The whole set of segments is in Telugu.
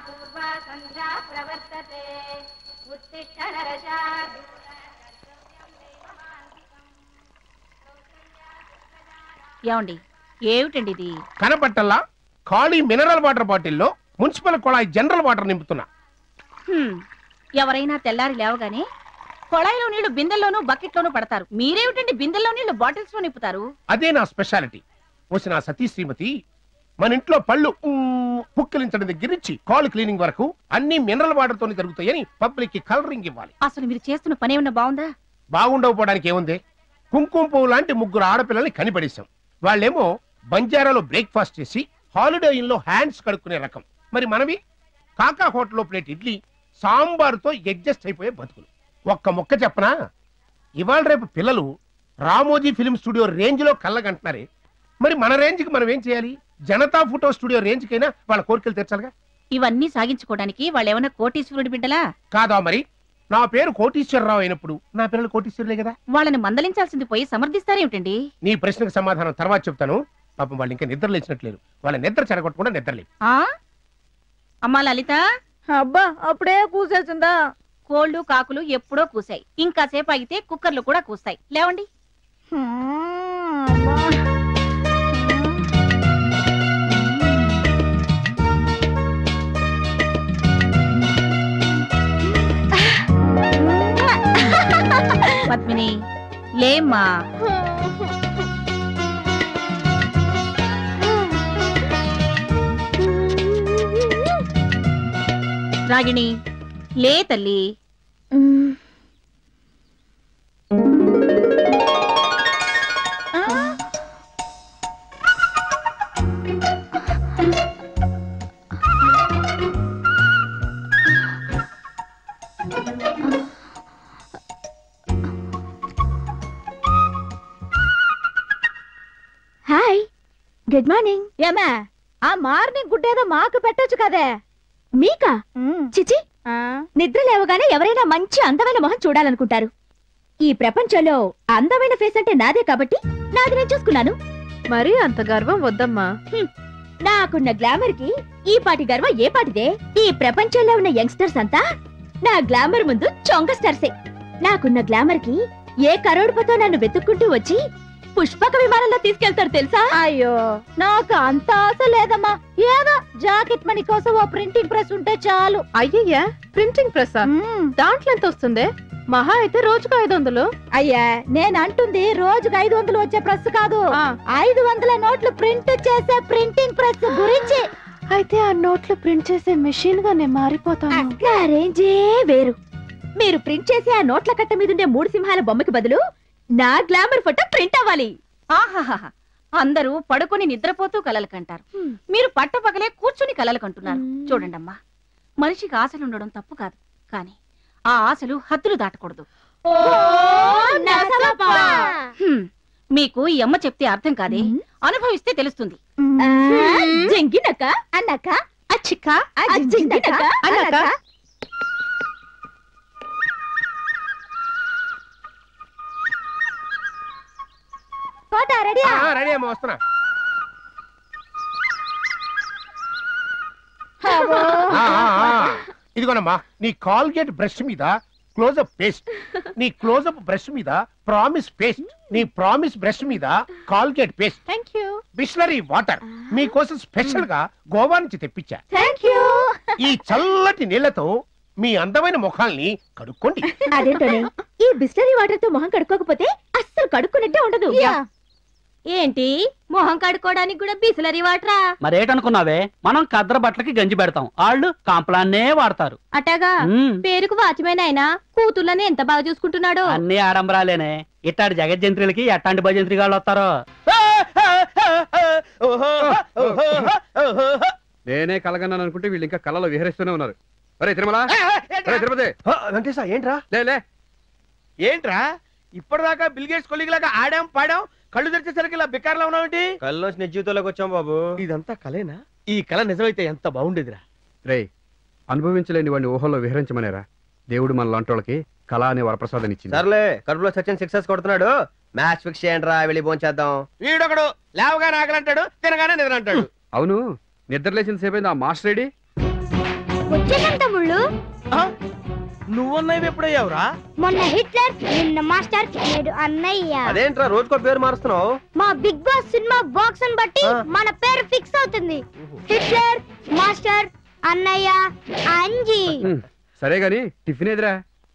పూర్వా సంధ్యా ప్రవర్తతే ఉత్తిష్ట నరశార్దూల ఏమండి ఏమిటండి ఇది కనపట్టల్లా ఖాళీ మినరల్ వాటర్ బాటిల్లో మున్సిపల్ కుళాయి జనరల్ వాటర్ నింపుతున్నా హ్మ్, ఎవరైనా తెల్లారి లేవగానే కొళాయిలో నీళ్లు బిందెల్లోనూ బకెట్లోనూ పడతారు మీరేమిటండి బిందెల్లో నీళ్లు బాటిల్స్ లో నింపుతారు అదే నా స్పెషాలిటీ వచ్చి నా సతీ శ్రీమతి మన ఇంట్లో పళ్ళు ఊ, పుక్కిలించడం దగ్గర నుంచి కాల్ క్లీనింగ్ వరకు అన్ని మినరల్ వాటర్ తోనే జరుగుతాయని పబ్లిక్ కి కలరింగ్ ఇవ్వాలి అసలు మీరు చేస్తున్న పని ఏమన్నా బాగుందా బాగుండకపోవడానికి ఏముంది కుంకుమ పువ్వు లాంటి ముగ్గురు ఆడపిల్లల్ని కనిపడేశాం వాళ్ళేమో బంజారాలో బ్రేక్ఫాస్ట్ చేసి హాలిడే ఇన్లో హ్యాండ్స్ కడుక్కునే రకం మరి మనవి కాకా హోటల్లో ప్లేట్ ఇడ్లీ సాంబారుతో అడ్జస్ట్ అయిపోయే బతుకులు ఒక్క మొక్క చెప్పనా ఇవాళ రేపు పిల్లలు రామోజీ ఫిల్మ్ స్టూడియో రేంజ్ లో కళ్ళగంటున్నారే మరి మన రేంజ్ కి మనం ఏం చేయాలి జనతా ఫోటో స్టూడియో రేంజ్ కైనా వాళ్ళ కోరికలు తీర్చాలిగా ఇవన్నీ సాగించుకోవడానికి వాళ్ళేమన్నా కోటీశ్వరుడి బిడ్డలా కాదా మరి నా పేరు కోటీశ్వరరావు అయినప్పుడు నా పిల్లలు కోటీశ్వరులే కదా వాళ్ళని మందలించాల్సింది పోయి సమర్థిస్తారేమిటండి నీ ప్రశ్నకు సమాధానం తర్వాత చెప్తాను పాపం వాళ్ళు ఇంకా నిద్ర లేచినట్లేరు వాళ్ళ నిద్ర చెడగొట్టకుండా నిద్రలే ఆ అమ్మా లలిత అబ్బా అప్పుడే కూసేసిందా కోళ్ళు కాకులు ఎప్పుడో కూసాయి ఇంకా సేపు ఆగితే కుక్కర్లు కూడా కూస్తాయి లేవండి పద్మిని లేమ్మా రాగిణి లే తల్లి హాయ్ గుడ్ మార్నింగ్ ఏమే ఆ మార్నింగ్ గుడ్ ఏదో మాకు పెట్టొచ్చు కదే మీకా చిచి నిద్ర లేవగానే ఎవరైనా మంచి అందమైన మొహం చూడాలనుకుంటారు ఈ ప్రపంచంలో అందమైన ఫేస్ అంటే నాదే కాబట్టి నాది నేను చూసుకున్నాను మరీ అంత గర్వం వద్దమ్మా నాకున్న గ్లామర్ కి ఈ పాటి గర్వం ఏ పాటిదే ఈ ప్రపంచంలో ఉన్న యంగ్స్టర్స్ అంతా నా గ్లామర్ ముందు చొంగ స్టార్సే నాకున్న గ్లామర్ కి ఏ కరోడుపతో నన్ను వెతుక్కుంటూ వచ్చి పుష్పక విమానంలో తీసుకెళ్తారు తెలుసా అయ్యో నాకు అంత ఆశ లేదమ్మా ఏదో జాకెట్ మనీ కోసం ఓ ప్రింటింగ్ ప్రెస్ ఉంటే చాలు అయ్యయ్యా ప్రింటింగ్ ప్రెస్ దాంట్లో ఎంత వస్తుంది మహా అయితే రోజుకు ఐదు వందలు అయ్యా నేను అంటుంది రోజుకు ఐదు వందలు వచ్చే ప్రెస్ కాదు ఆ, ఐదు వందల నోట్లు ప్రింట్ చేసే ప్రింటింగ్ ప్రెస్ గురించి అయితే ఆ నోట్లు ప్రింట్ చేసే మెషిన్ గా నేను మారిపోతాను నా రేంజే వేరు మీరు ప్రింట్ చేసే ఆ నోట్ల కట్ట మీద ఉండే మూడు సింహాల బొమ్మకి బదులు నా గ్లామర్ ఫోటో ప్రింట్ అవ్వాలి ఆహాహా అందరూ పడుకొని నిద్రపోతూ కలలు కంటారు మీరు పట్టపగలే కూర్చుని కలలు కంటున్నారు మ్మ్. చూడండమ్మా మనిషికి ఆశలు ఉండడం తప్పు కాదు కానీ ఆ ఆశలు హద్దులు దాటకూడదు హ్మ్, మీకు ఈ అమ్మ చెప్తే అర్థం కాదే మ్మ్. అనుభవిస్తే తెలుస్తుంది జంగినక అన్నక అచ్చిక్క అజ్జింగినక అన్నక. అన్నక ఫోటో రెడీ రెడీ అమ్మా వస్తున్నా ఆ, ఆ, ఆ. ఇదిగోనమ్మా నీ కాల్గేట్ బ్రష్ మీద క్లోజప్ పేస్ట్ నీ క్లోజప్ బ్రష్ మీద ప్రామిస్ పేస్ట్ నీ ప్రామిస్ బ్రష్ మీద Colgate paste thank you Bisleri water మీకోసం స్పెషల్ గా గోవా నుంచి తెప్పించా థ్యాంక్ యూ ఈ చల్లటి నీళ్లతో మీ అందమైన ముఖాల్ని కడుక్కోండి అదేంటోనే ఈ బిస్లరీ వాటర్ తో మొహం కడుక్కోకపోతే అస్సలు కడుక్కున్నట్టే ఉండదు ఏంటి మొహం కడుక్కోవడానికి కూడా బిస్లరీ వాటరా మరేటనుకున్నావే మనం కద్దర బట్టలకి గంజి పెడతాం వాళ్ళు కాంప్లాన్నే వాడతారు అటగా మ్మ్. పేరుకు వాచ్మెన్ అయినా కూతుళ్ళని ఎంత బాగా చూసుకుంటున్నాడో అన్ని ఆడంబరాలేనే ఇట్టాడి జగజ్జంత్రులకి ఎట్టాంటి భజంత్రి వాళ్ళు వస్తారో నేనే కలగన్నాను అనుకుంటే వీళ్ళు ఇంకా కళలో విహరిస్తూనే ఉన్నారు అరే తిరుమల అరే తిరుపతి వెంకటేశా ఏంట్రా లే లే ఏంట్రా ఇప్పటిదాకా బిల్గేట్స్ కొలిగిలాగా ఆడాం పాడాం కళ్ళు తెరిచేసరికి ఇలా బికార్లా ఉన్నావేంటి కళ్ళు నిజ జీవితంలోకి వచ్చాం బాబు ఇదంతా కలేనా ఈ కళ నిజమైతే ఎంత బాగుండేదిరా రే అనుభవించలేని వాడిని ఊహలో విహరించమనేరా దేవుడు మన లాంటోళ్ళకి కళ అనే వరప్రసాదం ఇచ్చింది సర్లే కడుపులో సచిన్ సిక్సెస్ కొడుతున్నాడు మ్యాచ్ ఫిక్స్ చేయండి రా వెళ్ళి భోంచేద్దాం వీడొకడు లేవగానే ఆకలి అంటాడు తినగానే నిద్ర అంటాడు అవును నిద్రలేసిన సేపైంది ఆ మాస్టర్ రెడీ వచ్చేసాం తమ్ముళ్ళు ఆ? నువ్వన్నవి ఎప్పుడయ్యావురా మొన్న హిట్లర్ నిన్న మాస్టర్ నేడు అన్నయ్య అదేంట్రా రోజుకో పేరు మారుస్తున్నావు మా బిగ్ బాస్ సినిమా బాక్స్ ని బట్టి ఆ. మన పేరు ఫిక్స్ అవుతుంది హిట్లర్ మాస్టర్ అన్నయ్య అంజీ ఉమ్, సరే గాని టిఫిన్ ఎదురా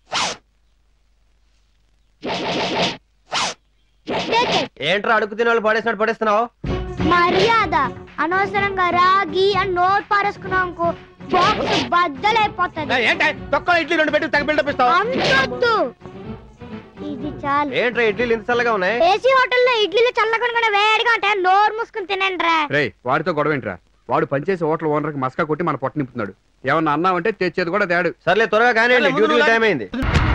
Take it. ఏంట్రా అడుగు తినే వాళ్ళు పడేసినట్టు పడేస్తున్నావు మర్యాద అనవసరంగా రాగి అని నోట్ పారేసుకున్నాం అనుకో బాక్స్ బద్దలైపోతుంది ఏంట తొక్కలో ఇడ్లీ రెండు పెట్టి తగ్గ బిల్డప్ ఇస్తావు అంతొద్దు ఇది చాలు ఏంట్రా ఇడ్లీలు ఇంత చల్లగా ఉన్నాయి ఏసీ హోటల్లో ఇడ్లీలు చల్లకుండా వేడిగా ఉంటాయి నోరు మూసుకుని తినండి రా రేయ్ వాడితో గొడవ ఏంట్రా వాడు పనిచేసే హోటల్ ఓనర్కి మస్కా కొట్టి మన పొట్ట నింపుతున్నాడు ఏమన్నా అన్నావంటే తెచ్చేది కూడా తేడు సర్లే త్వరగా కానీ ముందు డ్యూటీ నువ్వు టైం అయింది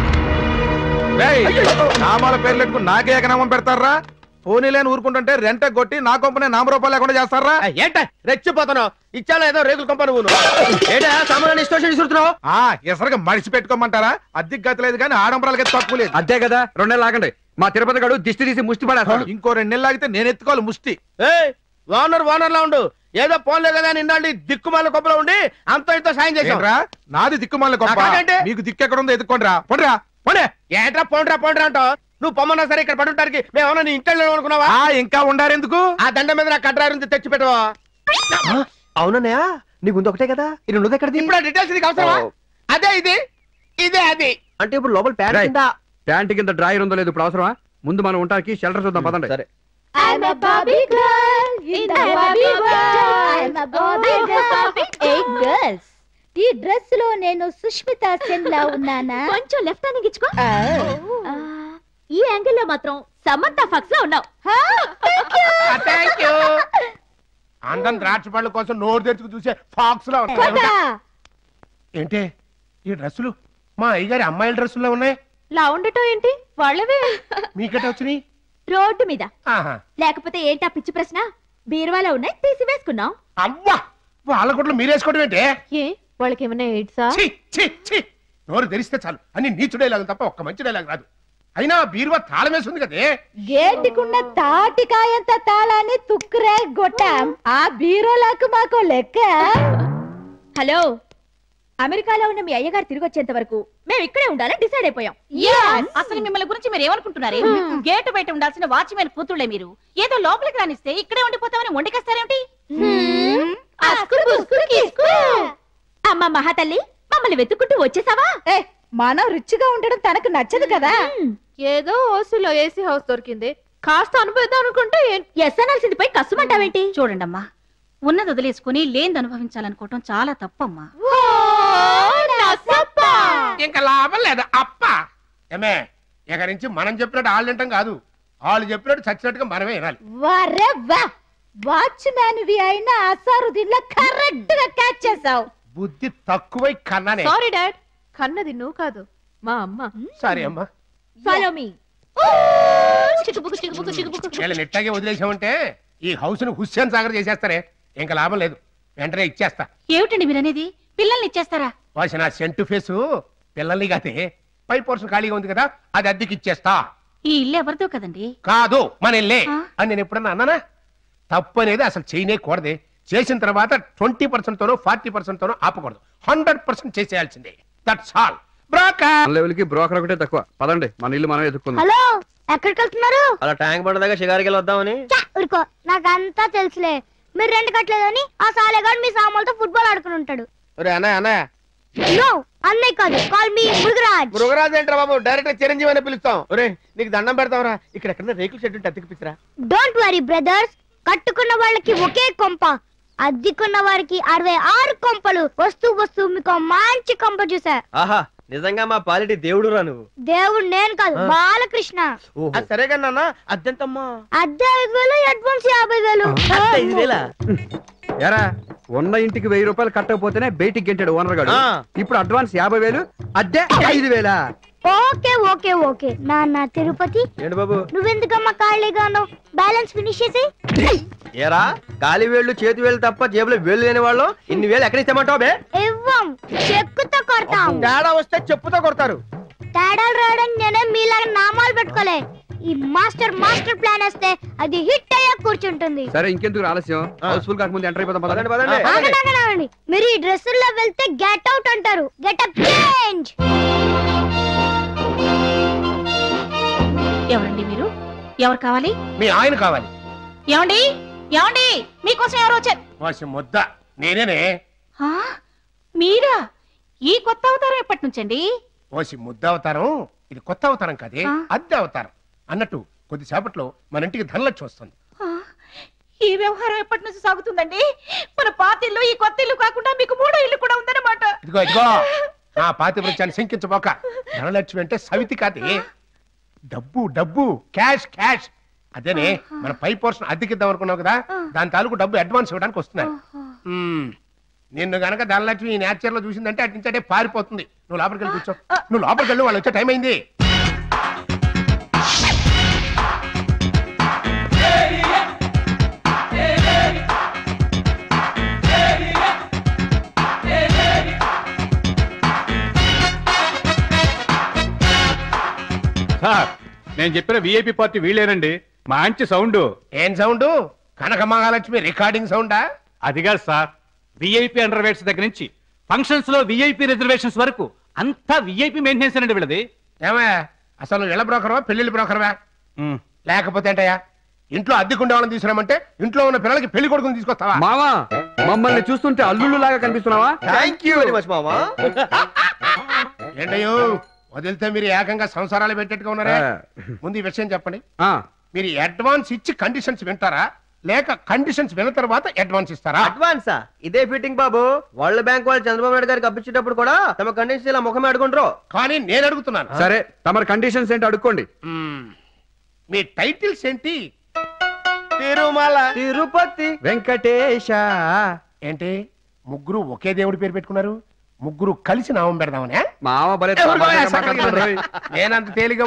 నామాల పేర్లు పెట్టుకుని నాకే ఏకనామం పెడతారా పోనీ లేని ఊరుకుంటుంటే రెంట కొట్టి నా కొంపనే నామరూపాలు లేకుండా చేస్తారా ఏంట రెచ్చిపోతున్నావు ఇచ్చాను ఏదో రేకుల కంప నువ్వు ఏంటా సామాన్ ఇష్టం ఇస్తున్నావు ఆ ఎసరగా మడిచి పెట్టుకోమంటారా అద్దెకి గతి లేదు కానీ ఆడంబరాలకి తక్కువ లేదు అంతే కదా రెండు నెలలు ఆగండి మా తిరుపతి గడు దిష్టి తీసి ముష్టి పడేస్తాడు ఇంకో రెండు నెలలు ఆగితే నేను ఎత్తుకోవాలి ముష్టి ఏయ్ ఓనర్ ఓనర్ లా ఉండు ఏదో పోన్లే కదా నిన్నాళ్ళు దిక్కుమాల కొబ్బలో ఉండి అంత ఇంత సాయం చేసాం ఏంట్రా నాది దిక్కుమాల గొప్ప నాకేంటి? మీకు దిక్కు ఎక్కడ ఉందో ఎత్తుకోండిరా పండిరా పండే ఏంట్రా పోండ్రా పోండ్రా అంటావు నువ్వు పొమ్మన్నా సరే ఇక్కడ పడుంటానికి మేము ఏమన్నా నీ ఇంట్లో అనుకున్నావా ఆ ఇంకా ఉండారెందుకు ఆ దండ మీద నా కట్రారు తెచ్చి పెట్టవా అవునన్నయ్య నీకు ఉంది ఒకటే కదా ఇది ఉన్నది ఎక్కడిది ఇప్పుడు ఆ డీటెయిల్స్ నీకు అవసరమా ఓ. అదే ఇది ఇదే అది అంటే ఇప్పుడు లోపల ప్యాడ్ రేయ్. కింద ప్యాంట్ కింద డ్రాయర్ ఉందో లేదు ఇప్పుడు అవసరమా ముందు మనం ఉంటానికి షెల్టర్ చూద్దాం పదండి సరే I'm a Barbie girl in the Barbie world. I'm a Barbie girl. Hey girls, ఈ డ్రెస్ లో నేను సుష్మిత సెన్ లా ఉన్నానా కొంచెం లెఫ్ట్ అని గిచ్చుకో ఈ యాంగిల్ లో మాత్రం సమంత ఫక్స్ లో ఉన్నావు థ్యాంక్ యూ అందం ద్రాక్ష పళ్ళ కోసం నోరు తెచ్చుకు చూసే ఫాక్స్ లో ఉన్నాయి. ఏంటి ఈ డ్రెస్సులు మా అయ్యగారి అమ్మాయిల డ్రెస్సుల్లో ఉన్నాయి లా ఉండటం ఏంటి వాళ్ళవే మీకట వచ్చినాయి రోడ్డు మీద ఆహా లేకపోతే ఏంటా పిచ్చి ప్రశ్న బీరువాలో ఉన్నాయి తీసి వేసుకున్నాం అవ్వా వాళ్ళ గుడ్లు మీరేసుకోవడం ఏంటి ఏ వాళ్ళకి ఏమైనా ఎయిడ్సా ఛీ, ఛీ, ఛీ. నోరు తెరిస్తే చాలు అన్ని నీచు డైలాగ్ తప్ప ఒక్క మంచి డైలాగ్ రాదు అయినా బీరువా తాళం వేసింది కదే గేటుకున్న తాటికాయంత తాళాన్ని తుక్కురే గొట్టాం ఆ బీరోలకు మాకు లెక్క హలో అమెరికాలో ఉన్న మీ అయ్యగారు తిరిగి వచ్చేంత వరకు మేము ఇక్కడే ఉండాలని డిసైడ్ అయిపోయాం అసలు మిమ్మల్ని గురించి మీరు ఏమనుకుంటున్నారే గేటు బయట ఉండాల్సిన వాచ్మెన్ కూతుళ్ళే మీరు ఏదో లోపలికి రానిస్తే ఇక్కడే ఉండిపోతామని వండికేస్తారేమిటి అస్కురు బుస్కురు కిస్కు. అమ్మ మహాతల్లి మమ్మల్ని వెతుక్కుంటూ వచ్చేసావా మనం రుచిగా ఉండడం తనకు నచ్చదు కదా ఏదో ఓసులో ఏసీ హౌస్ దొరికింది కాస్త అనుభవిద్దాం అనుకుంటే ఏం- ఎస్ అనాల్సింది పోయి కష్టమంటావేంటి చూడండమ్మా ఉన్నది వదిలేసుకుని లేనిది అనుభవించాలనుకోవటం చాలా తప్పమ్మా ఇంకా లాభం లేదు అప్ప ఏమే ఇక నుంచి మనం చెప్పినట్టు వాళ్ళు వింటాం కాదు వాళ్ళు చెప్పినట్టు చచ్చినట్టుగా మనమే వినాలి వరే వా వాచ్మ్యాన్ వి అయినా అసారుద్దీన్ కరెక్ట్ గా క్యాచ్ చేసావు బుద్ధి తక్కువై కన్నానే సారీ డాడ్ కన్నది నువ్వు కాదు మా అమ్మ సారీ అమ్మా ఫాలో మీ వీళ్ళని నెట్టాగే వదిలేసామంటే ఈ హౌస్ ను హుస్సేన్ సాగర్ చేసేస్తారే ఇంకా లాభం లేదు వెంటనే ఇచ్చేస్తా ఏమిటండి మీరనేది పిల్లల్ని ఇచ్చేస్తారా వాసి నా సెంటు ఫేసు పిల్లల్ని కాదే పై పోర్షన్ ఖాళీగా ఉంది కదా అది అద్దెకి ఇచ్చేస్తా ఈ ఇల్లు ఎవరిదో కదండి కాదు మన ఇల్లే ఆ? అని నేను ఎప్పుడన్నా అన్నానా తప్పు అనేది అసలు చేయనే కూడదే చేసిన తర్వాత ట్వంటీ పర్సెంట్ తోనో ఫార్టీ పర్సెంట్ తోనో ఆపకూడదు హండ్రెడ్ పర్సెంట్ చేసేయాల్సిందే దట్స్ ఆల్ బ్రోకర్ మన లెవెల్కి బ్రోకర్ ఒకటే తక్కువ పదండి మన ఇల్లు మనం ఎదుక్కుందాం హలో ఎక్కడికి వెళ్తున్నారు అలా ట్యాంక్ బండ దగ్గర షికారికి వెళ్ళి వద్దామని ఛ, ఊరుకో నాకంతా తెలుసులే మీరు రెంట్ కట్టలేదని ఆ సాలేగాడు మీ సామాన్లతో ఫుట్బాల్ ఆడుకుని ఉంటాడు ఒరే అన్నయ్య అన్నయ్య నో అన్నయ్య కాదు కాల్ మీ మృగరాజ్ మృగరాజు ఏంట్రా బాబు డైరెక్ట్ చిరంజీవి అని పిలుస్తాం ఒరే నీకు దండం పెడతావరా ఇక్కడ ఎక్కడ రేకుల షెడ్ ఉంటే అతికిపిస్తారా డోంట్ వరీ బ్రదర్స్ కట్టుకున్న వాళ్ళకి ఒకే కొంప అద్దెకున్న వారికి అరవై ఆరు కొంపలు వస్తూ వస్తూ మీకు మంచి కొంప చూసా ఆహా నిజంగా మా పాలిటి దేవుడు రా నువ్వు దేవుడు నేను కాదు ఆ. బాలకృష్ణ ఓహో. అది సరే కానీ నాన్న అద్దెంతమ్మా అద్దె ఐదు వేలు అడ్వాన్స్ యాభై వేలు ఐదు వేలా ఎరా ఉన్న ఇంటికి వెయ్యి రూపాయలు కట్టకపోతేనే బయటికి గెంటాడు ఓనర్ గారు ఆ. ఇప్పుడు అడ్వాన్స్ యాభై వేలు అద్దె ఐదు వేలా ఓకే ఓకే ఓకే నాన్న తిరుపతి ఏంటి బాబు నువ్వెందుకమ్మా ఖాళీగా ఉన్నావు బ్యాలెన్స్ ఫినిష్ చేసి ఏరా కాలి వేళ్ళు చేతి వేళ్ళు తప్ప జేబులో వేలు లేని వాళ్ళు ఇన్ని వేలు ఎక్కడ ఇస్తామంటావు బే ఇవ్వం చెక్కుతో కొడతాం తేడా వస్తే చెప్పుతో కొడతారు తేడాలు రావడానికి నేనే మీలాగా నామాలు పెట్టుకోలే ఈ మాస్టర్ మాస్టర్ ప్లాన్ వస్తే అది హిట్ అయ్యా కూర్చుంటుంది సరే ఇంకెందుకు ఆలస్యం హౌస్ఫుల్ కాకముందు ఎంటర్ అయిపోతాం పదండి పదండి పదండి ఆగండి, ఆగండి, ఆగండి. మీరు ఈ డ్రెస్సుల్లో వెళ్తే గెట్ అవుట్ అంటారు గెట్ అప్ చేంజ్ ఎవరండి మీరు ఎవరు కావాలి మీ ఆయన కావాలి ఏమండి ఏమండి మీకోసం ఎవరు వచ్చారు వాసి ముద్ద నేనేనే ఆ? మీరా ఈ కొత్త అవతారం ఎప్పటి నుంచండి ఓసి ముద్ద అవతారం ఇది కొత్త అవతారం కాదే ఆ. అద్దె అవతారం అన్నట్టు కొద్దిసేపట్లో మన ఇంటికి ధనలక్ష్మి వస్తుంది ఆ, ఈ వ్యవహారం ఎప్పటి నుంచి సాగుతుందండి మన పాత ఇల్లు ఈ కొత్త ఇల్లు కాకుండా మీకు మూడో ఇల్లు కూడా ఉందన్నమాట ఇదిగో ఇదిగో నా పాతివృత్యాన్ని శంకించబోక ధనలక్ష్మి అంటే సవితి కాదే డబ్బు డబ్బు క్యాష్ క్యాష్ అదేనే మన పై పోర్షన్ అద్దెకిద్దాం అనుకున్నావు కదా దాని తాలూకు డబ్బు అడ్వాన్స్ ఇవ్వడానికి వస్తున్నారు మ్మ్. నిన్ను గనక ధనలక్ష్మి ఈ నేచర్ లో చూసిందంటే అటు నుంచి అటే పారిపోతుంది నువ్వు లోపలికి వెళ్ళి కూర్చో నువ్వు లోపలికి వెళ్ళు వాళ్ళు వచ్చే టైం అయింది సార్ నేను చెప్పిన విఐపి పార్టీ వీళ్ళేనండి మంచి సౌండ్ ఏం సౌండ్ కనక మహాలక్ష్మి రికార్డింగ్ సౌండా అది కాదు సార్ విఐపి అండర్వేట్స్ దగ్గర నుంచి ఫంక్షన్స్ లో విఐపి రిజర్వేషన్స్ వరకు అంతా విఐపి మెయింటెనెన్స్ అండి వీళ్ళది ఏమే అసలు ఇళ్ళ బ్రోకర్వా పెళ్లిళ్ళ బ్రోకర్వా ఉమ్. లేకపోతే ఏంటయ్యా ఇంట్లో అద్దెకుండే వాళ్ళని తీసుకురామంటే ఇంట్లో ఉన్న పిల్లలకి పెళ్లి కొడుకుని తీసుకొస్తావా మావా మమ్మల్ని చూస్తుంటే అల్లుళ్ళు లాగా కనిపిస్తున్నావా థ్యాంక్ యూ వెరీ మచ్ మామా ఏంటయ్యో వదిలితే మీరు ఏకంగా సంసారాలు పెట్టేట్టుగా ఉన్నారే ఆ. ముందు ఈ విషయం చెప్పండి ఆ, మీరు అడ్వాన్స్ ఇచ్చి కండిషన్స్ వింటారా లేక కండిషన్స్ విన్న తర్వాత అడ్వాన్స్ ఇస్తారా అడ్వాన్సా ఇదే ఫిట్టింగ్ బాబు వరల్డ్ బ్యాంక్ వాళ్ళు చంద్రబాబు నాయుడు గారికి అప్పించేటప్పుడు కూడా తమ కండిషన్ ఇలా ముఖమే అడుగుంటారు కానీ నేను అడుగుతున్నాను సరే తమరి కండిషన్స్ ఏంటి అడుక్కోండి మ్మ్. మీ టైటిల్స్ ఏంటి తిరుమల తిరుపతి వెంకటేశ ఏంటి ముగ్గురు ఒకే దేవుడి పేరు పెట్టుకున్నారు ముగ్గురు కలిసి నామం పెడదామనే మావ భలే ఎవరు తమాషాగా బాగా మాట్లాడుతున్నాడు రోయ్. నేనంత తేలిగా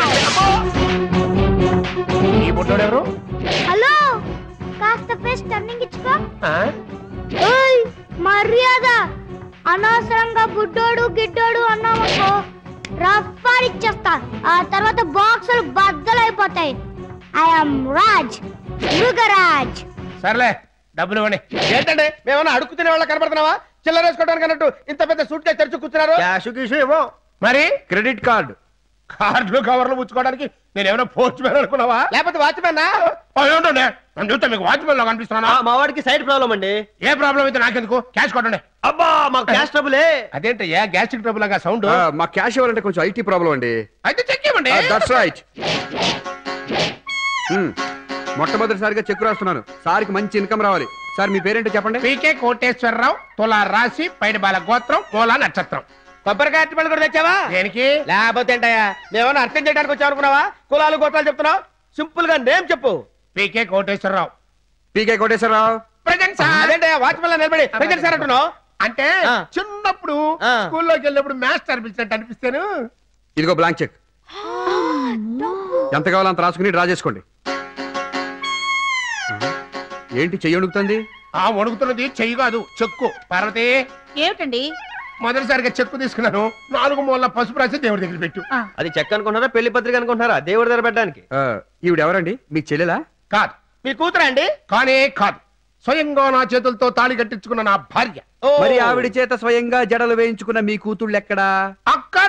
ఈ బుడ్డోడు ఎవరు హలో కాస్త ఫేస్ టర్నింగ్ ఇచ్చుకో ఆ? ఓయ్ మర్యాద అనవసరంగా బుడ్డోడు గిడ్డోడు అన్నామనుకో రఫ్ఫార్ ఇచ్చేస్తా ఆ తర్వాత బాక్సులు బద్దలైపోతాయి ఐఎమ్ రాజ్ మృగరాజ్ సర్లే డబ్బులు ఇవ్వండి ఏంటండి మేమన్నా అడుగు తినే వాళ్ళ కనబడుతున్నావా చిల్లర వేసుకోవడానికి అన్నట్టు ఇంత పెద్ద సూట్ కేసు తెరిచి కూర్చున్నారు క్యాష్ గీషు ఇవ్వం మరి క్రెడిట్ కార్డ్ కార్డులు కవర్లు పుచ్చుకోవడానికి నేను ఏమైనా పోస్ట్ మ్యాన్ అనుకున్నావా లేకపోతే వాచ్మెన్ ఏమిటండి నన్ను చూస్తే మీకు వాచ్మెన్ లో కనిపిస్తున్నానా మా వాడికి సైడ్ ప్రాబ్లం అండి ఏ ప్రాబ్లం అయితే నాకెందుకు క్యాష్ కొట్టండి అబ్బా మాకు క్యాష్ ట్రబులే అదేంటయ్యా గ్యాస్ట్రిక్ ట్రబుల్ లాగా సౌండ్ ఆ, మా క్యాష్ ఇవ్వాలంటే కొంచెం ఐటీ ప్రాబ్లం అండి అయితే చెక్ ఇవ్వండి దట్స్ రైట్ మొట్టమొదటిసారిగా చెక్ రాస్తున్నాను సార్కి మంచి ఇన్కమ్ రావాలి సార్ మీ పేరేంటో చెప్పండి పీకే కోటేశ్వరరావు తులా రాశి పైడి బాల గోత్రం మూలా నక్షత్రం కొబ్బరికాయ అరటిపళ్ళు కూడా తెచ్చావా దేనికి లేకపోతే ఏంటయ్యా మేమన్నా అర్థం చేయడానికి వచ్చావు అనుకున్నావా కులాలు గోత్రాలు చెప్తున్నావు సింపుల్ గా నేమ్ చెప్పు PK Koteswararao PK Koteswararao present sir అదేంటయ్యా వాచ్మెన్ లో నిలబడి ప్రజెంట్ సార్ అంటున్నావు అంటే ఆ. చిన్నప్పుడు ఆ. స్కూల్లోకి వెళ్ళినప్పుడు మాస్టర్ పిలిచినట్టు అనిపిస్తాను ఇదిగో బ్లాంక్ చెక్ ఎంత కావాలో అంత రాసుకుని డ్రా చేసుకోండి ఏంటి చెయ్యి వణుకుతుంది ఆ వణుకుతున్నది చెయ్యి కాదు చెక్కు పార్వతి ఏమిటండి మొదటిసారిగా చెక్కు తీసుకున్నాను నాలుగు మూల పసుపు రాసి దేవుడి దగ్గర పెట్టు ఆ, అది చెక్ అనుకుంటున్నారా పెళ్లి పత్రిక అనుకుంటున్నారా దేవుడి దగ్గర పెట్టడానికి ఆ, ఈవిడ ఎవరండి మీకు చెల్లెలా కాదు మీ కూతురా అండి కానే కాదు స్వయంగా నా చేతులతో తాళి కట్టించుకున్న నా భార్య ఓ. మరి ఆవిడ చేత స్వయంగా జడలు వేయించుకున్న మీ కూతుళ్ళు ఎక్కడా అక్కడ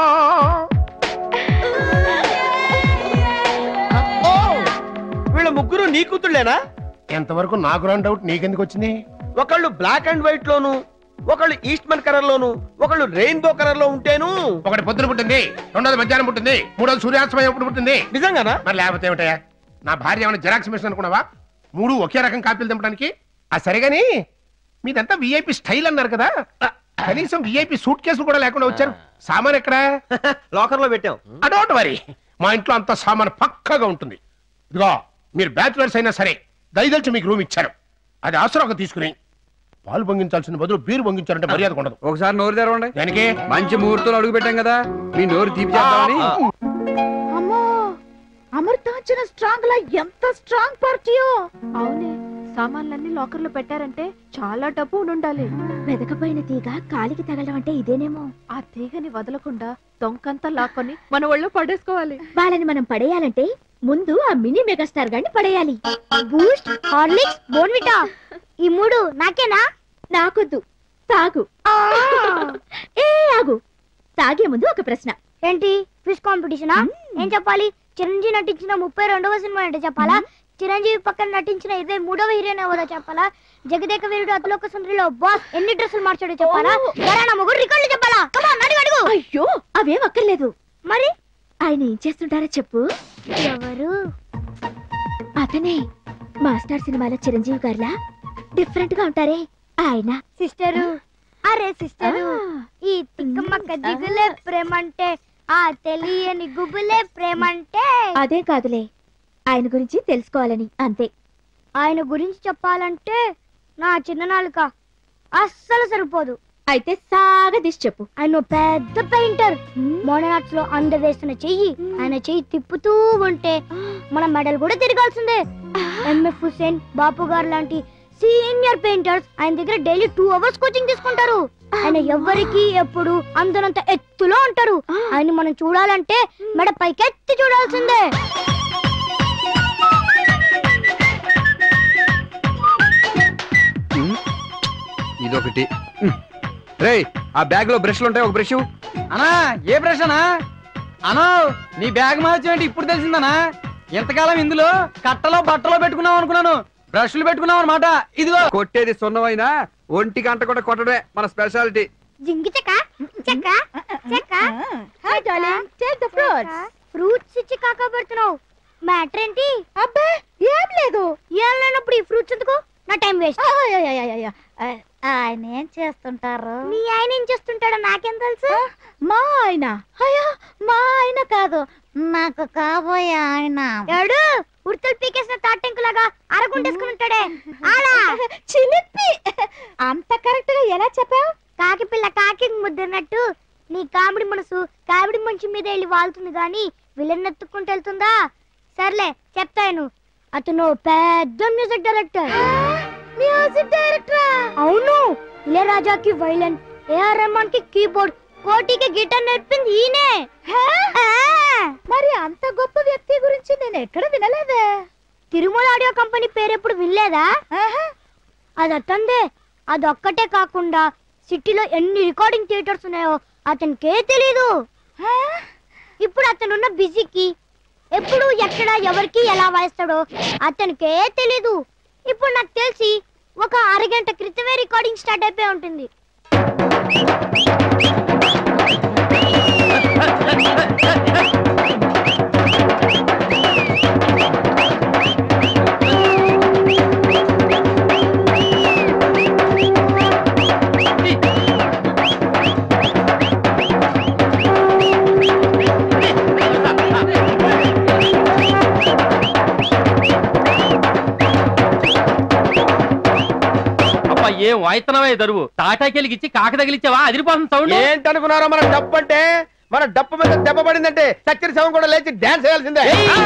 ఓ వీళ్ళ ముగ్గురు నీ కూతుళ్ళేనా ఎంతవరకు నాకు రాని డౌట్ నీకెందుకు వచ్చింది ఒకళ్ళు బ్లాక్ అండ్ వైట్ లోను ఒకళ్ళు ఈస్ట్మన్ కలర్ లోను ఒకళ్ళు రెయిన్బో కలర్ లో ఉంటేను ఒకటి పొద్దున పుట్టింది రెండోది మధ్యాహ్నం పుట్టింది మూడోది సూర్యాస్తమయం ఎప్పుడు పుట్టింది నిజంగానా మరి లేకపోతే ఏమిటయా నా భార్య ఏమైనా జిరాక్స్ మిషన్ అనుకున్నావా మూడు ఒకే రకం కాపీలు దింపడానికి ఆ సరిగాని మీదంతా విఐపి స్టైల్ అన్నారు కదా కనీసం విఐపి సూట్ కేసులు కూడా లేకుండా వచ్చారు సామాన్ ఎక్కడా లాకర్ లో పెట్టాం అడోట్ వరి మా ఇంట్లో అంత సామాన్ పక్కాగా ఉంటుంది ఇదిగో మీరు బ్యాచులర్స్ అయినా సరే దయదలిచి మీకు రూమ్ ఇచ్చారు అది ఆసరాగా తీసుకుని పాలు పొంగించాల్సిన బదులు బీరు పొంగించారంటే మర్యాద ఉండదు ఒకసారి నోరు తెరవండి దానికి మంచి ముహూర్తంలో అడుగు పెట్టాం కదా మీ నోరు తీపి చేద్దామని అమ్మో అమృతాంజన స్ట్రాంగ్ లా ఎంత స్ట్రాంగ్ పార్టీయో అవునే సామాన్లన్నీ లాకర్ లో పెట్టారంటే చాలా డబ్బు ఉండాలి వెదకపోయిన తీగ కాలికి తగలడం అంటే ఇదేనేమో ఆ తీగని వదలకుండా దొంకంతా లాక్కొని మన ఒళ్ళో పడేసుకోవాలి వాళ్ళని మనం పడేయాలంటే ముందు ఆ మినీ మెగాస్టార్ గారిని పడేయాలి బూస్ట్ హార్లిక్స్ బోన్విటా ఈ మూడు నాకేనా నాకొద్దు తాగు ఏ ఆగు తాగే ముందు ఒక ప్రశ్న ఏంటి క్విజ్ కాంపిటీషనా ఏం చెప్పాలి చిరంజీవి నటించిన ముప్పై రెండవ సినిమా ఏంటో చెప్పాలా చిరంజీవి పక్కన నటించిన ఇరవై మూడవ హీరోయిన్ ఎవరో చెప్పాలా జగదేక వీరుడు అతిలోక సుందరిలో బాస్ ఎన్ని డ్రెస్సులు మార్చాడో చెప్పాలా ఎవరైనా ముగ్గురు రికార్డులు చెప్పాలా Come on, అడుగు అడుగు అయ్యో అవేం అక్కర్లేదు మరి ఆయన ఏం చేస్తుంటారో చెప్పు ఎవరు అతనే మాస్టర్ సినిమాలో చిరంజీవి గారిలా డిఫరెంట్ గా ఉంటారే ఆయన సిస్టరు అరే సిస్టరు ఈ తిక్కమ్మక్క దిగులే ప్రేమంటే ఆ తెలియని గుబులే ప్రేమంటే అదే కాదులే ఆయన గురించి తెలుసుకోవాలని అంతే ఆయన గురించి చెప్పాలంటే నా చిన్ననాలుక అస్సలు సరిపోదు అయితే సాగదీసి చెప్పు ఆయన పెద్ద పెయింటర్ మోననాట్స్ లో అందవేసిన చెయ్యి ఆయన చెయ్యి తిప్పుతూ ఉంటే మన మెడల్ కూడా తిరగాల్సిందే ఎంఎఫ్ హుసేన్ బాపు గారు లాంటి సీనియర్ పెయింటర్స్ ఆయన దగ్గర డైలీ టూ అవర్స్ కోచింగ్ తీసుకుంటారు ఆయన ఎవ్వరికి ఎప్పుడు అందనంత ఎత్తులో ఉంటారు ఆయన మనం చూడాలంటే మెడ పైకెత్తి చూడాల్సిందే ఇదొకటి రే ఆ బ్యాగ్ లో బ్రష్లు ఉంటాయి ఒక బ్రష్ అనా ఏ బ్రష్ అనా అనా నీ బ్యాగ్ మార్చేంటి ఇప్పుడు తెలిసిందనా ఎంతకాలం ఇందులో కట్టలో బట్టలో పెట్టుకున్నాం అనుకున్నాను బ్రష్లు పెట్టుకున్నాం అనమాట ఇదిగో కొట్టేది సున్నమైనా ఒంటి గంట కూడా కొట్టడమే మన స్పెషాలిటీ జింగి చెక్క చెక్క చెక్క hi darling take the fruits fruits ఇచ్చి కాకా పెడుతున్నావు మ్యాటర్ ఏంటి అబ్బే ఏం లేదు ఏం లేనప్పుడు ఈ ఫ్రూట్స్ ఎందుకు నా టైం వేస్ట్ ఆయన ఏం చేస్తుంటారు నీ ఆయన ఏం చేస్తుంటాడో నాకేం తెలుసు మా ఆయన అయ్యా మా ఆయన కాదు నాకు కాబోయే ఆయన ఎవడు ఉడతలు పీకేసిన తాటెంకులాగా అరగుండేసుకుని ఉంటాడే ఆలా చిలిపి అంత కరెక్ట్ గా ఎలా చెప్పావు కాకి పిల్ల కాకి ముద్దన్నట్టు నీ కామెడీ మనసు కామెడీ మంచి మీద వెళ్ళి వాళ్తుంది గాని విలన్ ఎత్తుకుంటూ వెళ్తుందా సర్లే చెప్తాను అతను పెద్ద మ్యూజిక్ డైరెక్టర్ మ్యూజిక్ డైరెక్టర్ అవును ఇళయరాజాకి వైలన్ ఏఆర్ రెహమాన్ కి కీబోర్డ్ కోటికి గిటార్ నేర్పింది ఈయనే ఆ. మరి అంత గొప్ప వ్యక్తి గురించి నేను ఎక్కడ వినలేదే తిరుమల ఆడియో కంపెనీ పేరు ఎప్పుడు వినలేదా అది అతందే అదొక్కటే కాకుండా సిటీలో ఎన్ని రికార్డింగ్ థియేటర్స్ ఉన్నాయో అతనికే తెలీదు ఇప్పుడు అతనున్న బిజీకి ఎప్పుడు ఎక్కడ ఎవరికి ఎలా వాయిస్తాడో అతనికే తెలీదు ఇప్పుడు నాకు తెలిసి ఒక అరగంట క్రితమే రికార్డింగ్ స్టార్ట్ అయిపోయి ఉంటుంది అబ్బా ఏం వాయిస్తున్నావే దరువు తాటాకెళ్ళకి ఇచ్చి కాక తగిలిచ్చావా అదిరిపోతుంది సౌండ్ ఏంటనుకున్నారో మన డప్పు అంటే మన డప్పు మీద దెబ్బ పడిందంటే చక్కెర శవం కూడా లేచి డాన్స్ చేయాల్సిందే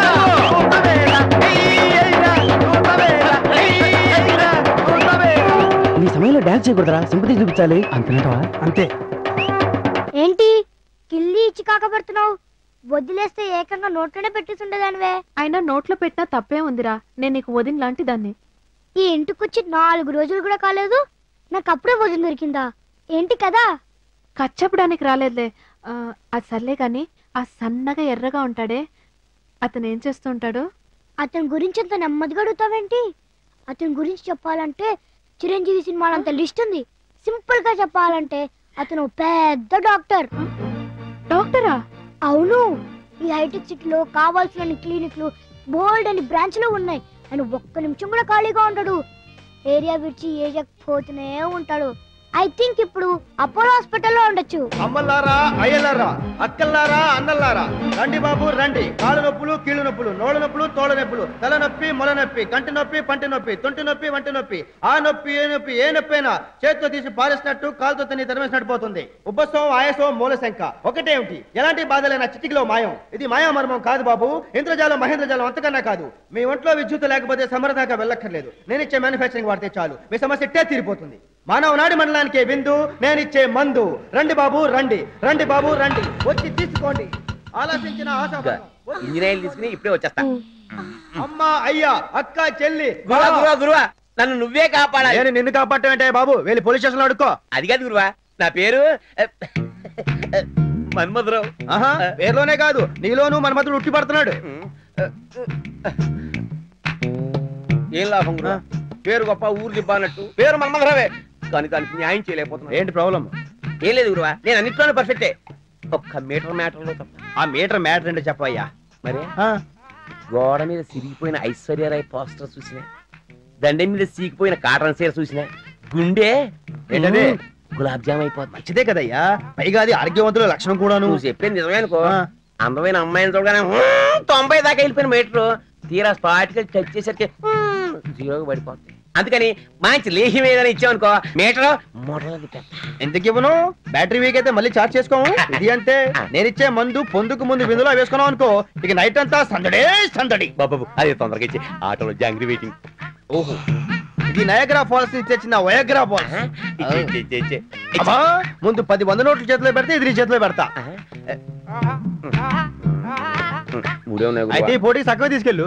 నీ సమయంలో డాన్స్ చేయకూడదురా సింపతి చూపించాలి అంతేనటవా అంతే ఏంటి కిల్లి ఇచ్చి కాకపడుతున్నావు వదిలేస్తే ఏకంగా నోట్లోనే పెట్టేసి ఉండేదానివే అయినా నోట్లో పెట్టినా తప్పే ఉందిరా నేను నీకు వదిన లాంటి దాన్ని ఈ ఇంటికొచ్చి నాలుగు రోజులు కూడా కాలేదు నాకు అప్పుడే వదిలి దొరికిందా ఏంటి కదా కచ్చపడానికి రాలేదులే ఆ, అది సర్లే గాని ఆ సన్నగా ఎర్రగా ఉంటాడే అతను ఏం చేస్తూ ఉంటాడు అతని గురించి అంత నెమ్మదిగా అడుగుతావేంటి అతని గురించి చెప్పాలంటే చిరంజీవి సినిమాలో అంత లిస్ట్ ఉంది సింపుల్ గా చెప్పాలంటే అతను పెద్ద డాక్టర్ డాక్టరా అవును ఈ హైటెక్ సిటీలో కావాల్సిన క్లినిక్లు బోల్డ్ అని బ్రాంచ్ లో ఉన్నాయి ఆయన ఒక్క నిమిషం కూడా ఖాళీగా ఉంటాడు ఏరియా విడిచి ఏరియా పోతూనే ఉంటాడు ఐ థింక్ ఇప్పుడు అపోలో హాస్పిటల్లో ఉండొచ్చు అమ్మలారా అయ్యలారా అక్కల్లారా అన్నల్లారా రండి బాబు రండి కాళ్ళు నొప్పులు కీళ్ళు నొప్పులు నోళ్ళ నొప్పులు తోళ్ళ నొప్పులు తల నొప్పి మొల నొప్పి కంటి నొప్పి పంటి నొప్పి తొంటి నొప్పి వంటి నొప్పి ఆ నొప్పి ఏ నొప్పి ఏ నొప్పి అయినా చేతితో తీసి పారేసినట్టు కాలుతో తిని తరిమేసినట్టు పోతుంది ఉబ్బసం ఆయాసం మూలశంక ఒకటేమిటి ఎలాంటి బాధలైన చిటికిలో మాయం ఇది మాయా మర్మం కాదు బాబు ఇంద్రజాలం మహేంద్రజాలం అంతకన్నా కాదు మీ ఒంట్లో విద్యుత్ లేకపోతే సమర దాకా వెళ్ళక్కర్లేదు నేను ఇచ్చే మ్యానుఫ్యాక్చరింగ్ వాడితే చాలు మీ సమస్య ఇట్టే తీరిపోతుంది మానవ నాడి మండలానికి బిందు నేను ఇచ్చే మందు రండి బాబు రండి రండి బాబు రండి వచ్చి తీసుకోండి ఆలోచించిన ఆశ ఇంజనీర్ తీసుకుని ఇప్పుడే వచ్చేస్తా అమ్మ అయ్యా అక్క చెల్లి గురువా గురువా గురువా నన్ను నువ్వే కాపాడాలి నేను నిన్ను కాపాడటం ఏంటే బాబు వెళ్ళి పోలీస్ స్టేషన్ లో అడుక్కో అది కాదు గురువా నా పేరు మన్మధురావు ఆహా పేరులోనే కాదు నీలోను మన్మధుడు ఉట్టి పడుతున్నాడు ఏం లాభం గురువా పేరు గొప్ప ఊరు దిబ్బ అన్నట్టు పేరు మన్మధురావే కానీ దానికి న్యాయం చేయలేకపోతున్నా ఏంటి ప్రాబ్లం ఏం లేదు గురువా నేను అన్నిట్లోనే పర్ఫెక్టే ఒక్క మీటర్ మ్యాటర్లో తప్ప ఆ మీటర్ మ్యాటర్ ఏంటో చెప్పయ్యా మరి గోడ మీద సిరిగిపోయిన ఐశ్వర్యరాయ్ పోస్టర్ చూసిన దండె మీద సీకిపోయిన కాటన్ సీర చూసిన గుండె ఏంటది? గులాబ్ జామ్ అయిపోతుంది మంచిదే కదయ్యా పైగా అది ఆరోగ్యవంతుల లక్షణం కూడాను నువ్వు చెప్పేది నిజమే అనుకో ఆ. అందమైన అమ్మాయిని చూడగానే "హ్మ్, తొంభై దాకా వెళ్ళిపోయిన మీటర్ తీరా స్పాట్కి టచ్ చేసరికి "హ్మ్" జీరోగా పడిపోతుంది అందుకని మంచి లేహ్యం ఏదైనా ఇచ్చామనుకో మీటర్ మొదలు తిప్పేస్తా. ఎందుకు ఇవ్వను బ్యాటరీ వీక్ అయితే మళ్ళీ చార్జ్ చేసుకోము ఇది అంటే నేను ఇచ్చే మందు పొందుకు ముందు విందులో వేసుకున్నాం అనుకో ఇక నైట్ అంతా సందడే సందడి బాబు అది తొందరగా ఇచ్చి ఆటోలో జాంగ్రీ వెయిటింగ్ ఓహో ఇది నయగ్రా ఫాల్స్ నుంచి తెచ్చిన వయగ్రా ఫాల్స్ ఇచ్చే, ఇచ్చే, ఇచ్చే, ఇచ్చే. అబ్బా ముందు పది వంద నోట్లు చేతిలో పెడితే ఇది నీ చేతిలో పెడతా మూడే ఉన్నాయి గురువా. అయితే ఈ పోటీకి సక్కగా తీసుకెళ్ళు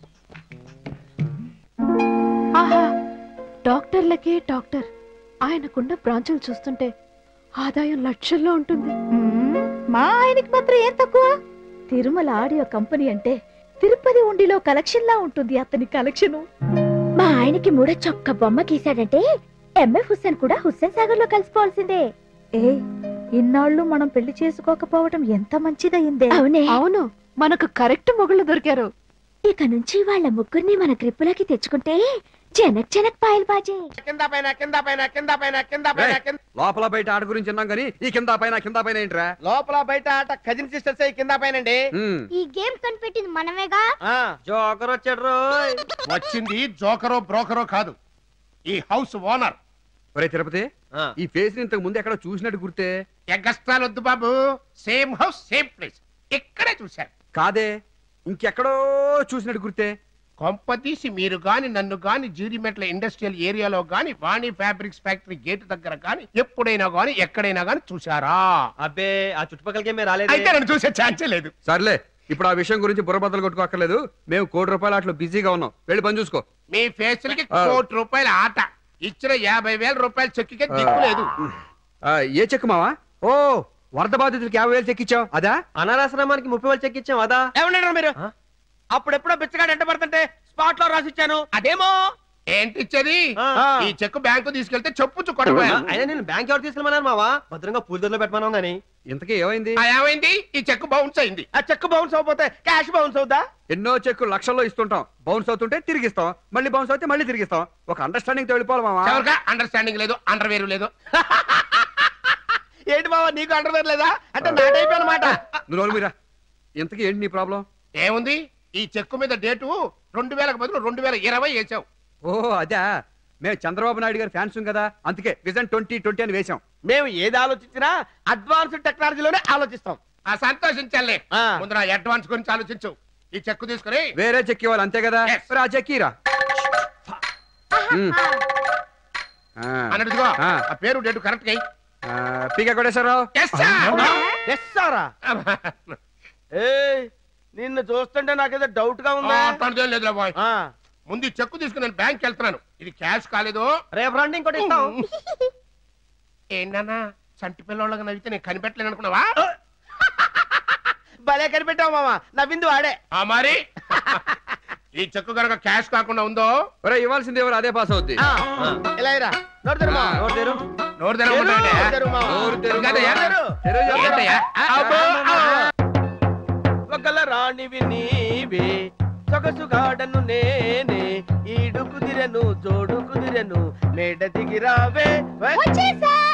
ఆహా డాక్టర్లకే డాక్టర్ ఆయనకున్న బ్రాంచులు చూస్తుంటే ఆదాయం లక్షల్లో ఉంటుంది మా ఆయనకి మాత్రం ఏం తక్కువ తిరుమల ఆడియో కంపెనీ అంటే తిరుపతి ఉండిలో కలెక్షన్ లా ఉంటుంది అతని కలెక్షన్ మా ఆయనకి మూడో చొక్క బొమ్మ గీశాడంటే ఎంఎఫ్ హుస్సేన్ కూడా హుస్సేన్ సాగర్ లో కలిసిపోవాల్సిందే ఏ ఇన్నాళ్ళు మనం పెళ్లి చేసుకోకపోవడం ఎంత మంచిదయిందే అవునే అవును మనకు కరెక్ట్ మొగుళ్ళు దొరికారు ఇక నుంచి వాళ్ళ ముగ్గురిని మన గ్రిప్పులోకి తెచ్చుకుంటే జనక్ జనక్ పాయల్ బాజే కింద పైన కింద పైన కింద పైన కింద పైన ఏయ్, కింద లోపల బయట ఆట గురించి విన్నాం కానీ ఈ కింద పైన కింద పైన ఏంట్రా లోపల బయట ఆట కజిన్ సిస్టర్స్ కింద పైన అండి ఉమ్, ఈ గేమ్ కనిపెట్టింది మనమేగా జోకర్ వచ్చాడు రోయ్. వచ్చింది జోకరో బ్రోకరో కాదు ఈ హౌస్ ఓనర్ ఒరే తిరుపతి ఆ. ఈ ఫేస్ ఇంతకు ముందు ఎక్కడ చూసినట్టు గుర్తే ఎగ్గస్ట్రాలు వద్దు బాబు సేమ్ హౌస్ సేమ్ ప్లేస్ ఇక్కడే చూశారు కాదే ఇంకెక్కడో చూసినట్టు గుర్తే కొంపదీసి మీరు గాని నన్ను గాని జీడిమెట్ల ఇండస్ట్రియల్ ఏరియాలో గాని వాణి ఫ్యాబ్రిక్స్ ఫ్యాక్టరీ గేట్ దగ్గర గాని ఎప్పుడైనా గాని ఎక్కడైనా గాని చూశారా అబ్బే ఆ చుట్టుపక్కలకే మేము రాలేదు అయితే నన్ను చూసే ఛాన్సే లేదు సర్లే ఇప్పుడు ఆ విషయం గురించి బుర్రబద్దలు కొట్టుకోక్కర్లేదు మేము కోటి రూపాయలు అట్లా బిజీగా ఉన్నాం వెళ్ళి పని చూసుకో మీ ఫేసులకి ఆ. కోటి రూపాయల ఆట ఇచ్చిన యాభై వేల రూపాయల చెక్కికే దిక్కు లేదు ఆ, ఏ చెక్ మావా ఓ వరద బాధితులకి యాభై వేలు చెక్కిచ్చావు అదా అనాథాశ్రమానికి ముప్పై వేలు చెక్ ఇచ్చాం అదా ఏమన్నారా మీరు అప్పుడెప్పుడో బిచ్చగాడు ఎంట పడుతుంటే స్పాట్ లో రాసిచ్చాను అదేమో ఏంటి ఇచ్చేది ఆ. ఈ చెక్కు బ్యాంకు తీసుకెళ్తే చెప్పుచ్చు కొట్టబోయాను అయినా నేను బ్యాంక్ ఎవరు తీసుకెళ్ళమన్నారు మావా భద్రంగా పూల దగ్గర పెట్టమన్నాం గానీ ఇంతకీ ఏమైంది ఆ, ఏమైంది ఈ చెక్కు బౌన్స్ అయింది ఆ చెక్ బౌన్స్ అవపోతే క్యాష్ బౌన్స్ అవుతా ఎన్నో చెక్కు లక్షల్లో ఇస్తుంటాం బౌన్స్ అవుతుంటే తిరిగిస్తాం మళ్ళీ బౌన్స్ అవుతే మళ్ళీ తిరిగిస్తాం ఒక అండర్స్టాండింగ్ తో వెళ్ళిపోవాలి మావా ఎవరికా అండర్స్టాండింగ్ లేదు అండర్వేరు లేదు ఏంటి బావా నీకు అండర్వేర్ లేదా అంటే నా టైప్ అనమాట నువ్వు నోరు మీరా ఇంతకీ ఏంటి నీ ప్రాబ్లం ఏముంది ఈ చెక్కు మీద డేటు రెండు వేలకు బదులు రెండు వేల ఇరవై వేసావు ఓ అదే మేము చంద్రబాబు నాయుడు గారి ఫ్యాన్స్ కదా అందుకే విజన్ ట్వంటీ ట్వంటీ అని వేశాం మేము ఏది ఆలోచించినా అడ్వాన్స్ టెక్నాలజీలోనే ఆలోచిస్తాం ఆ సంతోషించాలే ఆ. ముందు నా అడ్వాన్స్ గురించి ఆలోచించు ఈ చెక్కు తీసుకుని వేరే చెక్ ఇవ్వాలి అంతే కదా Yes. మరి ఆ చెక్ ఇరా ఉమ్. ఆ. అన్నట్టుగా ఆ. ఆ పేరు డేటు కరెక్ట్ గా ఆ, పీక కొట్టేశ్వరరావు ఎస్ సారా ఏ నిన్ను చూస్తుంటే నాకేదో డౌట్ గా ఉందా అట్లాంటిదేం లేదులే బాయ్ ఆ, ముందు ఈ చెక్కు తీసుకుని నేను బ్యాంక్ వెళ్తున్నాను ఇది క్యాష్ కాలేదు రేపు రండి ఇంకోటి ఇస్తాం ఏంటన్నా చంటి పిల్లగా నవ్వితే నేను కనిపెట్టలేను అనుకున్నావా భలే కనిపెట్టావు మామ నవ్వింది వాడే ఆ మరి ఈ చెక్కు కనుక క్యాష్ కాకుండా ఉందో ఒరే ఇవ్వాల్సింది ఎవరు అదే పాస్ అవుద్ది ఆ, ఇలా ఇరా నోరు తెరు మామ, నోరు తెరు నోరు తెరు, తెరవమంటావంటే? నోరు తెరు మామ. నోరు తెరు ఇంకదయ్యా? తెరు. తెరు, తెరు. ఏంటయ్యా? అబ్బో, ఆ. ఒకల రాణివి నీవే సొగసుగాడను నేనే ఈడు కుదిరెను జోడు కుదిరెను మేడ దిగిరావే వచ్చేసా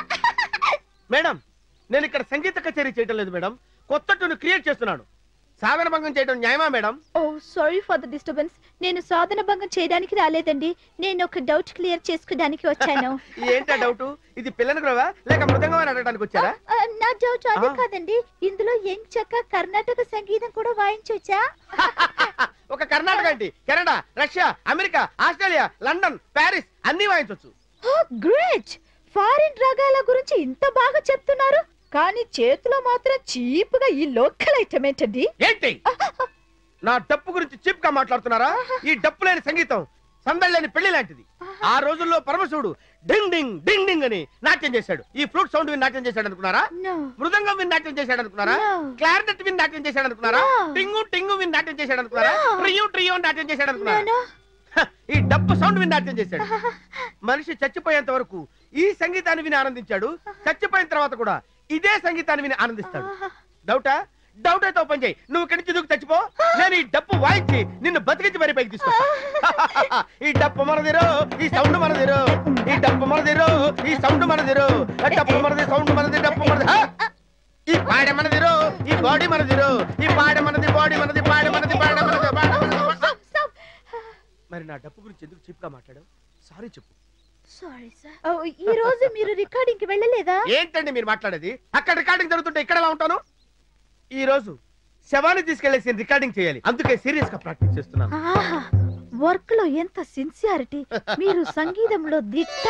మేడం నేను ఇక్కడ సంగీత కచేరీ చేయటం లేదు మేడం కొత్త ట్యూన్ క్రియేట్ చేస్తున్నాను సాధన భంగం చేయడం న్యాయమా madam oh sorry for the disturbance నేను సాధన భంగం చేయడానికి రాలేదండి నేను ఒక డౌట్ క్లియర్ చేసుకోవడానికి వచ్చాను ఏంటా డౌట్ ఇది పిల్లని గ్రోవా లేక మృదంగం అని అడగడానికి వచ్చారా ఆ, నా డౌట్ అదే ఆ. కాదండి ఇందులో ఏం చక్క కర్ణాటక సంగీతం కూడా వాయించొచ్చా ఒక కర్ణాటక ఏంటి Canada Russia America Australia London Paris అన్ని వాయించవచ్చు గ్రేట్ ఫారిన్ రాగాల గురించి ఇంత బాగా చెప్తున్నారు కానీ చేతిలో మాత్రం చీప్ గా ఈ లోకల్ ఐటమ్ ఏంటండి ఏంటి నా డప్పు గురించి చీప్ గా మాట్లాడుతున్నారా ఈ డప్పు లేని సంగీతం సందడి లేని పెళ్లి లాంటిది ఆ రోజుల్లో పరమశివుడు డింగ్ డింగ్ డింగ్ డింగ్ అని నాట్యం చేశాడు ఈ ఫ్లూట్ సౌండ్ విని నాట్యం చేశాడు అనుకున్నారా No. మృదంగం విని నాట్యం చేశాడు అనుకున్నారా No. క్లారినెట్ విని నాట్యం చేశాడు అనుకున్నారా No. టింగు టింగు విని నాట్యం చేశాడు అనుకున్నారా No. ట్రియో ట్రియో అని నాట్యం చేశాడు అనుకున్నారా No, no. హ, ఈ డప్పు సౌండ్ విని నాట్యం చేశాడు మనిషి చచ్చిపోయేంత వరకు ఈ సంగీతాన్ని విని ఆనందించాడు చచ్చిపోయిన తర్వాత కూడా ఇదే సంగీతాన్ని విని ఆనందిస్తాడు డౌటా డౌట్ అయితే ఓపెన్ చేయి నువ్వు ఇక్కడి నుంచి దూకి చచ్చిపో నేను ఈ డప్పు వాయించి నిన్ను బతికించి మరి పైకి తీసుకొస్తా ఈ డప్పు మనదిరో ఈ సౌండ్ మనదిరో ఈ డప్పు మనదిరో ఈ సౌండ్ మనదిరో ఆ డప్పు మనది సౌండ్ మనది డప్పు మనది హ! ఈ పాడ మనదిరో ఈ బాడీ మనదిరో ఈ పాడ మనది బాడీ మనది పాడ మనది పాడ మనది పాడ మనది మరి నా డప్పు గురించి ఎందుకు చీప్ గా మాట్లాడావు సారీ చెప్పు సారీ సార్ ఈ రోజు మీరు రికార్డింగ్ కి వెళ్ళలేదా ఏంటండి మీరు మాట్లాడేది అక్కడ రికార్డింగ్ జరుగుతుంటే ఇక్కడ ఎలా ఉంటాను ఈ రోజు శవాన్ని తీసుకెళ్లేసి రికార్డింగ్ చేయాలి అందుకే సీరియస్ గా ప్రాక్టీస్ చేస్తున్నాను వర్క్ లో ఎంత సిన్సియారిటీ మీరు సంగీతంలో దిట్ట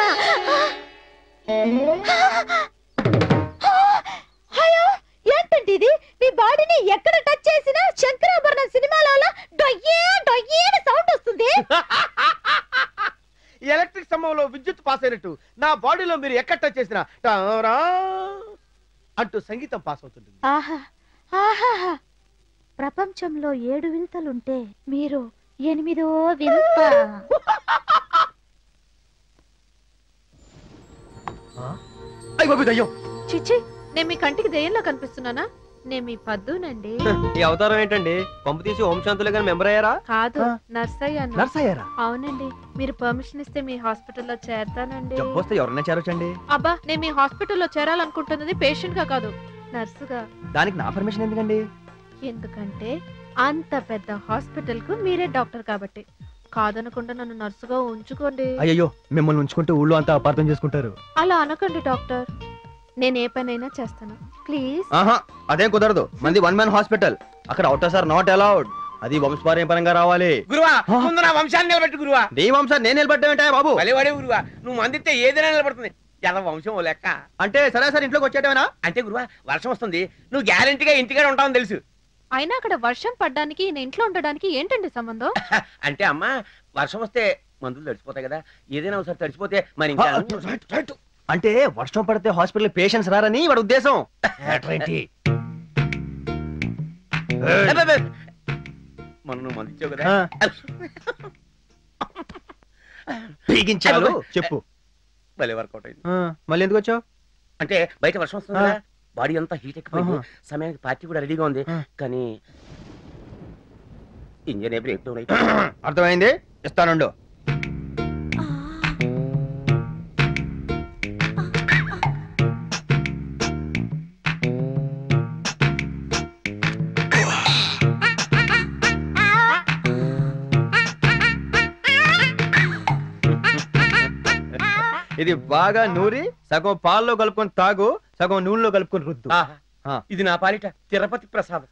అయ్యో ఏంటండి ఇది మీ బాడీని ఎక్కడ టచ్ చేసినా శంకరాభరణం సినిమాలో డొయ్యే డొయ్యే సౌండ్ వస్తుంది ఎలక్ట్రిక్ స్తంభంలో విద్యుత్ పాస్ అయినట్టు నా బాడీలో మీరు ఎక్కడ టచ్ చేసినా టారా అంటూ సంగీతం పాస్ అవుతుంది ఆహా ఆహా ప్రపంచంలో ఏడు వింతలుంటే మీరు ఎనిమిదో వింత అయ్యో చిచి నేను మీ కంటికి దెయ్యంలో కనిపిస్తున్నానా నేను మీ పద్దునండి ఈ అవతారం ఏంటండి పంపు తీసి ఓం శాంతులే కానీ మెంబర్ అయ్యారా కాదు నర్స్ అయ్యాను నర్స్ అయ్యారా అవునండి మీరు పర్మిషన్ ఇస్తే మీ హాస్పిటల్లో చేరతానండి జబ్బు వస్తే ఎవరైనా చేరొచ్చండి అబ్బా నేను మీ హాస్పిటల్లో చేరాలనుకుంటున్నది పేషెంట్ గా కాదు నర్సుగా దానికి నా పర్మిషన్ ఎందుకండి ఎందుకంటే అంత పెద్ద హాస్పిటల్ కు మీరే డాక్టర్ కాబట్టి కాదనకుండా నన్ను నర్సుగా ఉంచుకోండి అయ్యో మిమ్మల్ని ఉంచుకుంటే ఊళ్ళో అంతా అపార్థం చేసుకుంటారు అలా అనకండి డాక్టర్ నేను ఏ పనైనా చేస్తాను ప్లీజ్ ఆహా అదేం కుదరదు మంది వన్ మ్యాన్ హాస్పిటల్ అక్కడ అవుటర్ సార్ నాట్ అలౌడ్ అది వంశపారంపరంగా రావాలి గురువా ముందు నా వంశాన్ని నిలబెట్టు గురువా నీ వంశం నేను నిలబడ్డా బాబు వలేవాడే గురువా నువ్వు మందితే ఏదైనా నిలబడుతుంది ఎలా వంశం ఓ లెక్క అంటే సరే సార్ ఇంట్లోకి వచ్చేటవేనా అంటే గురువా వర్షం వస్తుంది నువ్వు గ్యారంటీగా ఇంటికాడ ఉంటావని తెలుసు అయినా అక్కడ వర్షం పడ్డానికి నేను ఇంట్లో ఉండడానికి ఏంటండి సంబంధం అంటే అమ్మా వర్షం వస్తే మందులు తడిచిపోతాయి కదా ఏదైనా ఒకసారి తడిచిపోతే మరి ఇంకా అంటే వర్షం పడితే హాస్పిటల్ పేషెంట్స్ రారని వాడి ఉద్దేశం అబ్బబ్బే. మొన్న నువ్వు మందు ఇచ్చావు కదా పీగించాలు చెప్పు భలే వర్కౌట్ అయింది ఆ, మళ్ళీ ఎందుకు వచ్చావు అంటే బయట వర్షం వస్తుంది ఆ. కదా బాడీ అంతా హీట్ ఎక్కిపోయింది ఆహా. సమయానికి పార్టీ కూడా రెడీగా ఉంది ఆ. కానీ ఇంజన్ ఏ బ్రేక్ డౌన్ అర్థమైంది ఇస్తానుండు ఇది బాగా నూరి సగం పాల్లో కలుపుకొని తాగు సగం నూనెలో కలుపుకొని రుద్దు ఆ. ఇది నా పాలిట తిరుపతి ప్రసాదం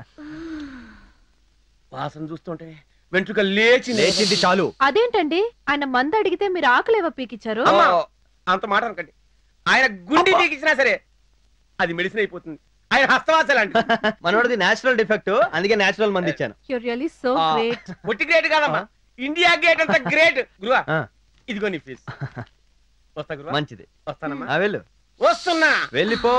వాసన చూస్తుంటే వెంట్రుక లేచి లేచింది చాలు అదేంటండి ఆయన మంద అడిగితే మీరు ఆకలేవో పీకిచ్చారు అమ్మా, అంత మాట అనకండి ఆయన గుండె తీకిచ్చినా సరే అది మెడిసిన్ అయిపోతుంది ఆయన హస్తవాసలాంటి మనోడిది నేచురల్ డిఫెక్ట్ అందుకే నేచురల్ మంది ఇచ్చాను యూర్ రియలీ సో ఆ. గ్రేట్ పొట్టి గ్రేట్ కాదమ్మా ఇండియా గేట్ అంత గ్రేట్ గురువా ఆ, ఇదిగో నీ ఫీజ్ వస్తా గురువా మంచిది వస్తానమ్మా ఆ, వెళ్ళు వస్తున్నా వెళ్ళిపో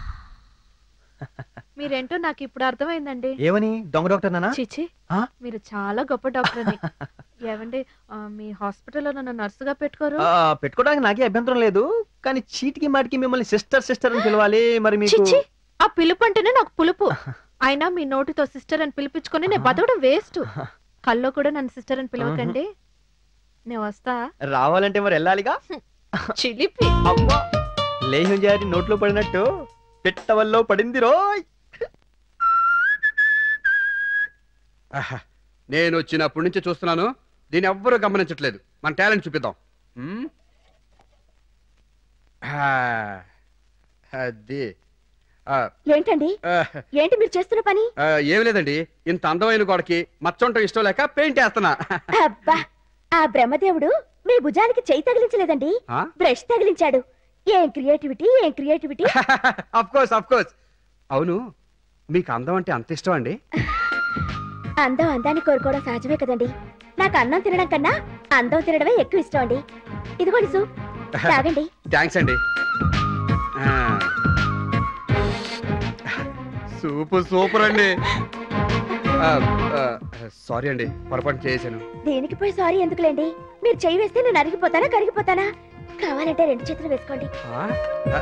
మీరేంటో నాకు ఇప్పుడు అర్థమైందండి ఏమని దొంగ డాక్టర్ నానా చిచి ఆ? మీరు చాలా గొప్ప డాక్టర్ అని ఏమండి ఆ, మీ హాస్పిటల్లో నన్ను నర్సుగా పెట్టుకోరు ఆ, పెట్టుకోవడానికి నాకే అభ్యంతరం లేదు కానీ చీటికి మాటికి మిమ్మల్ని సిస్టర్ సిస్టర్ అని పిలవాలి మరి మీకు చిచి ఆ పిలుపు అంటేనే నాకు పులుపు అయినా మీ నోటితో సిస్టర్ అని పిలిపించుకొని నేను బతకడం వేస్ట్ కల్లో కూడా నన్ను సిస్టర్ అని పిలవకండి నేను వస్తా రావాలంటే మరి వెళ్ళాలిగా చిలిపి అబ్బా లేహం జారి నోట్లో పడినట్టు పిట్టవల్లో పడింది రోయ్ ఆహా, నేను వచ్చినప్పటి నుంచి చూస్తున్నాను దీన్ని ఎవ్వరూ గమనించట్లేదు మన టాలెంట్ చూపిద్దాం మ్మ్? ఆ, అది ఆ, ఏంటండి ఆ, ఏంటి మీరు చేస్తున్న పని ఆ, ఏం లేదండి ఇంత అందమైన గోడకి మచ్చంటం ఇష్టం లేక పెయింట్ వేస్తున్నా అబ్బా ఆ బ్రహ్మదేవుడు మీ భుజానికి చెయ్యి తగిలించలేదండి ఆ? బ్రష్ తగిలించాడు ఏం క్రియేటివిటీ ఏం creativity of course of course అవును మీకు అందం అంటే అంత ఇష్టం అండి అందం అందాన్ని కోరుకోవడం సహజమే కదండి నాకు అన్నం తినడం కన్నా అందం తినడమే ఎక్కువ ఇష్టం అండి ఇదిగోండి సూప్ తాగండి థ్యాంక్స్ అండి ఆ. సూపర్ సూపర్ అండి సారీ అండి పొరపాటు చేశాను దేనికి పోయి సారీ ఎందుకులేండి మీరు చెయ్యి వేస్తే నేను అరిగిపోతానా కరిగిపోతానా కావాలంటే రెండు చేతులు వేసుకోండి ఆ? ఆ,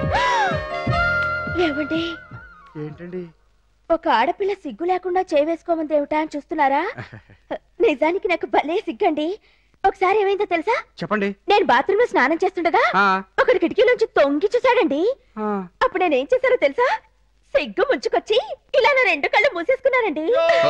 ఏమండి ఏంటండి ఒక ఆడపిల్ల సిగ్గు లేకుండా చేయి వేసుకోమంది ఏమిటా అని చూస్తున్నారా నిజానికి నాకు భలే సిగ్గండి ఒకసారి ఏమైందో తెలుసా చెప్పండి నేను బాత్రూమ్ లో స్నానం చేస్తుండగా ఆ, ఒకటి కిటికీలోంచి తొంగి చూశాడండి ఆ. అప్పుడు నేను ఏం చేశానో తెలుసా సిగ్గు ముంచుకొచ్చి ఇలా నా రెండు కళ్ళు మూసేసుకున్నానండి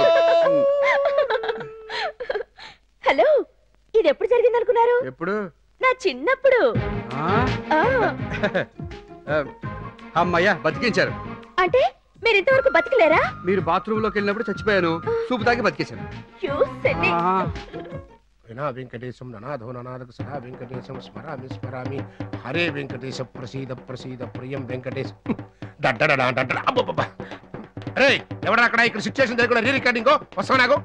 హలో ఇది ఎప్పుడు జరిగింది అనుకున్నారు ఎప్పుడు నా చిన్నప్పుడు ఆ? ఆ, ఆ, అమ్మయ్యా బతికించారు అంటే మీరు ఇంతవరకు బతికలేరా మీరు బాత్రూమ్ లోకి వెళ్ళినప్పుడు చచ్చిపోయాను సూపు తాగి బతికేశాను You silly. ఆహా. వినా వెంకటేశం ననాథో ననాదక సదా వెంకటేశం స్మరామి స్మరామి హరే వెంకటేశ ప్రసీద ప్రసీద ప్రియం వెంకటేశ డడ్డడడా డడ్డడ అబ్బబ్బబ్బ. రే ఎవడా అక్కడ ఇక్కడ సిచ్యువేషన్ జరగకుండా రీ రికార్డింగ్ వస్తావు నాకు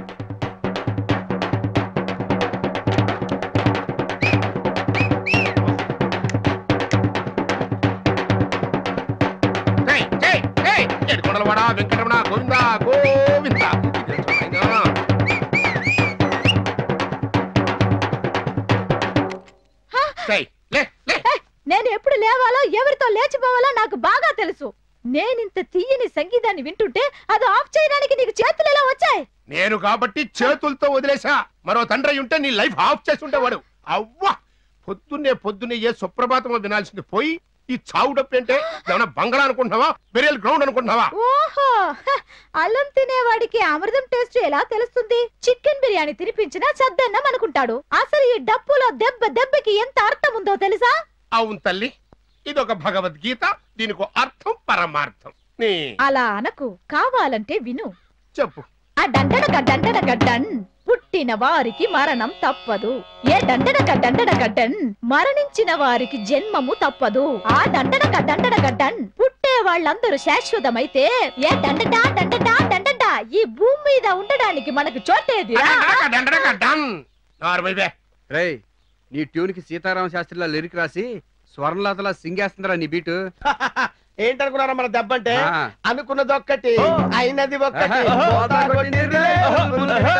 జై జై జై ఏడుకొండలవాడ వెంకటరమణ గోవింద గోవింద ఇదేంటో నాయనా? జై లే లే నేను ఎప్పుడు లేవాలో ఎవరితో లేచిపోవాలో నాకు బాగా తెలుసు నేనింత తీయని సంగీతాన్ని వింటుంటే అది ఆఫ్ చేయడానికి నీకు చేతులు ఎలా వచ్చాయి నేను కాబట్టి చేతులతో వదిలేసా మరో తండ్రి అయి ఉంటే నీ లైఫ్ ఆఫ్ చేసి ఉండేవాడు అవ్వా పొద్దున్నే పొద్దున్నే ఏ సుప్రభాతం వినాల్సింది పోయి ఈ చావు డప్పు అంటే ఏమన్నా బంగాళా అనుకుంటున్నావా బెరియల్ గ్రౌండ్ అనుకుంటున్నావా ఓహో హ, అల్లం తినేవాడికి అమృతం టేస్ట్ ఎలా తెలుస్తుంది చికెన్ బిర్యానీ తినిపించినా సద్దన్నం అనుకుంటాడు అసలు ఈ డప్పులో దెబ్బ దెబ్బకి ఎంత అర్థం ఉందో తెలుసా అవును తల్లి ఇదొక భగవద్గీత దీనికి అర్థం పరమార్థం నీ అలా అనకు కావాలంటే విను చెప్పు ఆ డండడక డండడక డన్ పుట్టిన వారికి మరణం తప్పదు ఏ డండడక డండడక డన్ మరణించిన వారికి జన్మము తప్పదు ఆ దండడక దండడక డన్ పుట్టే వాళ్ళందరూ శాశ్వతమైతే ఏ డండడా డండడా డండడా ఈ భూమి మీద ఉండడానికి మనకు చోటేది డండడక డండడక డన్ నార్మల్ బే రేయ్ నీ ట్యూన్ కి సీతారామ శాస్త్రిలా లిరిక్ రాసి స్వర్ణలతలా సింగేస్తుందిరా నీ బీటు ఏంటనుకున్నారా మన దెబ్బ అంటే ఆ. అనుకున్నది ఒక్కటి అయినది ఒక్కటి ఆహా. పోతా కొట్టిర్రులే, పుల్లుగా.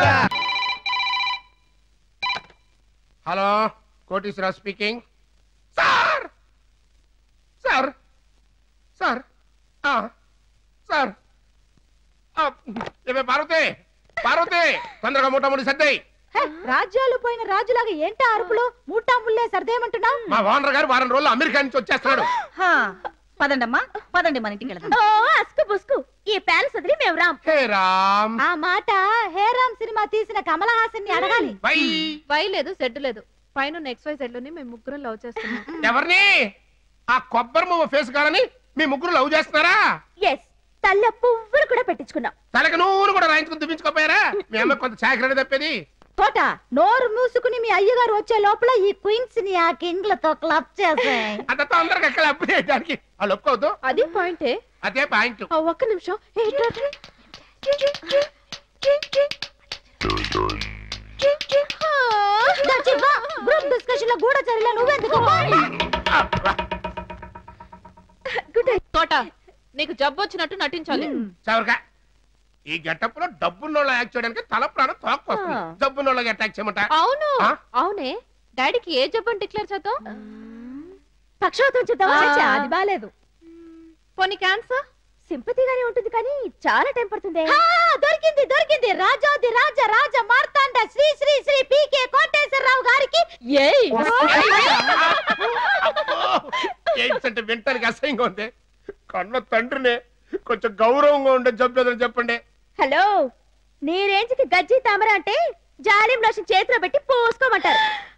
Hello Koteswararao speaking sir sir sir ఆ, సార్ ఆ, ఏమే పార్వతి పార్వతి తొందరగా మూటముడి సర్దాయి రాజ్యాలు పోయిన రాజులాగా ఏంటా అరుపులు మూటా ముల్లే సర్దేమంటున్నావు మా ఓనర్ గారు వారం రోజులు అమెరికా నుంచి వచ్చేస్తున్నాడు పదండమ్మా పదండి మన ఇంటికి వెళ్దాం ఓ అస్కు బుస్కు ఈ ప్యాలెస్ వదిలి మేము రాం హే రామ్ ఆ మాట హేరామ్ సినిమా తీసిన కమల హాసన్ ని అడగాలి బై వై లేదు సెడ్ లేదు పైన ఎక్స్ వై సెడ్ లోని మేము ముగ్గురం లవ్ చేస్తున్నాం ఎవరిని ఆ కొబ్బరి మువ్వ ఫేస్ కాలని మీ ముగ్గురు లవ్ చేస్తున్నారా ఎస్ తల్ల పువ్వులు కూడా పెట్టించుకున్నాం తలకి నూనె కూడా రాయించుకుని దువ్వించుకోపోయారా మీ అమ్మ కొంత చాకరీ తప్పేది తోట నోరు మూసుకుని మీ అయ్యగారు వచ్చే లోపల ఈ క్వీన్స్ ని ఆ కింగ్లతో క్లబ్ చేసే అంత తొందరగా ఎక్కడ అప్పు చేయడానికి వాళ్ళు ఒప్పుకోవద్దు అది పాయింటే అదే పాయింట్ ఆ, ఒక్క నిమిషం ఏ, ఇటు, అటు. గ్రూప్ డిస్కషన్ లో గూఢచర్యలో నువ్వెందుకు తోట నీకు జబ్బు వచ్చినట్టు నటించాలి చవరగా ఈ గెటప్ లో డబ్బున్నోళ్ళ యాక్ట్ చేయడానికి తల ప్రాణం తోక్కొస్తుంది డబ్బున్నోళ్ళకి అటాక్ చేయమంట అవును ఆ? అవునే డాడీకి ఏ జబ్బు అని డిక్లేర్ చేద్దాం పక్షవాతం చూద్దామా చచ్చా, అది బాలేదు పోనీ క్యాన్సర్ సింపతిగానే ఉంటుంది కానీ చాలా టైం పడుతుంది ఆ, దొరికింది దొరికింది రాజాది రాజ రాజ మార్తాండ శ్రీ శ్రీ శ్రీ పీకే కోటేశ్వరరావు గారికి ఏయ్ అబ్బో! ఏం నాకు అసహ్యంగా ఉంది కన్న తండ్రినే కొంచెం గౌరవంగా ఉండే జబ్బు ఏదైనా చెప్పండి హలో నీ రేంజ్కి గజ్జి తామర అంటే జాలిం లోషన్ చేతిలో పెట్టి పోసుకోమంటారు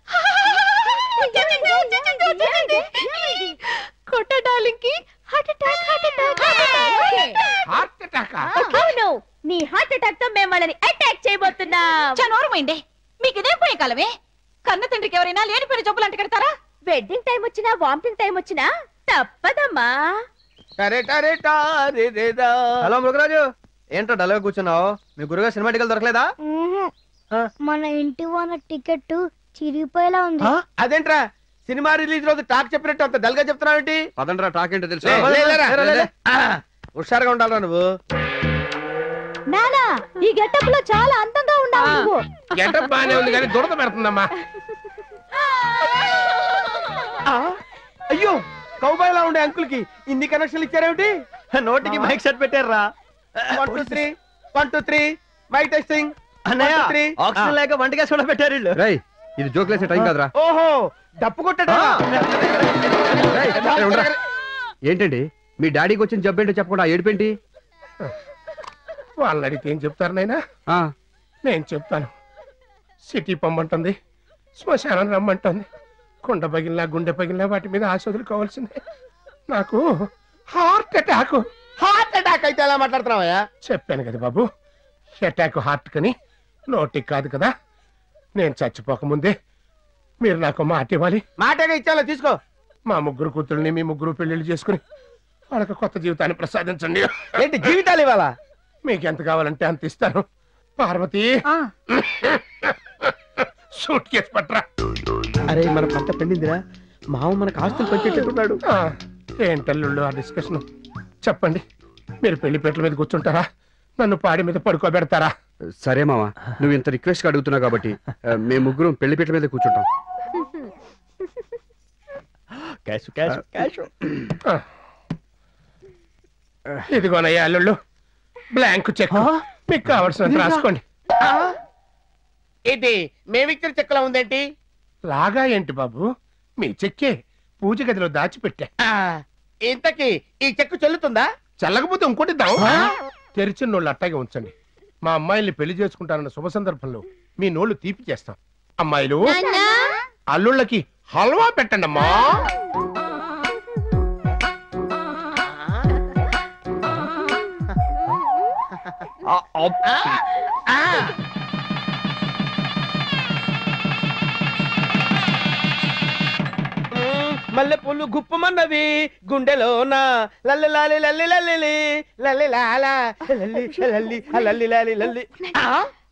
కొట్టడానికి heart attack heart attack heart attack అవును నీ హార్ట్ అటాక్ తో మేము వాళ్ళని అటాక్ చేయబోతున్నాం చనోరమైందే మీకు ఇదే పోయే కాలమే కన్న తండ్రికి ఎవరైనా లేనిపోయిన జబ్బులు అంట కడతారా వెడ్డింగ్ టైం వచ్చినా వామిటింగ్ టైం వచ్చినా తప్పదమ్మా హలో మృగరాజు ఏంటో డల్గా కూర్చున్నావు మీ గురుగా సినిమా టికెట్ దొరకలేదా ఆ. మన ఇంటి వాళ్ళ టికెట్ చిరిగిపోయేలా ఉంది ఆ? అదేంట్రా సినిమా రిలీజ్ రోజు టాక్ చెప్పినట్టు అంత డల్ గా చెప్తున్నావు ఏంటి పదండ్రా టాక్ ఏంటో తెలుసు హుషారుగా ఉండాలిరా నువ్వు నానా ఈ గెటప్ లో చాలా అందంగా ఉన్నావు నువ్వు గెటప్ బానే ఉంది కానీ దురద పెడుతుందమ్మా ఆ? అయ్యో కౌబాయ్లా ఉండే అంకుల్ కి ఇన్ని కనెక్షన్లు ఇచ్చారేమిటి నోటికి మైక్ సెట్ పెట్టారా one two three one two three mike testing అన్నయ్య One, two, three. ఆక్సిజన్ లేక వంటగా కూడా పెట్టారు వీళ్ళు రేయ్ ఇది జోక్లేసే టైం కాదురా ఓహో డప్పు కొట్టడా రేయ్, రేయ్, ఉండరా. ఏంటండి మీ డాడీకి వచ్చిన జబ్బు ఏంటో చెప్పకుండా ఆ ఏడుపేంటి వాళ్ళని అడిగితే ఏం చెప్తారు నాయనా ఆ, నేను చెప్తాను సిటీ పొమ్మంటుంది శ్మశానం రమ్మంటుంది కుండ పగిలినా గుండె పగిలినా వాటి మీద ఆశ వదులుకోవాల్సిందే నాకు హార్ట్ అటాక్ హార్ట్ అటాక్ అయితే ఎలా మాట్లాడుతున్నావయ్యా చెప్పాను కదా బాబు అటాక్ హార్ట్ కని నోటికి కాదు కదా నేను చచ్చిపోకముందే మీరు నాకు మాట ఇవ్వాలి మాటగా ఇచ్చాలో తీసుకో మా ముగ్గురు కూతుర్ని మీ ముగ్గురు పెళ్లిళ్ళు చేసుకుని వాళ్ళకి కొత్త జీవితాన్ని ప్రసాదించండి ఏంటి జీవితాలు ఇవ్వాలా మీకు ఎంత కావాలంటే అంత ఇస్తాను పార్వతి సూట్ కేసు పట్రా అరే మన పంట పండిందిరా మామ మనకు ఆస్తులు పంచేటట్టున్నాడు ఆ, ఏంటల్లుళ్ళు ఆ డిస్కషన్ చెప్పండి మీరు పెళ్లి పెట్టల మీద కూర్చుంటారా నన్ను పాడి మీద పడుకోబెడతారా సరే మావా నువ్వు ఇంత రిక్వెస్ట్ గా అడుగుతున్నావు కాబట్టి ఆ, మేము ముగ్గురం పెళ్లి పీటల మీద కూర్చుంటాం క్యాష్ క్యాష్ క్యాష్ ఆ. ఇదిగోనయ్యా అల్లుళ్ళు బ్లాంక్ చెక్ మీకు కావాల్సినంత రాసుకోండి ఏంటి మేమిచ్చిన చెక్కలా ఉందేంటి లాగా ఏంటి బాబు మీ చెక్కే పూజ గదిలో దాచిపెట్టా ఆ, ఇంతకీ ఈ చెక్కు చెల్లుతుందా చల్లకపోతే ఇంకోటి ఇద్దాం తెరిచిన నోళ్ళు అట్టాగే ఉంచండి మా అమ్మాయిల్ని పెళ్లి చేసుకుంటానన్న శుభ సందర్భంలో మీ నోళ్ళు తీపి చేస్తాం అమ్మాయిలు అల్లుళ్ళకి హల్వా పెట్టండి అమ్మా మల్లె పూలు గుప్పమన్నవి గుండెలోన లల్లి లాలి లల్లి లల్లి లల్లి లాలా లల్లి లల్లి ఆ లల్లి లాలి లల్లి ఆ?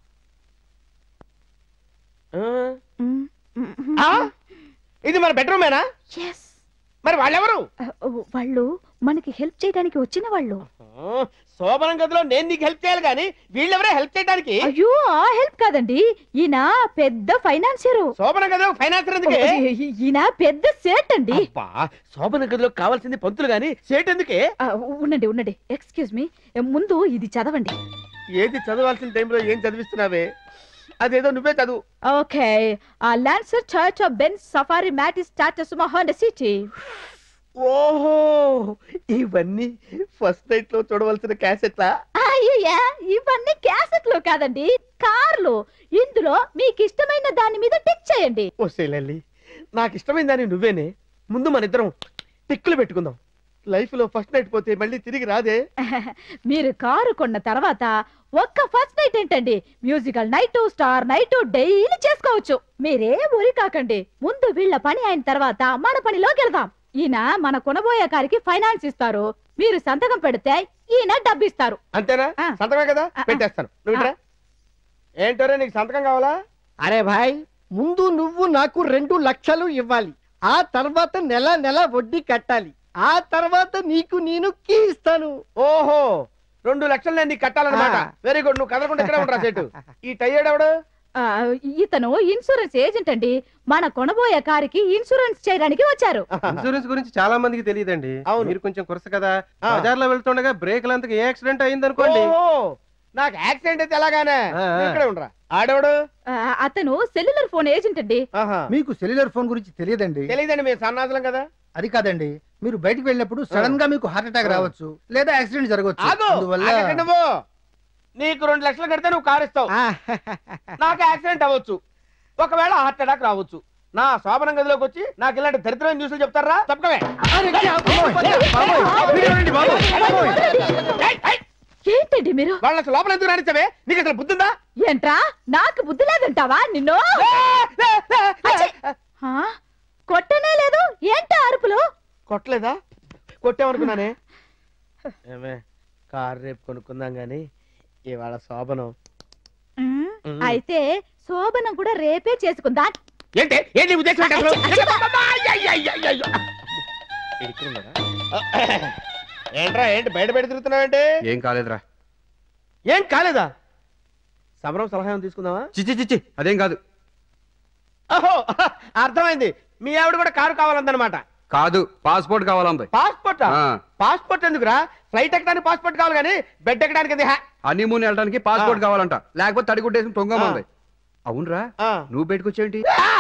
ఆ? ఇది మన బెడ్రూమేనా మరి వాళ్ళెవరు వాళ్ళు మనకి హెల్ప్ చేయడానికి వచ్చిన వాళ్ళు ఆ, శోభనం గదిలో నేను నీకు హెల్ప్ చేయాలి కానీ వీళ్ళెవరే హెల్ప్ చేయడానికి అయ్యో ఆ హెల్ప్ కాదండి ఈయన పెద్ద ఫైనాన్సియర్ శోభనం గదిలో ఫైనాన్సర్ ఎందుకే ఈయన పెద్ద సేట్ అండి అబ్బా శోభన గదిలో కావాల్సింది పంతులు గాని సేట్ ఎందుకే ఆ, ఉండండి ఉండండి ఎక్స్క్యూజ్ మీ ముందు ఇది చదవండి ఏది చదవాల్సిన టైంలో ఏం చదివిస్తున్నావే అదేదో నువ్వే చదువు ఓకే ఆ lancer church of ben safari mat is starts మహాండ సిటీ ఓహో ఇవన్నీ ఫస్ట్ నైట్ లో చూడవలసిన క్యాసెట్లా అయ్యయ్యా ఇవన్నీ క్యాసెట్లు కాదండి కార్లు ఇందులో మీకు ఇష్టమైన దాని మీద టిక్ చేయండి ఓ లల్లి నాకు ఇష్టమైన దాన్ని నువ్వేనే ముందు మన ఇద్దరం టిక్కులు పెట్టుకుందాం లైఫ్ లో ఫస్ట్ నైట్ పోతే మళ్ళీ తిరిగి రాదే మీరు కారు కొన్న తర్వాత ఒక్క ఫస్ట్ నైట్ ఏంటండి musical night star night daily చేసుకోవచ్చు మీరే ఊరి కాకండి ముందు వీళ్ళ పని అయిన తర్వాత మన పనిలోకి వెళ్దాం ఈయన మన కొనబోయే కారికి ఫైనాన్స్ ఇస్తారు మీరు సంతకం పెడితే ఈయన డబ్బిస్తారు అంతేనా ఆ. సంతకమే కదా ఆ, ఆ. పెట్టేస్తాను నువ్వు ఇట్రా. ఏంటోరే నీకు సంతకం కావాలా అరే భాయ్ ముందు నువ్వు నాకు రెండు లక్షలు ఇవ్వాలి ఆ తర్వాత నెల నెల వడ్డీ కట్టాలి ఆ తర్వాత నీకు నేను కీ ఇస్తాను ఓహో రెండు లక్షలు నేను నీకు కట్టాలన్నమాట ఆ. వెరీ గుడ్ నువ్వు కదలకుండా ఇక్కడే ఉండరా సెటు ఈ టయ్యాడు ఎవడు ఆ, ఇతను ఇన్సూరెన్స్ ఏజెంట్ అండి మన కొనబోయే కారుకి ఇన్సూరెన్స్ చేయడానికి వచ్చారు ఇన్సూరెన్స్ గురించి చాలా మందికి తెలియదండి అవును. మీరు కొంచెం కురస కదా ఆ. బజార్లో వెళ్తుండగా బ్రేక్ అంతకు ఏ యాక్సిడెంట్ అయింది అనుకోండి ఓహో నాకు యాక్సిడెంట్ అయితే ఎలాగానే ఆ, ఆ. నువ్వు ఇక్కడే ఉండరా ఆడెవడు ఆ, అతను సెల్యులర్ ఫోన్ ఏజెంట్ అండి ఆహా మీకు సెల్యులర్ ఫోన్ గురించి తెలియదండి తెలియదండి మేము సన్నాసులం కదా అది కాదండి మీరు బయటికి వెళ్ళినప్పుడు సడన్ గా మీకు హార్ట్ అటాక్ రావచ్చు లేదా యాక్సిడెంట్ జరగవచ్చు ఆగు అందువల్ల ఆగకండి నువ్వు నీకు రెండు లక్షలు కడితే నువ్వు కారు ఇస్తావు నాకు యాక్సిడెంట్ అవ్వచ్చు ఒకవేళ హార్ట్ అటాక్ రావచ్చు నా శోభనం గదిలోకి వచ్చి నాకు ఇలాంటి దరిద్రమైన న్యూస్లు చెప్తారా తప్పకమే ఏంటండి మీరు వాళ్ళ అసలు లోపల ఎందుకు రానిచ్చావే నీకు అసలు బుద్ధుందా ఏంట్రా నాకు బుద్ధి లేదంటావా నిన్ను అచ్చే! ఆ? కొట్టనే లేదు ఏంటి అరుపులు కొట్టలేదా కొట్టామనుకున్నానే ఏమే కారు రేపు కొనుక్కుందాం గాని ఇవాళ శోభనం ఉమ్, అయితే శోభనం కూడా రేపే చేసుకుందా ఏంటి ఏంటి నీ ఉద్దేశం ఏంటి అసలు? ఏంటి అబ్బబ్బా! అయ్య, అయ్య, అయ్య, అయ్య, అయ్య. ఇరుక్కున్నాడా? ఏంట్రా ఏంటి బయట బయట తిరుగుతున్నావేంటి ఏం కాలేదురా ఏం కాలేదా సమరం సలహా ఏమైనా తీసుకుందామా చిచ్చి చిచ్చి అదేం కాదు ఓహో అర్థమైంది మీ ఆవిడ కూడా కారు కావాలందనమాట కాదు పాస్పోర్ట్ కావాలంది పాస్పోర్ట్ ఆ. పాస్పోర్ట్ ఎందుకురా ఫ్లైట్ ఎక్కడానికి పాస్పోర్ట్ కావాలి కానీ బెడ్ ఎక్కడానికి ఎందుకు? హా. హనీమూన్ వెళ్ళడానికి పాస్పోర్ట్ కావాలంట లేకపోతే తడిగుడ్డేసి తొంగమంది అవునరా నువ్వు బయటకు వచ్చేంటి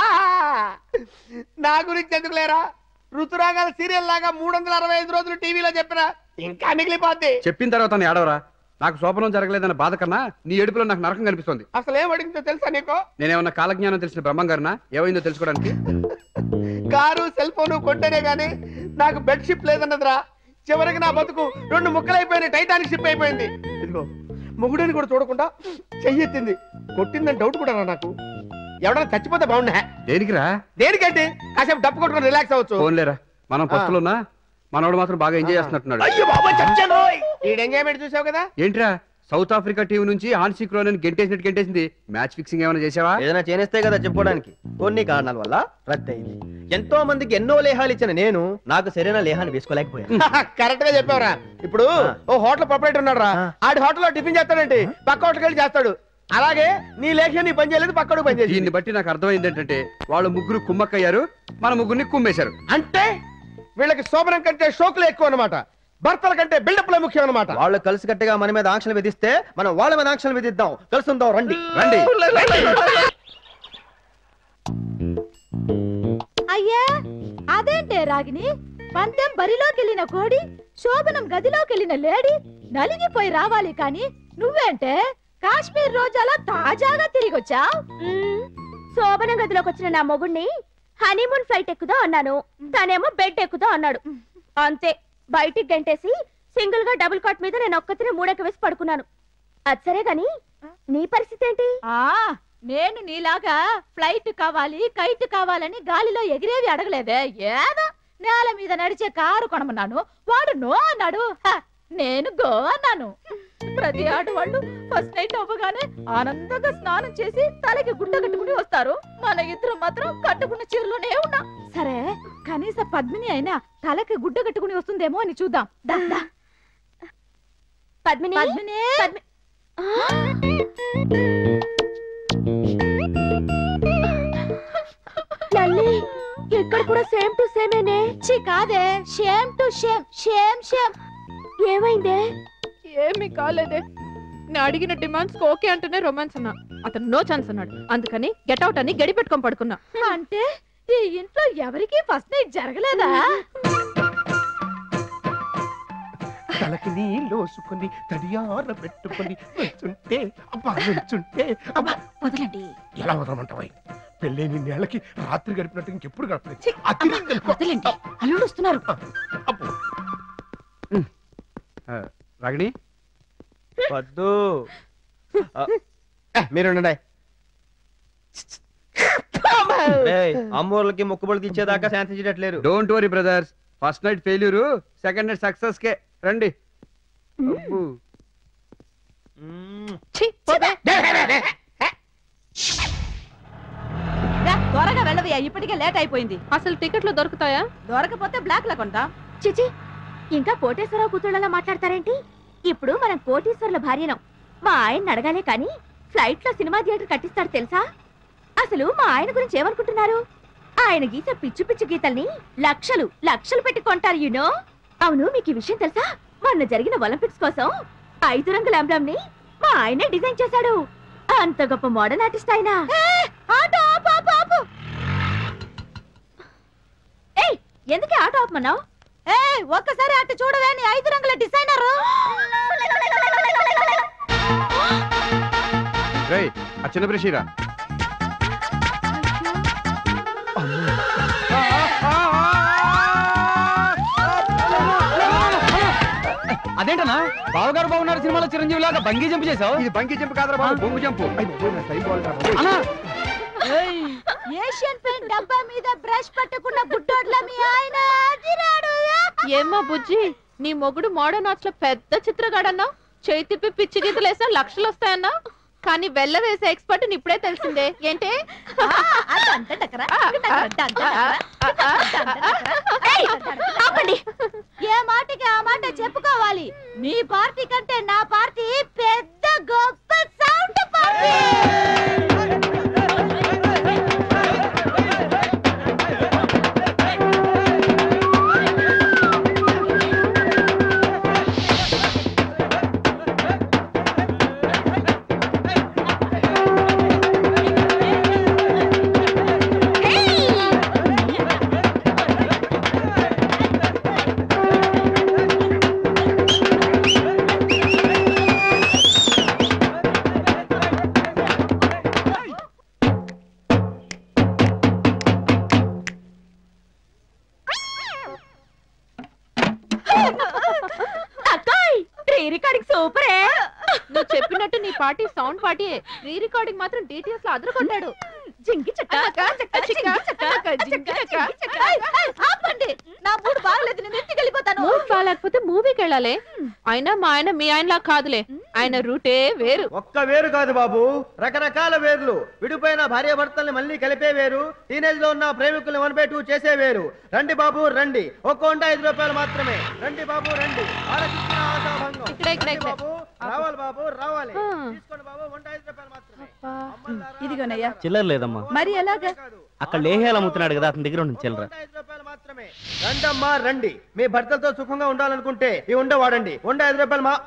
నా గురించి ఎందుకు లేరా ఋతురాగాల సీరియల్ లాగా మూడు వందల అరవై ఐదు రోజులు టీవీలో చెప్పిన ఇంకా మిగిలిపోద్ది చెప్పిన తర్వాత నీ ఏడవరా నాకు శోభనం జరగలేదన్న బాధ కన్నా నీ ఏడుపులో నాకు నరకం కనిపిస్తుంది అసలు ఏం అడిగిందో తెలుసా నీకు నేనేమన్నా కాలజ్ఞానం తెలిసిన బ్రహ్మం గారినా ఏమైందో తెలుసుకోవడానికి కారు సెల్ ఫోన్ కొంటేనే గానీ నాకు బెడ్ షిప్ లేదన్నదిరా చివరికి నా బతుకు రెండు ముక్కలైపోయిన టైటానిక్ షిప్ అయిపోయింది ఇదిగో మొగుడని కూడా చూడకుండా చెయ్యెత్తింది కొట్టిందని డౌట్ కూడా రా నాకు ఎవడన్నా చచ్చిపోతే బాగుండే దేనికిరా దేనికంటే కాసేపు డప్పు కొట్టుకొని రిలాక్స్ అవ్వచ్చు ఫోన్లేరా మనం పస్తులున్నా మనోడు మాత్రం బాగా ఎంజాయ్ చేస్తున్నట్టున్నాడు అయ్యో బాబా చచ్చాను ఈ ఎంజాయ్మెంట్ చూసావు కదా ఏంట్రా సౌత్ ఆఫ్రికా టీం నుంచి హాన్సీ క్రోనన్ గెంటేసినట్టు గెంటేసింది మ్యాచ్ ఫిక్సింగ్ ఏమైనా చేసావా ఏదైనా చేనేస్తే కదా చెప్పుకోవడానికి కొన్ని కారణాల వల్ల రద్దయింది ఎంతో మందికి ఎన్నో లేహాలు ఇచ్చిన నేను నాకు సరైన లేహాన్ని వేసుకోలేకపోయాను కరెక్ట్ గా చెప్పావురా ఇప్పుడు ఓ హోటల్ ప్రొపరేటర్ ఉన్నాడు రా ఆడి హోటల్లో టిఫిన్ చేస్తాడంటే పక్క హోటల్కి వెళ్ళి చేస్తాడు అలాగే నీ లేఖ నీ పని చేయలేదు పక్కడు పని చేసి దీన్ని బట్టి నాకు అర్థమైంది ఏంటంటే వాళ్ళు ముగ్గురు కుమ్మక్కయ్యారు మన ముగ్గురిని కుమ్మేశారు అంటే వీళ్ళకి శోభనం కంటే షోకులు ఎక్కువ అన్నమాట భర్తల కంటే బిల్డప్లే ముఖ్యం అన్నమాట వాళ్ళు కలిసి కట్టుగా మన మీద ఆంక్షలు విధిస్తే మనం వాళ్ళ మీద ఆంక్షలు విధిద్దాం కలుసుందాం రండి రండి అయ్యా అదేంటే రాగిని పందెం బరిలోకెళ్ళిన కోడి శోభనం గదిలోకెళ్ళిన లేడీ నలిగిపోయి రావాలి కాని నువ్వేంటే కాశ్మీర్ రోజాలా తాజాగా తిరిగొచ్చా శోభన గదిలోకి వచ్చిన నా మొగుణ్ణి హనీమూన్ ఫ్లైట్ ఎక్కుదా అన్నాను తనేమో బెడ్ ఎక్కుదా అన్నాడు అంతే బయటికి గంటేసి సింగిల్ గా డబుల్ కాట్ మీద నేను ఒక్కతిని మూడెక్క వేసి పడుకున్నాను అది సరే గాని నీ పరిస్థితి ఏంటి ఆ నేను నీలాగా ఫ్లైట్ కావాలి కైట్ కావాలని గాలిలో ఎగిరేవి అడగలేదే ఏదో నేల మీద నడిచే కారు కొనమన్నాను వాడు నో అన్నాడు హ, నేను గో అన్నాను ప్రతి ఆడవాళ్ళు ఫస్ట్ నైట్ అవ్వగానే ఆనందంగా స్నానం చేసి తలకి గుడ్డ కట్టుకుని వస్తారు మన ఇద్దరు మాత్రం కట్టుకున్న చీరలోనే ఉన్నా సరే కనీస పద్మిని అయినా తలకి గుడ్డ కట్టుకుని వస్తుందేమో అని చూద్దాం దా, దా. పద్మిని పద్మిని పద్మి- లల్లి ఇక్కడ కూడా సేమ్ టు సేమేనే ఛీ, కాదే shame to shame shame shame ఏమైందే ఏమీ కాలేదే నేను అడిగిన డిమాండ్స్ ఓకే అంటేనే రొమాన్స్ అన్నా అతను నో ఛాన్స్ అన్నాడు అందుకని గెట్ అవుట్ అని గడి పెట్టుకొని పడుకున్నా అంటే ఈ ఇంట్లో ఎవరికీ ఫస్ట్ నైట్ జరగలేదా తలకి నీలోసుకుని తడియార పెట్టుకుని నుంచుంటే అబ్బా నుంచుంటే అబ్బా వదలండి ఎలా వదలమంటావా పెళ్ళైన నేలకి రాత్రి గడిపినట్టు ఇంకెప్పుడు గడపలేదు అతిరిందనుకో. వదలండి అల్లుడు వస్తున్నారు అబ్బో. ఆ, రాగిణి వద్దు ఆ, మీరు ఉండండి. రేయ్, అమ్మోర్లకి మొక్కుబడులు ఇచ్చేదాకా శాంతించేటట్లేరు don't worry brothers first night failure second night success కే రండి అబ్బో. రా, త్వరగా వెళ్ళవయ్యా ఇప్పటికే లేట్ అయిపోయింది అసలు టికెట్లు దొరుకుతాయా దొరకపోతే బ్లాక్ లా కొంటా చిచి ఇంకా కోటేశ్వరరావు కూతుళ్ళలా మాట్లాడతారేంటి ఇప్పుడు మనం కోటీశ్వరుల భార్యనం మా ఆయన అడగాలే కానీ ఫ్లైట్ లో సినిమా థియేటర్ కట్టిస్తాడు తెలుసా అసలు మా ఆయన గురించి ఏమనుకుంటున్నారు ఆయన గీత పిచ్చి పిచ్చి గీతల్ని లక్షలు లక్షలు పెట్టి కొంటారు యూనో అవును మీకు ఈ విషయం తెలుసా మొన్న జరిగిన ఒలింపిక్స్ కోసం ఐదు రంగుల ఎంబ్లమ్ ని మా ఆయనే డిజైన్ చేశాడు అంత గొప్ప మోడర్న్ ఆర్టిస్ట్ ఆయన ఆటో ఆపు ఆపు ఆపు ఏయ్ ఎందుకే ఆటో ఆపమన్నావు ఏ ఒక్కసారి అటు చూడవే నీ ఐదు రంగుల డిజైనర్ రేయ్ ఆ చిన్న బ్రషీరా అదేంటనా బావగారు బాగున్నారు సినిమాలో చిరంజీవి లాగా బంగీ జంప్ చేసావు ఇది బంకీ జంప్ కాదురా బాబు బొంగు జంపు అన్నా ఏషియన్ పెయింట్ డబ్బా మీద బ్రష్ పట్టకుండా గుడ్డోడ్ల మీ ఆయన అదిరాడు ఏమ్మా బుజ్జి నీ మొగుడు మోడర్న్ ఆర్ట్స్ లో పెద్ద చిత్రగాడన్నా చేయి తిప్పి పిచ్చి గీతలు వేసా లక్షలు వస్తాయన్నా కానీ వెళ్ళ వేసే ఎక్స్పర్ట్ ఇప్పుడే తెలిసిందే ఏంటి ఆపండి ఏ మాటకి ఆ మాట చెప్పుకోవాలి నీ పార్టీ కంటే నా పార్టీ పెద్ద గొప్ప సౌండ్ పార్టీ అక్కాయ్ రీ రికార్డింగ్ సూపరే నువ్వు చెప్పినట్టు నీ party sound party re recording మాత్రం డీటెయిల్స్ లో అదరగొట్టాడు జింగి చక్క చక్క జింగి చక్క జింగి చక్క ఏయ్, ఏయ్, ఆపండి నా మూడు బాగలేదు నేను ఇంటికి వెళ్ళిపోతాను మూడ్ బాగాలేకపోతే మూవీకి వెళ్ళాలి అయినా మా ఆయన మీ ఆయనలా కాదులే ఆయన రూటే వేరు ఒక్క వేరు కాదు బాబు రకరకాల వేర్లు విడిపోయిన భార్య భర్తల్ని మళ్ళీ కలిపే వేరు టీనేజ్ లో ఉన్న ప్రేమికుల్ని వన్ బై టూ చేసే వేరు రండి బాబు రండి ఒక్క వంట ఐదు రూపాయలు మాత్రమే రండి బాబు రండి ఆలోచించిన ఆశాభంగం ఇక్కడ, ఇక్కడ, రండి ఇక్కడ. బాబు రావాలి బాబు రావాలి ఆ. తీసుకోండి బాబు వంట ఐదు రూపాయలు మాత్రమే ఇదిగోనయ్యా చిల్లర లేదమ్మా మరి ఎలాగా అక్కడ లేహేలు అమ్ముతున్నాడు కదా అతని దగ్గర ఉంటుంది చిల్లర వంట ఐదు రూపాయలు మాత్రమే రండమ్మా రండి మీ భర్తలతో సుఖంగా ఉండాలనుకుంటే ఈ ఉండ వాడండి వంట ఐదు రూపాయలు మా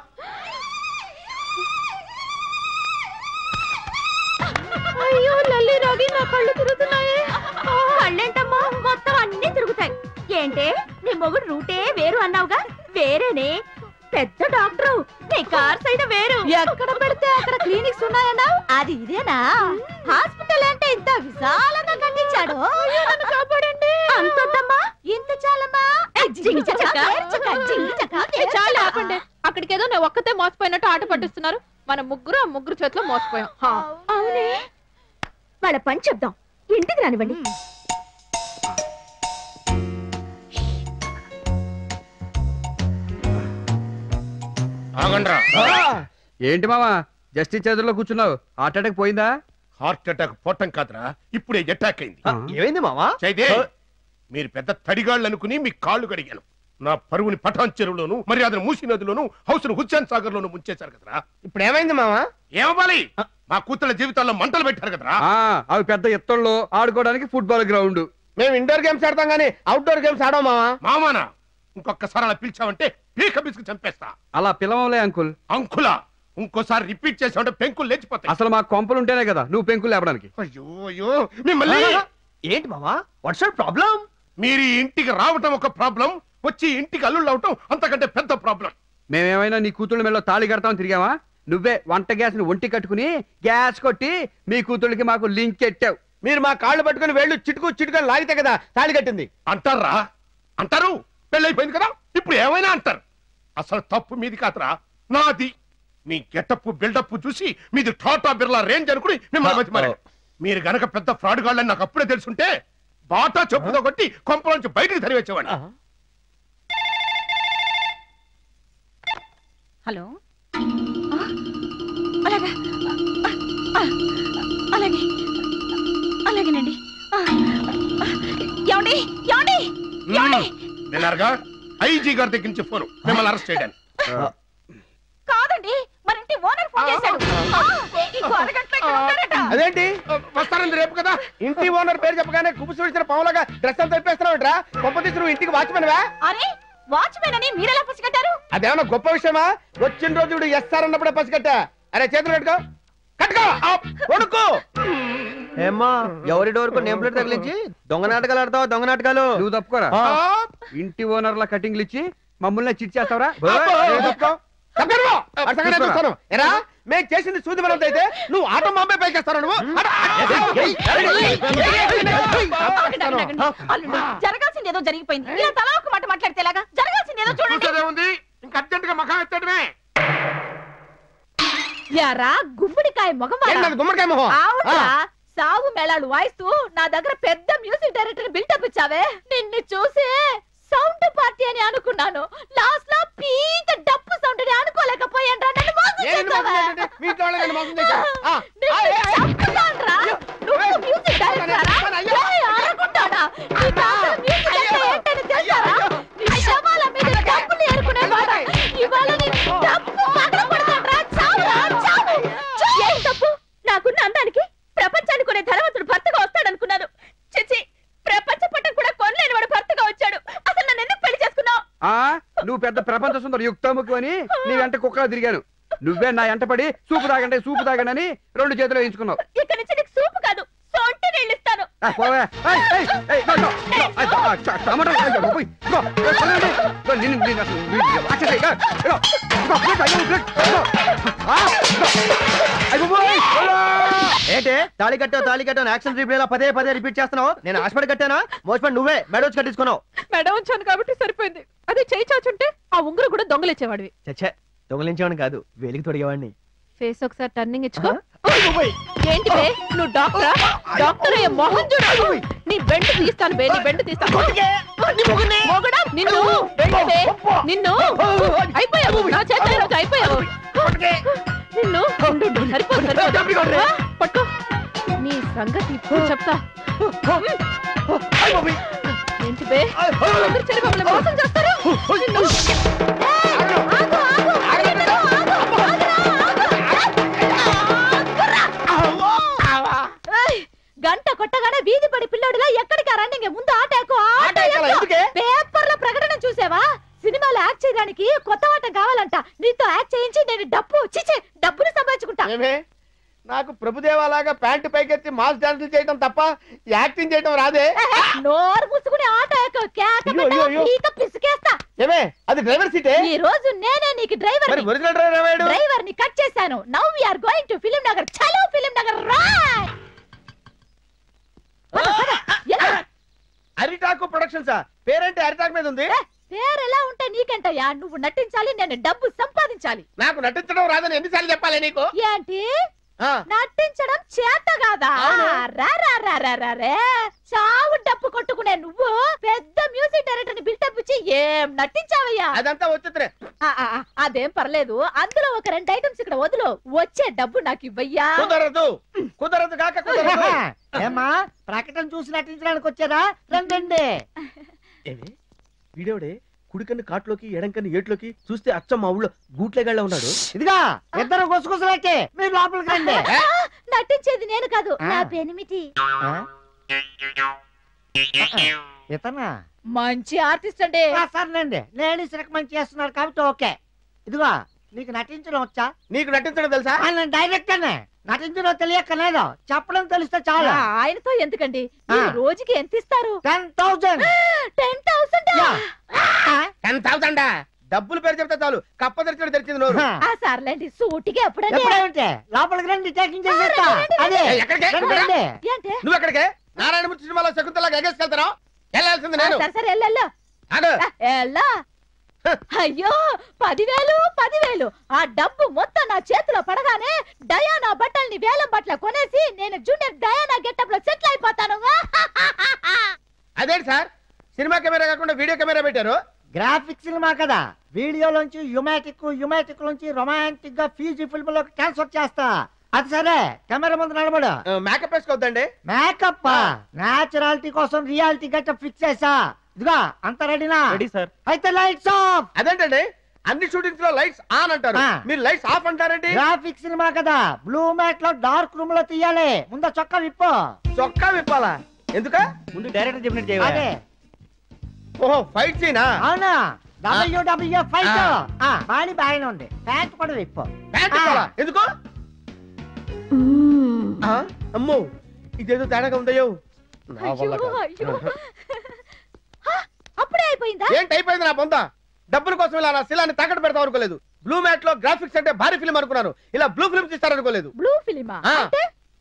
అయ్యో లల్లి రవి నా కళ్ళు తిరుగుతున్నాయి కళ్ళేంటమ్మా మొత్తం అన్ని తిరుగుతాయి ఏంటే నీ మొగుడు రూటే వేరు అన్నావుగా వేరేనే పెద్ద డాక్టరు నీ కార్ సైడ్ వేరు ఎక్కడ పెడితే అక్కడ క్లినిక్స్ ఉన్నాయన్నా అది ఇదేనా హాస్పిటల్ అంటే ఇంత విశాలంగా కట్టించాడు నన్ను కాపాడండి అంతొద్దమ్మా ఇంత చాలమ్మా జింగి చక్క. తేర్చక, జింగి చక, ఏ, చాలు తేర్చక. ఆపండి అక్కడికి ఏదో నేను ఒక్కతే మోసపోయినట్టు ఆట పట్టిస్తున్నారు మన ముగ్గురు ఆ ముగ్గురు చేతిలో మోసపోయాం హా. అవునే వాళ్ళ పని చెప్దాం ఇంటికి రానివ్వండి ఆగండ్రా ఏంటి మావా జస్టిస్ చేతుల్లో కూర్చున్నావు హార్ట్ అటాక్ పోయిందా హార్ట్ అటాక్ పోవటం కాదురా ఇప్పుడే అటాక్ అయింది ఏమైంది మామా చైతే మీరు పెద్ద తడిగాళ్ళు అనుకుని మీ కాళ్ళు కడిగాను నా పరువుని పఠాన్ చెరువులోను మర్యాదను మూసి నదిలోను హౌస్ను హుస్సేన్ సాగర్ లోను ముంచేశారు కదరా ఇప్పుడు ఏమైంది మామా ఏమవ్వాలి మా కూతుళ్ళ జీవితాల్లో మంటలు పెట్టారు కదరా ఆ అవి పెద్ద ఎత్తుల్లో ఆడుకోవడానికి ఫుట్బాల్ గ్రౌండ్ మేము ఇండోర్ గేమ్స్ ఆడతాం కానీ అవుట్డోర్ గేమ్స్ ఆడాం మామా మామానా ఇంకొకసారి అలా పిలిచావంటే పీక బిస్కు చంపేస్తా అలా పిలవలే అంకుల్ అంకులా ఇంకోసారి రిపీట్ చేసావంటే పెంకులు లేచిపోతాయి అసలు మా కొంపలు ఉంటేనే కదా నువ్వు పెంకులు లేపడానికి అయ్యో అయ్యో మిమ్మల్ని ఏంటి మామా వాట్స్ యువర్ ప్రాబ్లం మీరు ఈ ఇంటికి రావటం ఒక ప్రాబ్లం వచ్చి ఇంటికి అల్లుళ్ళు అవటం అంతకంటే పెద్ద ప్రాబ్లం మేమేమైనా నీ కూతుళ్ళ మెడలో తాళి కడతామని తిరిగావా నువ్వే వంట గ్యాస్ ని ఒంటి కట్టుకుని గ్యాస్ కొట్టి మీ కూతుళ్ళకి మాకు లింక్ ఎట్టావు మీరు మా కాళ్ళు పట్టుకుని వేళ్ళు చిటుకు చిటుకొని లాగితే కదా తాళి కట్టింది అంటారా అంటారు పెళ్ళైపోయింది కదా ఇప్పుడు ఏమైనా అంటారు అసలు తప్పు మీది కాదురా నాది మీ గెటప్ బిల్డప్ చూసి మీది టాటా బిర్లా రేంజ్ అనుకుని మిమ్మల్ని బతిమారాను. మీరు గనక పెద్ద ఫ్రాడ్ గాళ్ళని నాకు అప్పుడే తెలుసుంటే బాటా చెప్పుతో కొట్టి కొంపలోంచి బయటికి తరివేసేవాడిని హలో అలాగా ఆ, అలాగే అలాగేనండి ఆ, ఆ, ఏమండి ఏమండి ఏమండి విన్నారుగా ఐజీ గారి దగ్గర నుంచి ఫోన్ మిమ్మల్ని అరెస్ట్ చేయడానికి కాదండి మన ఇంటి ఓనర్ ఫోన్ చేశాడు ఆ, ఇంకో అరగంటలో ఇక్కడ ఉంటారట. అదేంటి వస్తానంది రేపు కదా ఇంటి ఓనర్ పేరు చెప్పగానే కుబుసు విడిచిన పావులాగా డ్రెస్ అంతా తెప్పేస్తున్నావుట్రా కొంప తీసి నువ్వు ఇంటికి వాచ్మెన్వా అరే వాచ్మెన్ అని మీరెలా పసిగట్టారు అదేమన్నా గొప్ప విషయమా వచ్చిన రోజు ఇప్పుడు ఎస్ఆర్ అన్నప్పుడే పసిగట్టా అరే చేతులు కట్టుకో కట్టుకో ఆ, వణుకు ఏమ్మా ఎవరి డోర్కు నేమ్ ప్లేట్ తగిలించి దొంగ నాటకాలు ఆడతావా దొంగ నాటకాలు నువ్వు తప్పుకోరా ఆ. ఇంటి ఓనర్ల కటింగ్లు ఇచ్చి మమ్మల్ని చిట్ చేస్తావరా చూస్తాను ఎరా మేము చేసింది సూది మనంత అయితే నువ్వు ఆటో మాంబే పైకేస్తాను నువ్వు ఆటో- అల్లుడు జరగాల్సింది ఏదో జరిగిపోయింది ఇలా తలా ఒక మాట మాట్లాడితే ఎలాగా జరగాల్సింది ఏదో చూడండి చూసేదే ఉంది ఇంకా అర్జెంట్ గా మఖం ఎత్తడమే యారా గుమ్మడికాయ మొగమారా ఏంటది గుమ్మడికాయ మొహం? అవునా ఆ. సాగు మేళాలు వాయిస్తూ నా దగ్గర పెద్ద మ్యూజిక్ డైరెక్టర్ బిల్డప్ ఇచ్చావే నిన్ను చూసి సౌండ్ పార్టీ అని అనుకున్నాను లాస్ట్ లో పీక డప్పు సౌండ్ అని అనుకోలేకపోయాను రా నన్ను మోసం ఏ నిన్ను మోసం చేసావే. చేసేది? మీ ఇంట్లో వాళ్ళని మోసం చేశావు. ఆ, నిన్ను ఆ, ఏ, ఏ. చంపుతానురా. నువ్వు మ్యూజిక్ డైరెక్టరా? ఏయ్, అనుకుంటానా? నీ కాదు మ్యూజిక్ అంటే ఏంటని తెలుసారా? నీ శవాల మీద డప్పులు ఏరుకునేవాడా? ఇవాళ నీ డప్పు పగలగొడతానురా. చావురా, చావు. ఏం తప్పు నాకున్న అందానికి ప్రపంచానికి కొనే ధనవంతుడు భర్తగా వస్తాడనుకున్నాను చిచి ప్రపంచ పట్టం కూడా కొనలేని వాడు భర్తగా వచ్చాడు అసలు నన్ను ఎందుకు పెళ్లి చేసుకున్నావు ఆ నువ్వు పెద్ద ప్రపంచ సుందర యుక్తముఖి అని నీ వెంట కుక్కలో తిరిగాను నువ్వే నా వెంట పడి సూపు తాగండి సూపు తాగండి అని రెండు చేతులు వేయించుకున్నావు ఇక్కడి నుంచి నీకు సూపు కాదు సొంటి నీళ్ళు ఇస్తాను ఆ, పోవే. ఏయ్, ఏయ్, ఏయ్, ఇగో, ఇగో, ఇగో, ఆ, ఆ, చ- టమాటా, ఇగో, పోయ్, ఇగో, ఇగో, చదవండి. ఇగో, నిన్ను- నిన్ను అసలు, నిన్ను రాక్షసి, ఇగో, ఇగో, ఇగో, ప్లేట్, ఇగో, ప్లేట్, ఇగో. ఆ, ఇగో. అయ్యో, పోయ్, అయ్యో. ఏంటి తాళి కట్టావు తాళి కట్టావు యాక్షన్ రిప్లే పదే పదే రిపీట్ చేస్తున్నావు నేను హాస్పిటల్ కట్టానా మోసపడి నువ్వే మెడోచ్ కట్టించుకున్నావు మెడ ఉంచాను కాబట్టి సరిపోయింది అదే చేయి చాచుంటే ఆ ఉంగరు కూడా దొంగలిచ్చేవాడివి చచ్చే దొంగలించేవాడిని కాదు వేలికి తొడిగేవాడిని ఫేస్ ఒకసారి టర్నింగ్ ఇచ్చుకో ఏంటి బే నువ్వు డాక్టరా డాక్టర్ అయ్యే మొహం చూడు నీ బెండ్ తీస్తాను బే నీ బెండ్ తీస్తాను మొగుడా నిన్ను బెండ్ బే నిన్ను అయిపోయావు నా చేత ఈరోజు అయిపోయావు నిన్ను ఉండు, ఉండు, సరిపోదు సరిపోదు ఆ, పట్టు నీ సంగతి ఇప్పుడు చెప్తా ఏంటి బే అందరూ చెరి మమ్మల్ని మోసం చేస్తారు నిన్ను ఏయ్, గంట కొట్టగానే వీధి పడి పిల్లోడిలా ఎక్కడికి రన్నింగ్ ముందు ఆటకు ఆట ఎక్కాలా? ఎందుకే? పేపర్ల ప్రకటన చూసావా సినిమాలో యాక్ట్ చేయడానికి కొత్త ఆటం కావాలంట నీతో యాక్ట్ చేయించి నేను డబ్బు చిచి డబ్బులు సంపాదించుకుంటా ఏమే నాకు ప్రభుదేవాలాగా ప్యాంటు పైకెత్తి మాస్ డాన్సులు చేయడం తప్ప యాక్టింగ్ చేయడం రాదే నోరు మూసుకుని ఆట ఎక్కు, కేక అయ్యో, పెట్టు, అయ్యో, అయ్యో. పీక పిసికేస్తా ఏమే అది డ్రైవర్ సీటే ఈ రోజు నేనే నీకు డ్రైవర్ మరి ఒరిజినల్ డ్రైవర్ ఏవాడు డ్రైవర్ ని కట్ చేశాను now we are going to Film Nagar చలో ఫిలిం నగర్ రాయ్ అరిటాకు ప్రొడక్షన్సా పేరేంటి అరిటాకు మీద ఉంది పేరు ఎలా ఉంటే నీకంటయ్యా నువ్వు నటించాలి నేను డబ్బు సంపాదించాలి నాకు నటించడం రాదని ఎన్నిసార్లు చెప్పాలి నీకు ఏంటి ఆ. నటించడం చేత కాదా అవును. రా రా రా రా రా రే చావు డప్పు కొట్టుకునే నువ్వు పెద్ద మ్యూజిక్ డైరెక్టర్ ని బిల్డప్ ఇచ్చి ఏం నటించావయ్యా అదంతా వచ్చేతనే ఆ, ఆ, ఆ, అదేం పర్లేదు అందులో ఒక రెండు ఐటమ్స్ ఇక్కడ వదులు వచ్చే డబ్బు నాకు ఇవ్వయ్యా కుదరదు కుదరదు కాక కుదరదు ఏమ్మా ప్రకటన చూసి నటించడానికి వచ్చారా రండి ఏమి వీడేవిడే కుడికన్ను కాట్లోకి ఎడంకన్ను ఏట్లోకి చూస్తే అచ్చం మా ఊళ్ళో గూట్లేగాళ్ళ ఉన్నాడు ఇదిగా ఇద్దరు గుసగుసలైతే మీరు లోపలికి రండి ఆ, నటించేది నేను కాదు నా పెనిమిటి ఆ? ఇతనా మంచి ఆర్టిస్ట్ అండి ఆ, సర్లేండి లేడీస్ రికమెండ్ చేస్తున్నారు కాబట్టి ఓకే ఇదిగో నీకు నటించడం వచ్చా నీకు నటించడం తెలుసా ఆ, నేను డైరెక్టర్నే నటించడం తెలియక్కర్లేదు చెప్పడం తెలిస్తే చాలు ఆ, ఆయనతో ఎందుకండి ఆ. ఈ రోజుకి ఎంత ఇస్తారు ten thousand ten thousand ten thousand డబ్బులు పేరు చెప్తే చాలు కప్ప తెరిచిన తెరిచింది నోరు ఆ సర్లేండి సూటిగా ఎప్పుడండి ఎప్పుడేమిటి లోపలికి రండి టేకింగ్ చేసేస్తా అదే ఏ, ఎక్కడికి? రండి, రండి. ఏంటి నువ్వు ఎక్కడికే నారాయణమూర్తి సినిమాలో శకుంతలాగా ఎగేసుకెళ్తారా వెళ్ళాల్సింది నేను సరే సరే ఎల్లెల్లో ఆగు. ఎల్లా అయ్యో పదివేలు పదివేలు ఆ డబ్బు మొత్తం నా చేతిలో పడగానే డయానా బట్టల్ని వేలం బట్టల కొనేసి నేను జూనియర్ డయానా గెటప్ లో సెటిల్ అయిపోతాను అదేంటి సార్ సినిమా కెమెరా కాకుండా వీడియో కెమెరా పెట్టారు గ్రాఫిక్ సినిమా కదా వీడియోలోంచి యుమాటిక్ యుమాటిక్ నుంచి రొమాంటిక్ గా ఫీజీ ఫిల్మ్ లోకి ట్రాన్స్ఫర్ చేస్తా అది సరే కెమెరా ముందు నిలబడు మేకప్ వేసుకోవద్దండి మేకప్ నాచురాలిటీ కోసం రియాలిటీ గట్ట ఫిక్స్ చేసా ఇదిగో అంత రెడీనా రెడీ సార్ అయితే లైట్స్ ఆఫ్ అదేంటండి అన్ని షూటింగ్స్ లో లైట్స్ ఆన్ అంటారు ఆ. మీరు లైట్స్ ఆఫ్ అంటారేంటి గ్రాఫిక్ సినిమా కదా బ్లూ మ్యాట్ లో డార్క్ రూమ్ లో తీయాలి ముందు చొక్కా విప్పు చొక్కా విప్పాలా ఎందుక ముందు డైరెక్టర్ చెప్పినట్టు చేయవా? అదే ఓహో ఫైట్ సీనా అవునా డబ్ల్యూ డబ్ల్యూ ఫైట్ ఆ. బాడీ బాగానే ఉంది ప్యాంట్ కూడా విప్పు ప్యాంట్ ఆ. విప్పాలా? ఎందుకు ఆ, అమ్మో ఇదేదో తేడాగా ఉందయ్యో నా వల్ల అయ్యో, కాదు. అయ్యో. హా, అప్పుడే అయిపోయిందా ఏంటి అయిపోయింది నా బొంద డబ్బుల కోసం ఇలా నా శిలాన్ని తాకట్టు పెడతాం అనుకోలేదు బ్లూ మ్యాట్ లో గ్రాఫిక్స్ అంటే భారీ ఫిల్మ్ అనుకున్నాను ఇలా బ్లూ ఫిల్మ్ తీస్తారనుకోలేదు బ్లూ ఫిలిమా ఆ. అంటే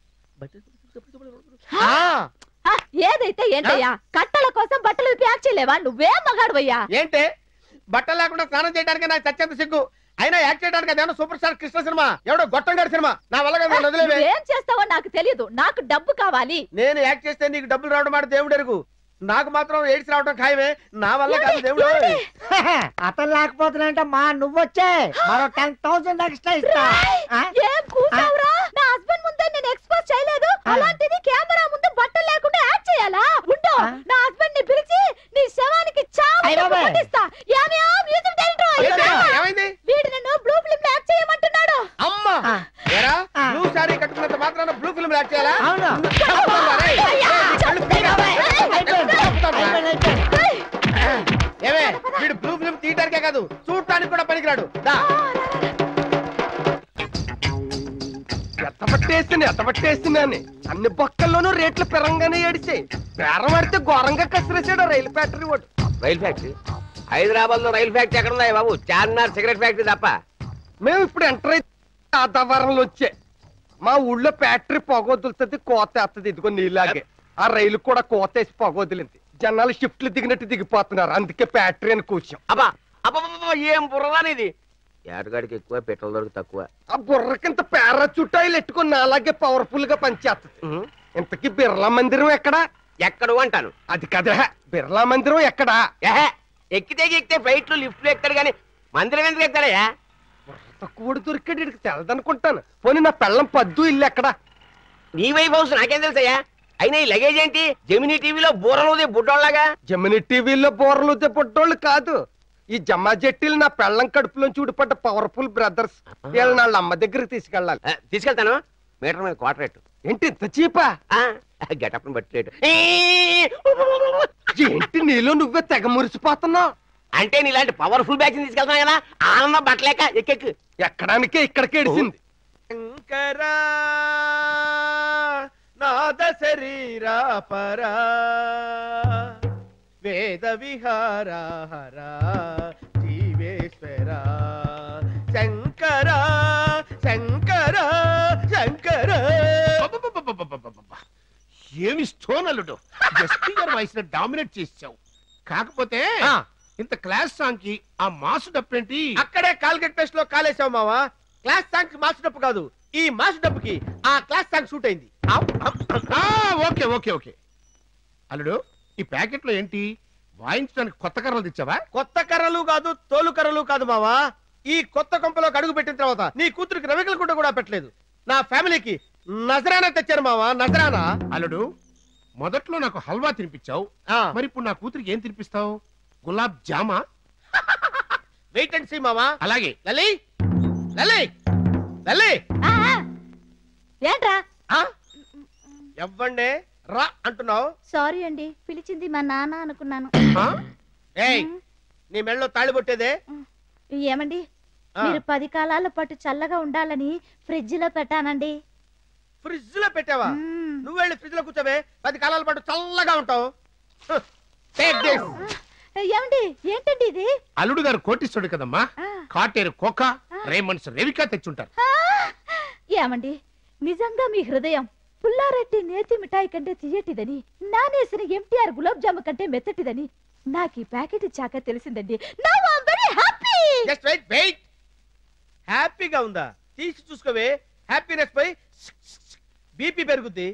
ఆ, హా, ఏదైతే ఏంటయ్యా కట్టల కోసం బట్టలు ప్యాక్ చేయలేవా నువ్వే మగాడువయ్యా ఏంటే బట్టలు లేకుండా స్నానం చేయడానికి నాకు చచ్చేంత సిగ్గు అయినా యాక్ట్ చేయడానికి అదేమో సూపర్ స్టార్ కృష్ణ సినిమా ఎవడో గొట్టం గారి సినిమా నా వల్ల కదా నన్ను వదిలేవే ఏం చేస్తావో నాకు తెలియదు నాకు డబ్బు కావాలి నేను యాక్ట్ చేస్తే నీకు డబ్బులు రావడం మాట దేవుడు ఎరుగు నాకు మాత్రం ఎయిడ్స్ రావడం ఖాయమే నా వల్ల కాదు దేవుడు అతను లేకపోతున్నాయంటే మా నువ్వొచ్చే మరో టెన్ థౌసండ్ ఎక్స్ట్రా ఇస్తా ఆ? ఏం కూసావురా నా హస్బెండ్ ముందే నేను ఎక్స్పోజ్ చేయలేదు అలాంటిది కెమెరా ముందు బట్టలు లేకుండా యాక్ట్ చేయాలా ఉండు నా హస్బెండ్ ని పిలిచి నీ శవానికి చావు అయ్ దెబ్బ బాబాయ్. కొట్టిస్తా ఏమయ్యా, మ్యూజిక్ డైరెక్టర్ ఏంటి? అయ్యో. ఏమైంది వీడు నన్ను బ్లూ ఫిల్మ్ లో యాక్ట్ చేయమంటున్నాడు అమ్మా ఏరా బ్లూ సారీ కట్టుకున్నంత మాత్రాన బ్లూ ఫిల్మ్ యాక్ట్ చేయాలా అవును. చంపుతానురా, రేయ్. అయ్యా, రేయ్, కళ్ళు అయిపోయింది. అయిపోయింది. చంపుతానురా. అయిపోయింది, అయిపోయింది. ఏమే వీడు బ్లూ ఫిల్మ్ తీయడానికే కాదు చూడటానికి కూడా పనికిరాడు దా ఎత్తబట్టేసింది ఎత్తబట్టేసిందని అన్ని బొక్కల్లోనూ రేట్లు పెరంగానే ఏడిచాయి బేరం పడితే ఘోరంగా కసిరేసాడు ఆ రైలు ఫ్యాక్టరీ వాడు రైల్ ఫ్యాక్టరీ హైదరాబాద్ లో రైల్ ఫ్యాక్టరీ ఎక్కడ ఉన్నాయి బాబు చార్మినార్ సిగరెట్ ఫ్యాక్టరీ తప్ప మేము ఇప్పుడు ఎంటర్ అయితే వాతావరణంలో వచ్చే మా ఊళ్ళో ఫ్యాక్టరీ పొగ వదులుతుంది కోత వేస్తుంది ఇదిగో నీలాగే ఆ రైలు కూడా కోత వేసి పొగ వదిలింది జనాలు షిఫ్ట్లు దిగినట్టు దిగిపోతున్నారు అందుకే ఫ్యాక్టరీ అని కూర్చోం అబ్బా అబ్బా ఏం బుర్రదాని ఇది ఏటగాడికి ఎక్కువ పెట్రోల్ దొరికి తక్కువ ఆ బుర్రకింత పేర చుట్టాయిలు ఎట్టుకుని అలాగే పవర్ఫుల్ గా పనిచేస్తుంది ఇంతకీ బిర్లా మందిరం ఎక్కడా ఎక్కడు అంటాను అది కదా బిర్లా మందిరం ఎక్కడా ఏహే ఎక్కితే ఎక్కితే ఫ్లైట్లు లిఫ్ట్లు ఎక్కుతాడు కానీ మందిరం ఎందుకు ఎక్కుతాడయా తక్కువ దొరికాడు ఇక్కడికి తెలదనుకుంటాను పోనీ నా పెళ్ళం పద్దు ఇల్లు ఎక్కడా నీ వైఫ్ హౌస్ నాకేం తెలుసయ్యా అయినా ఈ లగేజ్ ఏంటి జమినీ టీవీలో బూరలోది బుడ్డోళ్ళగా జమిని టీవీలో బోర్లు పుట్టోళ్ళు కాదు ఈ జమ్మా జట్టీలు నా పెళ్ళం కడుపులోంచి ఊడిపడ్డ పవర్ఫుల్ బ్రదర్స్ వీళ్ళని వాళ్ళ అమ్మ దగ్గరికి తీసుకెళ్ళాలి ఆ, తీసుకెళ్తాను మీటర్ మీద క్వార్టర్ రేటు ఏంటి ఇంత చీపా గెటప్ బట్టి రేటు ఏంటి నీలో నువ్వే తెగ మురిసిపోతున్నావు అంటే నీలాంటి పవర్ఫుల్ బ్యాచ్ తీసుకెళ్తాను కదా ఆనందం పట్టలేక ఎక్కెక్కు ఎక్కడానికే ఇక్కడికి ఏడిసింది శంకరా నాద శరీరా పరా వేద విహారా హరా జీవేశ్వరా శంకరా శంకరా శంకరా అబ్బబ్బబ్బబ్బబ్బబ్బబ్బ. ఏమి స్టోన్ అల్లుడు ఎస్పీ గారి వాయిస్ డామినేట్ చేసావు కాకపోతే ఇంత క్లాస్ సాంగ్ కి ఆ మాసు డప్పేంటి అక్కడే కాల్గెట్ పేస్ట్ లో కాలేసావు మావా క్లాస్ సాంగ్ మాస్ డప్పు కాదు ఈ మాస్ డప్పుకి ఆ క్లాస్ సాంగ్ షూట్ అయింది ఆ, ఓకే ఓకే ఓకే అల్లుడు ఈ ప్యాకెట్ లో ఏంటి వాయించడానికి కొత్త కర్రలు తెచ్చావా కొత్త కర్రలు కాదు తోలు కర్రలు కాదు మావా ఈ కొత్త కొంపలో అడుగు పెట్టిన తర్వాత నీ కూతురికి రవికల గుడ్డ కూడా పెట్టలేదు నా ఫ్యామిలీకి నజరానా తెచ్చారు మావా నజరానా అల్లుడు మొదట్లో నాకు హల్వా తినిపించావు మరి ఇప్పుడు నా కూతురికి ఏం తినిపిస్తావు గులాబ్ జామా వెయిట్ అండ్ సీ మావా అలాగే లలి లలి లలి ఆ, ఆ. ఏంట్రా ఎవ్వండే రా అంటున్నావు సారీ అండి పిలిచింది మా నాన్న అనుకున్నాను ఏయ్ నీ మెళ్ళలో తాళి కొట్టేదే ఏమండి ఆ. మీరు పది కాలాల పాటు చల్లగా ఉండాలని ఫ్రిడ్జ్ లో పెట్టానండి ఫ్రిడ్జ్ లో పెట్టావా నువ్వు వెళ్ళి ఫ్రిడ్జ్ లో కూర్చోవే పది కాలాల పాటు చల్లగా ఉంటావు Take this. ఏమండి ఏంటండి ఇది అల్లుడు గారు కోటిస్తుడు కదమ్మా కాటేరు కోక రేమండ్స్ రెవికా తెచ్చుంటారు ఆ! ఏమండి నిజంగా మీ హృదయం పుల్లారెడ్డి నేతి మిఠాయి కంటే తీయటిదని నానేసిన ఎంటీఆర్ గులాబ్ జాము కంటే మెత్తటిదని నాకు ఈ ప్యాకెట్ ఇచ్చాక తెలిసిందండి now I very happy just wait wait హ్యాపీగా ఉందా తీసి చూసుకోవే హ్యాపీనెస్ పై బీపీ పెరుగుద్ది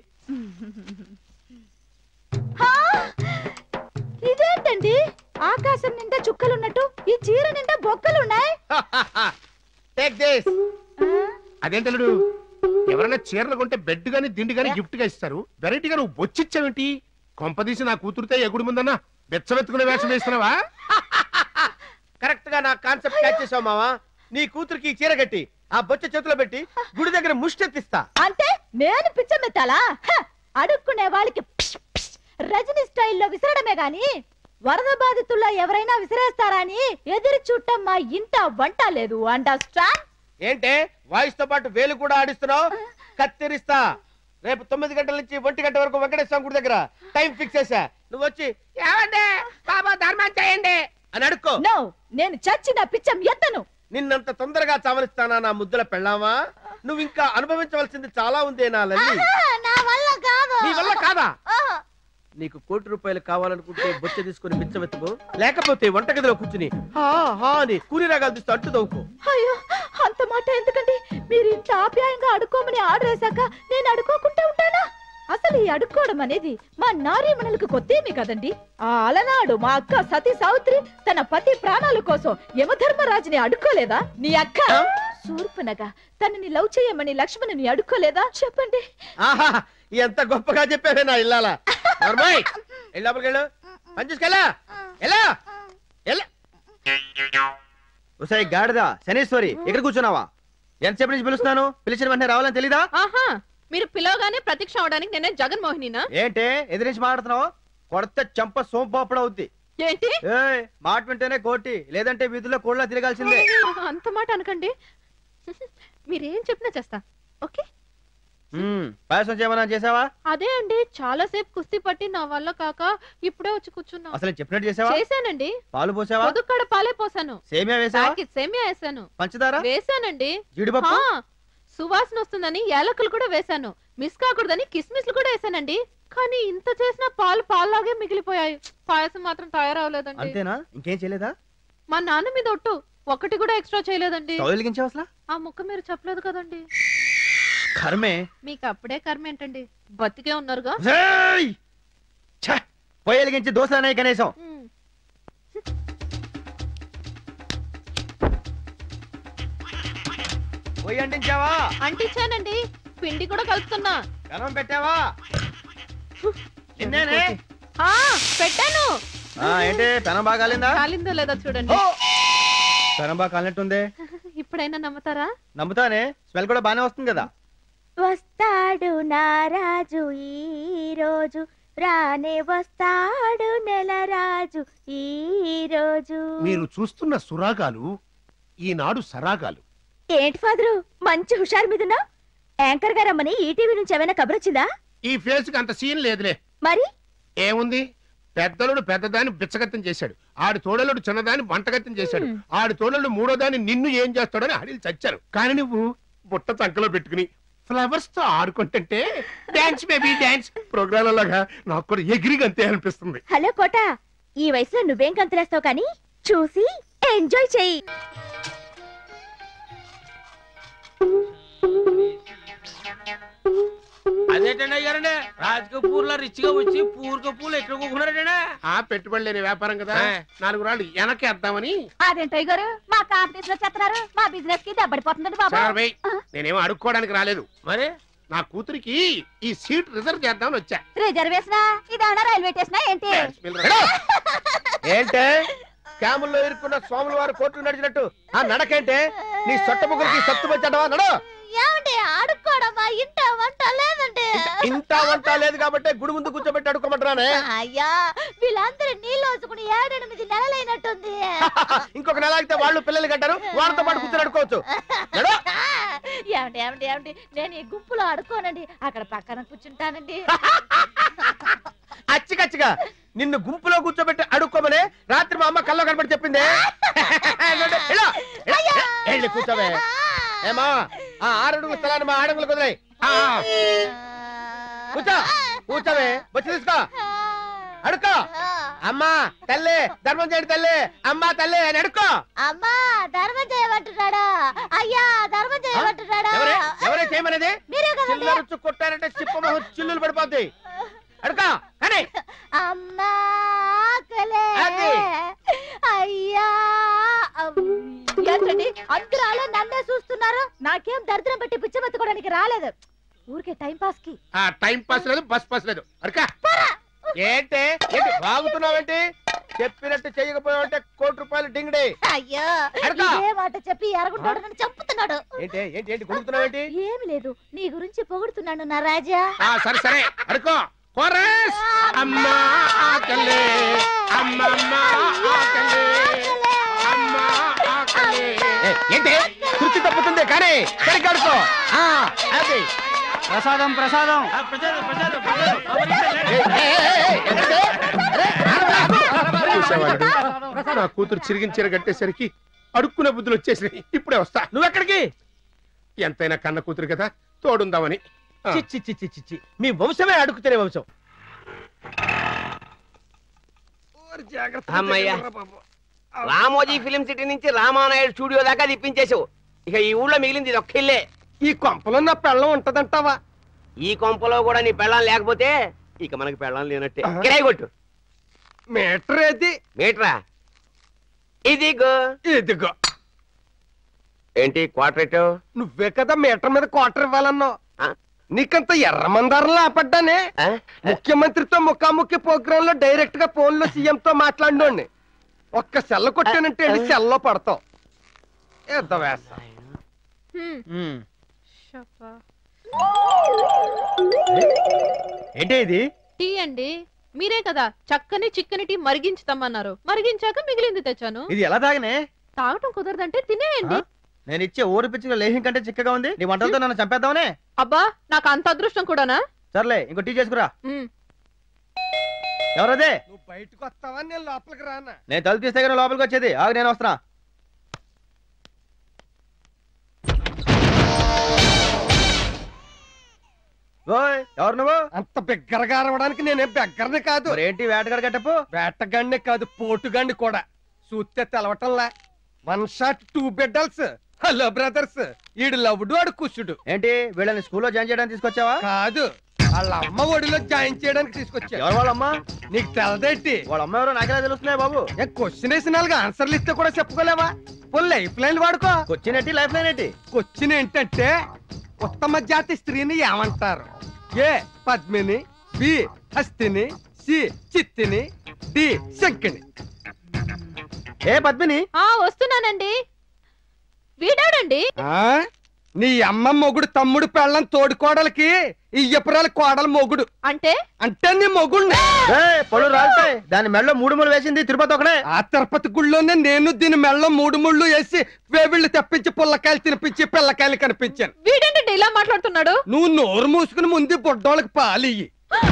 ఇదేంటండి ఆకాశం నిండా చుక్కలున్నట్టు ఈ చీర నిండా బొక్కలున్నాయి టేక్ దిస్ అదేంటల్లుడు ఎవరైనా చీరలు కొంటే బెడ్ గాని దిండి గాని గిఫ్ట్ గా ఇస్తారు వెరైటీగా నువ్వు బొచ్చిచ్చావేంటి కొంపదీసి నా కూతురుతో ఎగుడు ముందన్నా బెచ్చవెత్తుకునే వేషం వేస్తున్నావా కరెక్ట్ గా నా కాన్సెప్ట్ క్యాచ్ చేసావు మావా నీ కూతురికి ఈ చీర కట్టి ఆ బొచ్చ చేతిలో పెట్టి గుడి దగ్గర ముష్టెత్తిస్తా అంటే నేను పిచ్చమెత్తాలా హ! అడుక్కునే వాళ్ళకి పిష్ పిష్ రజనీ స్టైల్లో విసరడమే గాని వరద బాధితుల్లో ఎవరైనా విసిరేస్తారా అని ఎదురు చూడటం మా ఇంట వంట లేదు అండర్స్టాండ్ ఏంటే వాయిస్ తో పాటు వేలు కూడా ఆడిస్తున్నావు కత్తిరిస్తా రేపు తొమ్మిది గంటల నుంచి ఒంటి గంట వరకు వెంకటేశ్వర గుడి దగ్గర టైం ఫిక్స్ చేశా నువ్వు వచ్చి ఏమండి బాబా ధర్మం చేయండి అని అడుక్కో నో నేను చచ్చిన పిచ్చం ఎత్తను నిన్నంత తొందరగా చావలిస్తానా నా ముద్దుల పెళ్ళామా నువ్వు ఇంకా అనుభవించవలసింది చాలా ఉందే నా లల్లి నా వల్ల కాదు నీ వల్ల కాదా నీకు కోటి రూపాయలు కావాలనుకుంటే బొచ్చ తీసుకుని బిచ్చమెత్తుకో లేకపోతే వంటగదిలో కూర్చుని హా హా అని కూని రాగాలు తీస్తూ అంటు దవ్వుకో అయ్యో అంత మాట ఎందుకండి మీరు ఇంత ఆప్యాయంగా అడుక్కోమని ఆర్డర్ వేశాక నేను అడుక్కోకుండా ఉంటానా అసలు ఈ అడుక్కోవడం అనేది మా నారీమణులకు కొత్తేమి కదండి ఆ అలనాడు మా అక్క సతీ సావిత్రి తన పతి ప్రాణాల కోసం యమధర్మరాజుని అడుక్కోలేదా నీ అక్క శూర్పనగా తనని లవ్ చేయమని లక్ష్మణుని అడుక్కోలేదా చెప్పండి ఆహా ఎంత గొప్పగా చెప్పావే నా ఇల్లాల నర్మాయ్ వెళ్ళి లోపలికి వెళ్ళు పని చూసుకెళ్ళా ఎలా ఎలా ఉసాయి గాడిద శనీశ్వరి ఇక్కడ కూర్చున్నావా ఎంతసేపు నుంచి పిలుస్తున్నాను పిలిచిన వెంటనే రావాలని తెలీదా ఆహా మీరు పిలవగానే ప్రత్యక్ష అవడానికి నేనే జగన్మోహినినా ఏంటే ఎదిరించి మాట్లాడుతున్నావు కొడితే చంప సోంపాపడ అవుద్ది ఏంటి ఏయ్, మాట వింటేనే కోటి లేదంటే వీధుల్లో కోళ్ళ తిరగాల్సిందే అంత మాట అనకండి మీరేం చెప్పినా చేస్తా ఓకే మ్మ్, పాయసం చేయమన్నా చేసావా అదే అండి చాలా సేపు కుస్తీ పట్టి నా వల్ల కాక ఇప్పుడే వచ్చి కూర్చున్నా అసలు నేను చెప్పినట్టు చేసావా చేశానండి పాలు పోసావా పొదుక్కడ పాలే పోసాను సేమియా వేసావా ప్యాకెట్ సేమియా వేసాను పంచదార వేసానండి జీడిపప్పు? ఆ, సువాసన వస్తుందని యాలకులు కూడా వేసాను మిస్ కాకూడదని కిస్మిస్లు కూడా వేసానండి కానీ ఇంత చేసిన పాలు పాల్లాగే మిగిలిపోయాయి పాయసం మాత్రం తయారవలేదండి అంతేనా ఇంకేం చేయలేదా మా నాన్న మీద ఒట్టు ఒకటి కూడా ఎక్స్ట్రా చేయలేదండి స్టవ్ వెలిగించావా అసలు ఆ ముక్క మీరు చెప్పలేదు కదండి కర్మే మీకు అప్పుడే కర్మ ఏంటండి బతికే ఉన్నారుగా ఏయ్! ఛ! పొయ్యి వెలిగించి దోశలు అనేవి కనీసం ఉమ్. పొయ్యి అంటించావా అంటించానండి పిండి కూడా కలుపుతున్నా కలం పెట్టావా నిన్నేనే ఆ పెట్టాను ఆ, ఏంటి పెనం బాగా కాలిందా కాలిందో లేదో చూడండి పెనం బాగా కాలినట్టుంది ఇప్పుడైనా నమ్ముతారా నమ్ముతానే స్మెల్ కూడా బానే వస్తుంది కదా వస్తాడు నారాజు ఈ రోజు రానే వస్తాడు నెలరాజు ఈ రోజు మీరు చూస్తున్న సురాగాలు ఈనాడు సరాగాలు ఏంటి ఫాదరు మంచి హుషారు మీదున్నా యాంకర్ గారమ్మని ఈటీవీ నుంచి ఏమైనా కబరొచ్చిందా ఈ ఫేస్ కి అంత సీన్ లేదులే మరి ఏముంది పెద్దలుడు పెద్దదాన్ని బిచ్చగత్తం చేశాడు ఆడి తోడలుడు చిన్నదాన్ని వంటగత్తం చేశాడు ఆడి తోడలుడు మూడో దాన్ని నిన్ను ఏం చేస్తాడని అడిగి చచ్చారు కానీ నువ్వు బుట్ట చంకలో పెట్టుకుని ఫ్లవర్స్ తో ఆడుకుంటుంటే డాన్స్ బేబీ డాన్స్ ప్రోగ్రామ్ లాగా నాకు కూడా ఎగిరి అంతే అనిపిస్తుంది హలో కోట ఈ వయసులో నువ్వేం కంతులేస్తావు కానీ చూసి ఎంజాయ్ చెయ్యి అదేంటండి అయ్యారండి రాజకపూర్ లో రిచ్ గా వచ్చి పూర్క పూలు ఎక్కడ కూకున్నారండి ఆ పెట్టుబడి లేని వ్యాపారం కదా నాలుగు రాళ్ళు వెనకేద్దామని అదేంటో గారు మా కాంపిటీషన్ లో చెప్తున్నారు మా బిజినెస్ కి దెబ్బడిపోతుంది సార్ వెయ్, నేనేమో అడుక్కోవడానికి రాలేదు మరి నా కూతురికి ఈ సీట్ రిజర్వ్ చేద్దామని వచ్చా రిజర్వేషన్ ఇదానా రైల్వే స్టేషన్ ఏంటి ఏంటే క్యాముల్లో ఇరుక్కున్న స్వాముల వారు కోర్టు నడిచినట్టు ఆ నడకేంటే నీ సొట్ట ముగ్గురికి సత్తు వచ్చాడవా నడు ఏమండి ఆడుకోవడమా ఇంట వంట లేదండి ఇంత వంట లేదు కాబట్టి గుడి ముందు కూర్చోబెట్టి అడుకోమంటున్నానే అయ్యా వీళ్ళందరూ నీళ్ళు వచ్చుకుని ఏడెనిమిది నెలలైనట్టుంది ఇంకొక నెల ఆగితే వాళ్ళు పిల్లలు కట్టారు వాళ్ళతో పాటు కూర్చొని అడుకోవచ్చు నడు ఏమండి ఏమండి ఏమండి నేను ఈ గుంపులో ఆడుకోనండి అక్కడ పక్కన కూర్చుంటానండి అచ్చికచ్చిగా నిన్ను గుంపులో కూర్చోబెట్టి అడుక్కోమని రాత్రి మా అమ్మ కల్లో కనబడి చెప్పింది నడు, ఇలా, ఇలా, వెళ్ళి కూర్చోవే ఏమా ఆ ఆరడుగు స్థలాన్ని మా ఆడగులు కుదిరాయి కూర్చో కూర్చోవే వచ్చి తీసుకో అడుక్కో అమ్మా తల్లి ధర్మం చేయండి తల్లి అమ్మా తల్లి అని అడుక్కో అమ్మా ధర్మం చేయమంటున్నాడా అయ్యా ధర్మం చేయమంటున్నాడా ఎవరే ఎవరే చేయమనేది మీరే కదండి. చిల్లరుచ్చు కొట్టారంటే చిప్పమొహం చిల్లులు పడిపోద్ది అడుకో కానీ అమ్మా ఆకలే అది. అయ్యా ఏంటండి అందరూ అలా నన్నే చూస్తున్నారు నాకేం దరిద్రం పెట్టి పిచ్చబెత్తుకోవడానికి రాలేదు ఊరికే టైం పాస్ కి ఆ టైం పాస్ లేదు బస్ పాస్ లేదు అరకా ఏంటి ఏంటి వాగుతున్నావేంటి చెప్పినట్టు చేయకపోయావంటే కోటి రూపాయలు డింగడే అయ్యో అడకా. ఇదే మాట చెప్పి ఎరగుంటాడు నన్ను చంపుతున్నాడు ఏంటి ఏంటి ఏంటి కొడుకుతున్నావేంటి ఏమి లేదు నీ గురించి పొగుడుతున్నాను నా రాజా ఆ సరే సరే అడుకో కోరస్ అమ్మా ఆకలే అమ్మమ్మ ఆకలే అమ్మా ఆకలే ఏ, ఏంటి కుర్చీ తప్పుతుంది కానీ సరిగ్గా అడుకో ఆ, అది ప్రసాదం ప్రసాదం చూసేవాడు నా కూతురు చిరిగించిన కట్టేసరికి అడుక్కునే బుద్ధులు వచ్చేసినాయి ఇప్పుడే వస్తా నువ్వెక్కడికి ఎంతైనా కన్న కూతురు కదా తోడుందామని ఆ. చిచ్చి చిచ్చి చిచ్చి మీ వంశమే అడుగుతున్న వంశం అమ్మయ్యా రామోజీ ఫిలిం సిటీ నుంచి రామానాయుడు స్టూడియో దాకా తిప్పించేసావు ఇక ఈ ఊళ్ళో మిగిలింది ఇది ఒక్క ఇల్లే ఈ కొంపలో నా పెళ్ళం ఉంటదంటావా ఈ కొంపలో కూడా నీ పెళ్ళం లేకపోతే ఇక మనకి పెళ్ళం లేనట్టే కిరాయి కొట్టు మీటర్ ఏది మీటరా ఇదిగో ఇదిగో ఏంటి క్వార్టర్ ఎట్టావు నువ్వే కదా మీటర్ మీద క్వార్టర్ ఇవ్వాలన్నావు నీకంత ఎర్రమందారం ఆపడ్డానే ముఖ్యమంత్రితో ముఖాముఖి ప్రోగ్రామ్ లో డైరెక్ట్ గా ఫోన్ లో సీఎం తో మాట్లాడినోడిని ఒక్క సెల్ల కొట్టానంటే వెళ్ళి సెల్లో పడతావు ఎంత వేస్తా ఏంటి ఇది టీ అండి మీరే కదా చక్కని చిక్కని టీ మరిగించుతామన్నారు మరిగించాక మిగిలింది తెచ్చాను ఇది ఎలా తాగనే తాగటం కుదరదంటే తినేయండి నేను ఇచ్చే ఊరు పిచ్చుగా లేహిం కంటే చిక్కగా ఉంది నీ వంటలతో నన్ను చంపేద్దామనే అబ్బా నాకు అంత అదృష్టం కూడానా సర్లే ఇంకో టీ చేసుకురా ఉమ్. ఎవరదే నువ్వు బయటకు వస్తావా నేను లోపలికి రానా నేను తలుపు తీస్తే కానీ లోపలికి వచ్చేది ఆగు నేను వస్తున్నా ఓయ్ ఎవరు నువ్వు అంత బిగ్గరగా అరవడానికి నేనేం బెగ్గరని కాదు ఏంటి వేటగాడు గట్టపు వేటగాడినే కాదు పోటుగాడిని కూడా చూస్తే తెలవటంలా వన్ షాట్ టూ బెడ్డల్స్ హలో బ్రదర్స్ ఈడు లవ్డు వాడు కుషుడు ఏంటి వీళ్ళని స్కూల్లో జాయిన్ చేయడానికి తీసుకొచ్చావా కాదు వాళ్ళ అమ్మ ఒడిలో జాయిన్ చేయడానికి తీసుకొచ్చా ఎవరు వాళ్ళమ్మ నీకు తెలదేంటి వాళ్ళ అమ్మ ఎవరో నాకెలా తెలుస్తున్నాయి బాబు ఏ క్వశ్చన్ వేసిన వాళ్ళకి ఆన్సర్లు ఇస్తే కూడా చెప్పుకోలేవా ఫుల్ లైఫ్ లైన్ వాడుకో క్వశ్చన్ ఏంటి లైఫ్ లైన్ ఏంటి క్వశ్చన్ ఏంటంటే ఉత్తమ జాతి స్త్రీని ఏమంటారు ఏ పద్మిని బి హస్తిని సి చిత్తిని డి శంకిని ఏ పద్మిని ఆ వస్తున్నానండి వీడాడండి ఆ? నీ అమ్మ మొగుడు తమ్ముడు పెళ్ళం తోడుకోడలకి ఈ ఎపురాల కోడల మొగుడు అంటే అంటే నీ మొగుడిని పళ్ళు రాలుతాయి దాని మెడలో మూడు ముళ్ళు వేసింది తిరుపతి ఒకనే ఆ తిరుపతి గుళ్ళోనే నేను దీని మెళ్ళలో మూడు ముళ్ళు వేసి వేవిళ్ళు తెప్పించి పుల్లకాయలు తినిపించి పిల్లకాయలు కనిపించాను వీడేంటండి ఇలా మాట్లాడుతున్నాడు నువ్వు నోరు మూసుకుని ముందు బుడ్డోళ్ళకి పాలు ఇయ్యి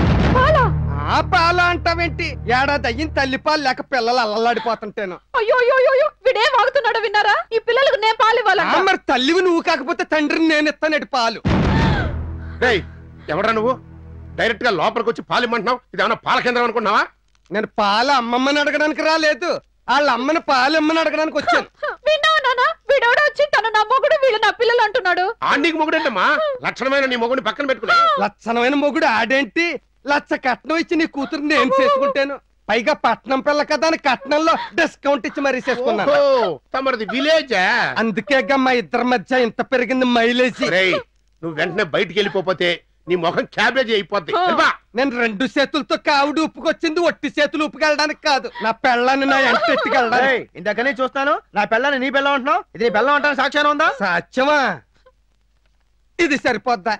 ఆ పాలు అంటావేంటి ఏడాది అయ్యింది తల్లి పాలు లేక పిల్లలు అల్లలాడిపోతుంటాను అయ్యో అయ్యో అయ్యో, అయ్యో వీడేం వాగుతున్నాడో విన్నారా ఈ పిల్లలకు నేను పాలు ఆ, ఇవ్వాలంట మరి తల్లివి నువ్వు కాకపోతే తండ్రిని నేను ఇస్తానటి పాలు రేయ్ ఎవరా నువ్వు డైరెక్ట్ గా లోపలికి వచ్చి పాలు ఇమ్మంటున్నావు ఇది ఏమన్నా పాల కేంద్రం అనుకున్నావా నేను పాలు అమ్మమ్మని అడగడానికి రాలేదు వాళ్ళ అమ్మని పాలు ఇమ్మని అడగడానికి వచ్చాను విన్నావా నాన్న వీడెవడో వచ్చి తను నా మొగుడు వీళ్ళు నా పిల్లలు అంటున్నాడు ఆంటీకి మొగుడేంటమ్మా లక్షణమైన నీ మొగుడిని పక్కన పెట్టుకున్నా లక్షణమైన మొగుడు ఆడేంటి లచ్చ కట్నం ఇచ్చి నీ కూతురు నేను చేసుకుంటాను పైగా పట్నం పిల్ల కదా అని కట్నంలో డిస్కౌంట్ ఇచ్చి మరీ చేసుకున్నాను ఓహో, తమరిది విలేజా అందుకే మా ఇద్దరి మధ్య ఇంత పెరిగింది మైలేజ్ రేయ్ నువ్వు వెంటనే బయటికి వెళ్ళిపోతే నీ ముఖం క్యాబేజీ అయిపోద్ది వెళ్ళిపా. నేను రెండు చేతులతో కావుడు ఉప్పుకొచ్చింది ఒట్టి చేతులు ఉప్పుకెళ్ళడానికి కాదు నా పెళ్ళాన్ని నా ఎంట ఏయ్, ఎత్తుకెళ్ళడానికి ఇందాకనే చూస్తాను నా పిల్లని నీ పిల్ల ఉంటున్నావు ఇది నీ పిల్ల ఉంటాను సాక్ష్యం ఉందా సాధ్యమా ఇది సరిపోద్దా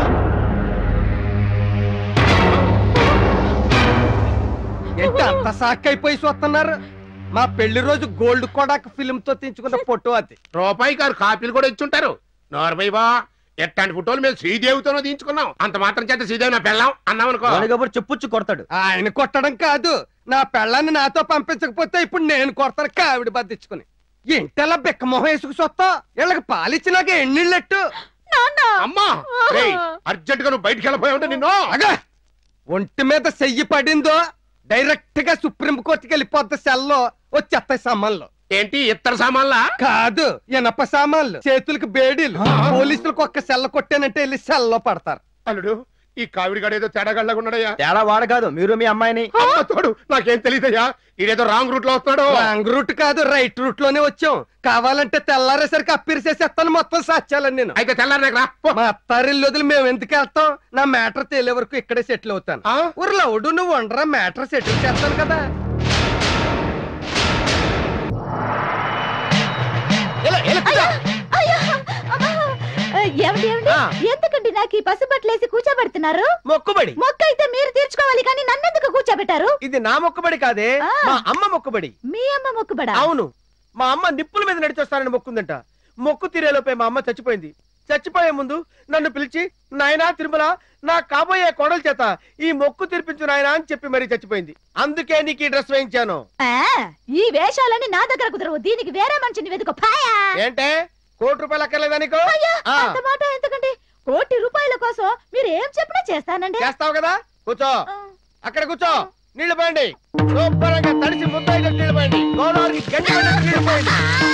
ఏంటి అంత సాక్ అయిపోయి చూస్తున్నారు మా పెళ్లి రోజు గోల్డ్ కోడాక్ ఫిల్మ్ తో తీయించుకున్న ఫోటో అది రూపాయి గారు కాపీలు కూడా ఇచ్చుంటారు నోరబై బా ఎట్లాంటి ఫోటోలు మేము శ్రీదేవితోనో తీయించుకున్నాం అంత మాత్రం చేత శ్రీదేవి నా పెళ్ళాం అన్నాం అనుకో వాడికప్పుడు చెప్పుచ్చు కొడతాడు ఆయన కొట్టడం కాదు నా పెళ్ళాన్ని నాతో పంపించకపోతే ఇప్పుడు నేను కొడతాను కావిడి బద్దించుకుని ఏంటలా బిక్కమొహం వేసుకు సొత్తా వీళ్ళకి పాలిచ్చినాక ఎన్నిళ్ళట్టు అమ్మా రేయ్ అర్జెంట్ గా నువ్వు బయటికి వెళ్ళిపోయావు నిన్ను అగా ఒంటి మీద చెయ్యి పడిందో డైరెక్ట్ గా సుప్రీం కోర్టుకి వెళ్ళిపోద్ది సెల్లో వచ్చేస్తాయి సామాన్లు ఏంటి ఇత్తర సామాన్లా కాదు ఇనప సామాన్లు చేతులకు బేడీలు పోలీసులకు ఒక్క సెల్ల కొట్టానంటే వెళ్ళి సెల్లో పడతారు అల్లుడు ఈ కావిడి గడ ఏదో తేడాగళ్ళగా ఉన్నాడయ్యా తేడా వాడు కాదు మీరు మీ అమ్మాయిని అమ్మ తోడు నాకేం తెలియదయ్యా ఈడేదో రాంగ్ రూట్ లో వస్తున్నాడు రాంగ్ రూట్ కాదు రైట్ రూట్ లోనే వచ్చాం కావాలంటే తెల్లారేసరికి అప్పిరిసేసేస్తాను మొత్తం సాధ్యాలని నేను అయితే తెల్లారి రా పో. మా అత్తారిల్లు వదిలి మేము ఎందుకు వెళ్తాం నా మ్యాటర్ తేలే వరకు ఇక్కడే సెటిల్ అవుతాను ఆ? ఊరు లవుడు నువ్వు ఉండరా మ్యాటర్ సెటిల్ చేస్తాను కదా ఏమండి ఏమండి ఎందుకండి నాకు ఈ పసుపట్లేసి కూర్చోబెడుతున్నారు మొక్కుబడి మొక్క అయితే మీరు తీర్చుకోవాలి కానీ నన్నెందుకు కూర్చోబెట్టారు ఇది నా మొక్కుబడి కాదే ఆ. మా అమ్మ మొక్కుబడి మీ అమ్మ మొక్కుబడా అవును మా అమ్మ నిప్పుల మీద నడిచొస్తానని మొక్కుందంట మొక్కు తీరేలోపే మా అమ్మ చచ్చిపోయింది చచ్చిపోయే ముందు నన్ను పిలిచి నాయనా తిరుమల నా కాబోయే కోడల చేత ఈ మొక్కు తీర్పించు నాయనా అని చెప్పి మరీ చచ్చిపోయింది అందుకే నీకు ఈ డ్రెస్ వేయించాను ఆ, ఈ వేషాలన్నీ నా దగ్గర కుదరవు దీనికి వేరే మనిషిని వెతుకో పాయా ఏంటే కోటి రూపాయలు అక్కర్లేదా నీకు ఆ, అంత మాట ఎందుకండి కోటి రూపాయల కోసం మీరు ఏం చెప్పినా చేస్తానండి చేస్తావు కదా కూర్చో అక్కడ కూర్చో నీళ్లు పోయండి శుభ్రంగా తడిసి ముద్దైన నీళ్లు పోయండి గోదావరికి గండి పడ్డట్టు నీళ్లు పోయండి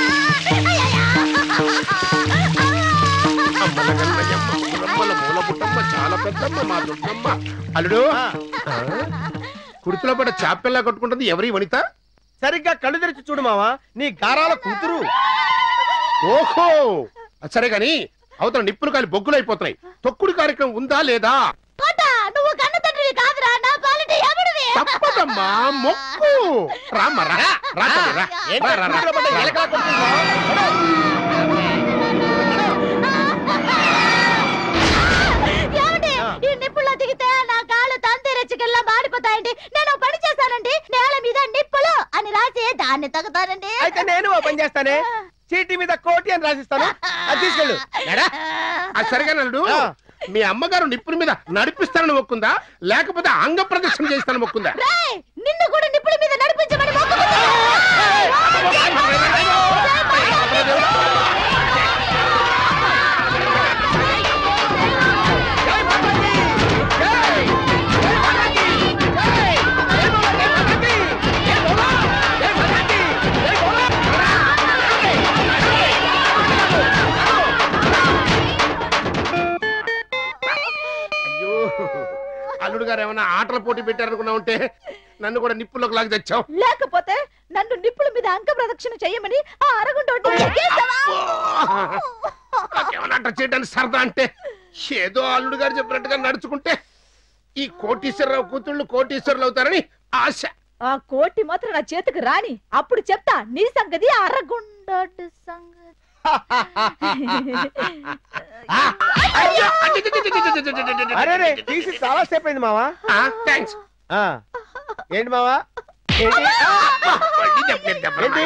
అమ్మల గన్నయ్యమ్మ, ఊరమ్మల మూల పుట్టమ్మ, చాలా పెద్దమ్మ మా దుడ్డమ్మ అల్లుడు ఆ? కుర్తిలో పడ్డ చాపెల్లా కొట్టుకుంటుంది ఎవరి వనిత సరిగ్గా కళ్ళు తెరిచి చూడు మావా నీ గారాల కూతురు ఓహో సరే గాని అవతల నిప్పులు కాలి బొగ్గులు అయిపోతున్నాయి తొక్కుడు కార్యక్రమం ఉందా లేదా కోట నువ్వు కన్న తండ్రివి కాదురా నా పాలిటి ఎవడివి తప్పదమ్మా మొక్కు రామ్మ రా రా తల్లి, రా. ఏంటి రా, రా, రా. కూతురు పడ్డ రా, రా. ఎలకలా కొడుతుంది ఏమండి ఈ నిప్పుల్లో దిగితే నా కాళ్ళు తంతి రెచ్చికెల్లా మాడిపోతాయండి నేను ఓ పని చేస్తానండి నేల మీద నిప్పులు అని రాసి దాన్ని తగ్గుతానండి అయితే నేను ఓ పని చేస్తానే చీటీ మీద కోటి అని రాసిస్తాను అది తీసుకెళ్ళు ఎడా? అది సరిగా నల్లుడు మీ అమ్మగారు నిప్పుల మీద నడిపిస్తానని మొక్కుందా లేకపోతే అంగ ప్రదర్శన చేస్తానని మొక్కుందా రేయ్, నిన్ను కూడా నిప్పుల మీద నడిపించమని అయ్యో అల్లుడు గారు ఏమైనా ఆటల పోటీ పెట్టారనుకున్నా ఉంటే నన్ను కూడా నిప్పుల్లోకి లాగి తెచ్చావు లేకపోతే నన్ను నిప్పుల మీద అంక ప్రదక్షిణ చేయమని ఆ అరగుంట ఒడ్డు ఎక్కేస్తావా? నాకేమైనా అట్ట చేయడానికి సరదా అంటే ఏదో అల్లుడు గారు చెప్పినట్టుగా నడుచుకుంటే ఈ కోటీశ్వరరావు కూతుళ్ళు కోటీశ్వరులు అవుతారని ఆశ ఆ కోటి మాత్రం నా చేతికి రాని అప్పుడు చెప్తా నీ సంగతి అరగుండోటి సంగతి అరే రే తీసి చాలా సేపు అయింది మావా థ్యాంక్స్ ఆ, ఏంటి మావా ఏంటి ఏంటి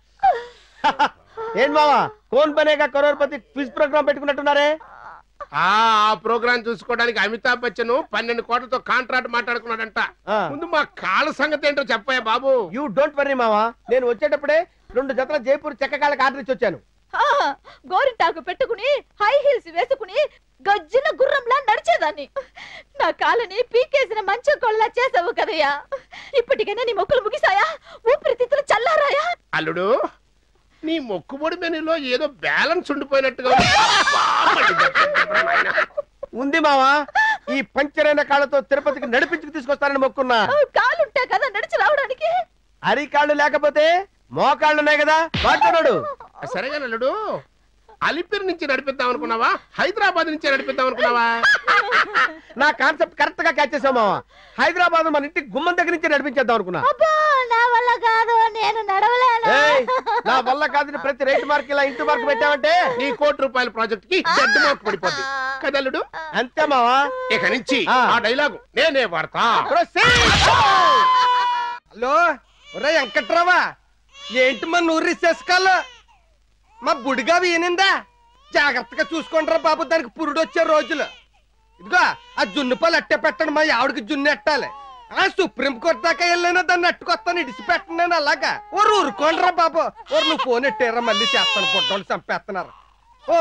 ఏంటి మావా కోన్ బనేగా కరోర్పతి క్విజ్ ప్రోగ్రామ్ పెట్టుకున్నట్టున్నారే ఆ ఆ ప్రోగ్రాం చూసుకోవడానికి అమితాబ్ బచ్చన్ పన్నెండు కోట్లతో కాంట్రాక్ట్ మాట్లాడుకున్నాడంట ముందు మా కాళ్ళ సంగతి ఏంటో చెప్పాయా బాబు యూ డోంట్ వర్రీ మావా నేను వచ్చేటప్పుడే రెండు జతల జైపూర్ చెక్క కాళ్ళకి ఆర్డర్ ఇచ్చి వచ్చాను ఆ, గోరింటాకు పెట్టుకుని హై హీల్స్ వేసుకుని గజ్జిన గుర్రంలా నడిచేదాన్ని నా కాళ్ళని పీకేసిన మంచం కొల్లా చేసావు కదయ్యా ఇప్పటికైనా నీ మొక్కులు ముగిసాయా ఊపిరితిత్తులు చల్లారాయా అల్లుడు నీ మొక్కుబడి మెనూలో ఏదో బ్యాలెన్స్ ఉండిపోయినట్టుగా ఉంది. ఉంది మావా ఈ పంచరైన కాళ్ళతో తిరుపతికి నడిపించుకు తీసుకొస్తానని మొక్కున్నా కాలుంటే కదా నడిచి రావడానికి అరికాళ్ళు లేకపోతే మోకాళ్ళు ఉన్నాయి కదా వాడుతున్నాడు సరేగా అల్లుడు అలిపిరి నుంచి నడిపిద్దాం అనుకున్నావా హైదరాబాద్ నుంచి నడిపిద్దాం అనుకున్నావా నా కాన్సెప్ట్ కరెక్ట్ గా క్యాచ్ చేసావు మావా హైదరాబాద్ మన ఇంటి గుమ్మం దగ్గర నుంచి నడిపించేద్దాం అనుకున్నా అబ్బా నా వల్ల కాదు నేను నడవలేను ఏయ్, నా వల్ల కాదని ప్రతి రేట్ మార్క్ ఇలా ఇంటి మార్క్ పెట్టావంటే నీ కోటి రూపాయల ప్రాజెక్ట్ కి డెడ్ మార్క్ పడిపోద్ది కదా అల్లుడు అంతే మావా ఇక నుంచి ఆ డైలాగు నేనే వాడతా హలో ఒరే వెంకట్రావా ఏంటి మా నూరు రిసేసుకోలు మా బుడిగా వీనిందా జాగ్రత్తగా చూసుకుంటారా బాబు దానికి పురుడు వచ్చే రోజులు ఇదిగో ఆ జున్ను పాలు అట్టే పెట్టండి మా ఆవిడకి జున్ను ఎట్టాలి ఆ సుప్రీం కోర్టు దాకా వెళ్ళినా దాన్ని అట్టుకొస్తాను ఇడిచి పెట్టండి నేను అలాగా ఓరు ఊరుకోండిరా బాబు ఓరు నువ్వు ఫోన్ ఎట్టారా మళ్ళీ చేస్తాను పొట్టోళ్ళు చంపేస్తున్నారు ఓ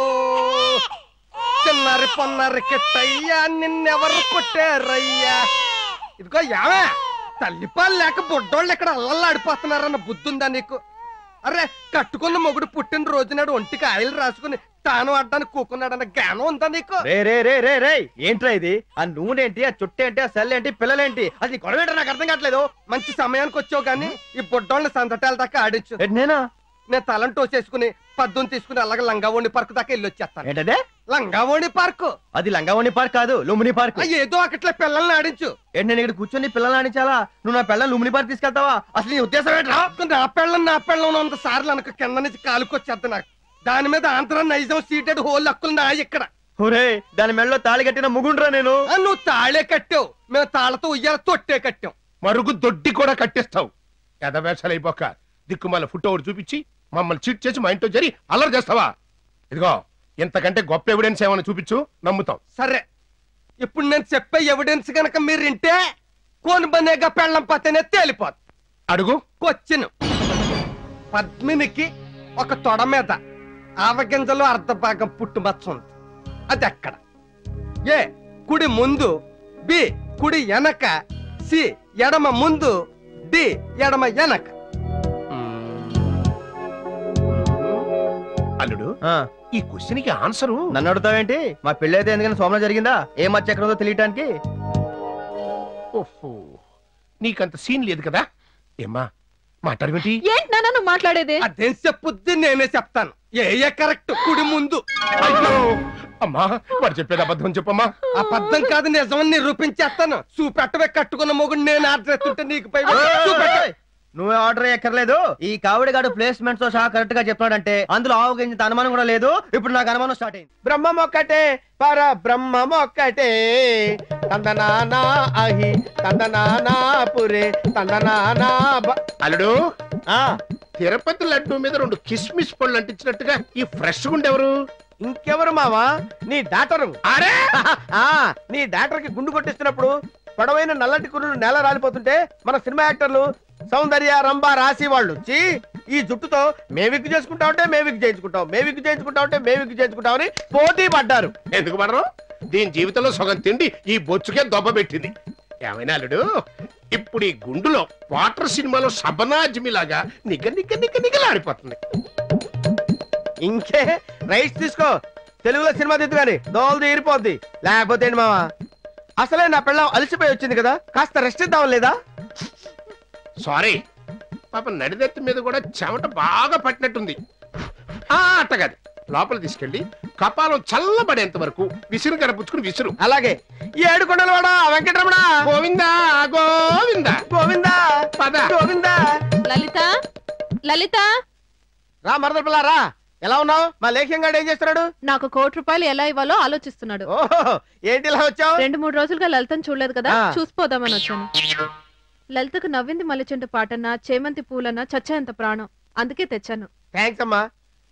చిన్నారి పొన్నారి కిట్టయ్యా నిన్నెవరు కొట్టారయ్యా ఇదిగో యావే తల్లిపాలు లేక బుడ్డోళ్ళు ఇక్కడ అల్లల్లాడిపోతున్నారన్న బుద్ధి ఉందా నీకు అరే కట్టుకున్న మొగుడు పుట్టిన రోజునాడు ఒంటికి ఆయిల్ రాసుకుని తాను అడ్డానికి కూకున్నాడన్న జ్ఞానం ఉందా నీకు రే రే రే రే రే ఏంట్రా ఇది ఆ నూనె ఏంటి ఆ చుట్టూ ఏంటి ఆ సెల్ ఏంటి పిల్లలేంటి అది గొడవ ఏంటో నాకు అర్థం కావట్లేదు మంచి సమయానికి వచ్చావు గాని ఈ బుడ్డోళ్ళని సంతటాల దాకా ఆడించు నేనా నేను తలం టోసేసుకుని పద్దుని తీసుకుని అలాగే లంగావోణి పార్క్ దాకా వెళ్ళి వచ్చేస్తాను ఏంటదే లంగావోణి పార్కు అది లంగావణి పార్క్ కాదు లుమిని పార్క్ ఆ ఏదో అక్కట్లే పిల్లల్ని ఆడించు ఏంటి నేను ఇక్కడ కూర్చొని పిల్లల్ని ఆడించాలా నువ్వు నా పిల్లల్ని లుమిని పార్క్ తీసుకెళ్తావా అసలు నీ ఉద్దేశం ఏంట్రా నా పెళ్ళం నా పెళ్ళం అంత సార్లు అనక కింద నుంచి కాలుకొచ్చేద్ది నాకు దాని మీద ఆంధ్ర నైజం సీటెడ్ హోల్ హక్కులు నా ఇక్కడ ఒరే దాని మెడలో తాళి కట్టిన ముగుండ్రా నేను ఆ, నువ్వు తాళే కట్టావు మేము తాళతో ఉయ్యాల తొట్టే కట్టాం మరుగు దొడ్డి కూడా కట్టేస్తావు ఎదవేషాలు అయిపోక దిక్కుమాల ఫుట్ ఒకటి చూపించి మమ్మల్ని చీట్ చేసి మా ఇంట్లో జరి అల్లరి చేస్తావా ఇదిగో ఇంతకంటే గొప్ప ఎవిడెన్స్ ఏమైనా చూపించు నమ్ముతాం సరే ఇప్పుడు నేను చెప్పే ఎవిడెన్స్ గనక మీరు వింటే కోని బనేగా పెళ్ళం పతనే తేలిపోదు అడుగు కొచ్చిను పద్మినికి ఒక తొడ మీద ఆవగింజలో అర్ధ భాగం పుట్టుమచ్చ ఉంది అది ఎక్కడ ఏ కుడి ముందు బి కుడి వెనక సి ఎడమ ముందు డి ఎడమ వెనక అల్లుడు ఈ క్వశ్చన్ కి ఆన్సరు నన్ను అడుగుతావేంటి మా పెళ్ళి అయితే ఎందుకని సోమన జరిగిందా ఏ మచ్చ ఎక్కడ ఉందో తెలియటానికి ఓహో నీకంత సీన్ లేదు కదా ఏమ్మా మాట్లాడమేంటి ఏంటి నాన్న నువ్వు మాట్లాడేది అదేం చెప్పుద్ది నేనే చెప్తాను ఏ ఏ కరెక్ట్ కుడి ముందు అయ్యో అమ్మా వాడు చెప్పేది అబద్ధం చెప్పమ్మా అబద్ధం కాదు నిజమని నిరూపించేస్తాను చూపెట్టవే కట్టుకున్న మొగుడు నేను ఆర్డర్ ఎత్తుంటే నీకు పై చూపెట్ట నువ్వే ఆర్డర్ ఎక్కర్లేదు ఈ కావిడిగాడు ప్లేస్మెంట్స్ తో సహా కరెక్ట్ గా చెప్తున్నాడంటే అందులో ఆవు గింజంత అనుమానం కూడా లేదు ఇప్పుడు నాకు అనుమానం స్టార్ట్ అయింది బ్రహ్మం ఒక్కటే పర బ్రహ్మం ఒక్కటే తందనానా అహి తందనానా పురే తందనానా బ- అల్లుడు తిరుపతి లడ్డు మీద రెండు కిస్మిస్ పళ్ళు అంటించినట్టుగా ఈ ఫ్రెష్ గుండెవరు ఇంకెవరు మావా నీ డాటరు అరే ఆ, నీ డాక్టర్ కి గుండు కొట్టిస్తున్నప్పుడు పొడవైన నల్లటి కుర్రులు నేల రాలిపోతుంటే మన సినిమా యాక్టర్లు సౌందర్య రంభ రాసి వాళ్ళు వచ్చి ఈ జుట్టుతో మేవిక్ చేసుకుంటా ఉంటే మేవిక్ చేయించుకుంటాం మేవిక్ చేయించుకుంటా ఉంటే మేవిక్ చేయించుకుంటాం అని పోటీ పడ్డారు ఎందుకు పడరు దీని జీవితంలో సగం తిండి ఈ బొచ్చుకే దొబ్బ పెట్టింది ఏమైనా అల్లుడు ఇప్పుడు ఈ గుండులో వాటర్ సినిమాలో సబనాజ్మి లాగా నిగ నిగ నిగ నిగలాడిపోతుంది ఇంకే రైట్స్ తీసుకో తెలుగులో సినిమా దిద్దు కానీ దోలు తీరిపోద్ది లేకపోతే ఏంటి మావా అసలే నా పిల్లం అలసిపోయి వచ్చింది కదా కాస్త రెస్ట్ ఇద్దాం లేదా సారీ పాప నడిదెత్తి మీద కూడా చెమట బాగా పట్టినట్టుంది ఆ అట్టగది లోపల తీసుకెళ్ళి కపాలం చల్లబడేంత వరకు విసురు కనపుచ్చుకుని విసురు అలాగే ఈ ఏడు కొండల వాడ వెంకటరమణ గోవిందా గోవిందా గోవిందా పద గోవిందా లలిత లలిత రా మరదల పిల్ల రా ఎలా ఉన్నావు మా లేఖ్యం గాడు ఏం చేస్తున్నాడు నాకు కోటి రూపాయలు ఎలా ఇవ్వాలో ఆలోచిస్తున్నాడు ఓహో ఏంటి ఇలా వచ్చావు రెండు మూడు రోజులుగా లలితను చూడలేదు కదా ఆ. చూసిపోదామని వచ్చాను లలితకు నవ్వింది మల్లెచెండు పాటన్నా చేమంతి పూలన్నా చచ్చేంత ప్రాణం అందుకే తెచ్చాను థ్యాంక్స్ అమ్మా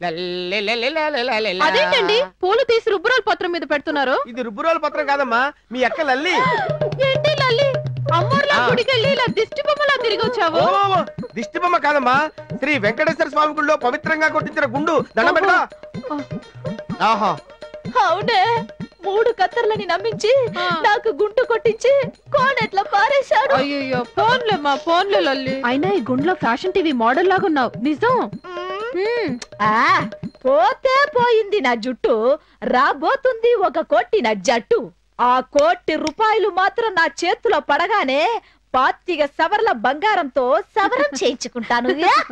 అదేంటండి పూలు తీసి రుబ్బురాల పత్రం మీద పెడుతున్నారు ఇది రుబ్బురోల పత్రం కాదమ్మా మీ అక్క లల్లి ఏంటి లల్లి అమ్మోర్లా గుడికెళ్ళి ఇలా దిష్టి బొమ్మలా తిరిగి వచ్చావు ఓ, దిష్టి బొమ్మ కాదమ్మా శ్రీ వెంకటేశ్వర స్వామి గుడిలో పవిత్రంగా కొట్టించిన గుండు దండం పెడతా ఆహా అవునే మూడు కత్తర్లని నమ్మించి నాకు గుంటు కొట్టించి కోనెట్లా పారేశాడు అయ్యో ఫోన్లే మా ఫోన్లే లల్లి అయినా ఈ గుండ్లో ఫ్యాషన్ టీవీ మోడల్ లాగా ఉన్నావు నిజం హ్మ్. ఆ, పోతే పోయింది నా జుట్టు రాబోతుంది ఒక కోటి నా జట్టు ఆ కోటి రూపాయలు మాత్రం నా చేతిలో పడగానే పాతిక సవర్ల బంగారంతో సవరం చేయించుకుంటాను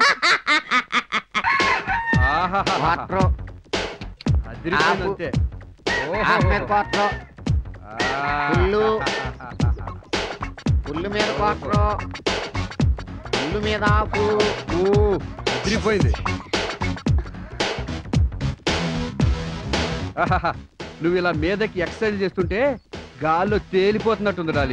వాటర్ అదిరిపోయింది అంతే మీద క్వార్టర్ పుల్లు పుల్లు మీద క్వార్టర్ పుల్లు మీద ఆకు అదిరిపోయింది ఆహాహా. నువ్వు ఇలా మీదకి ఎక్సర్సైజ్ చేస్తుంటే గాల్లో తేలిపోతున్నట్టుంది డాలి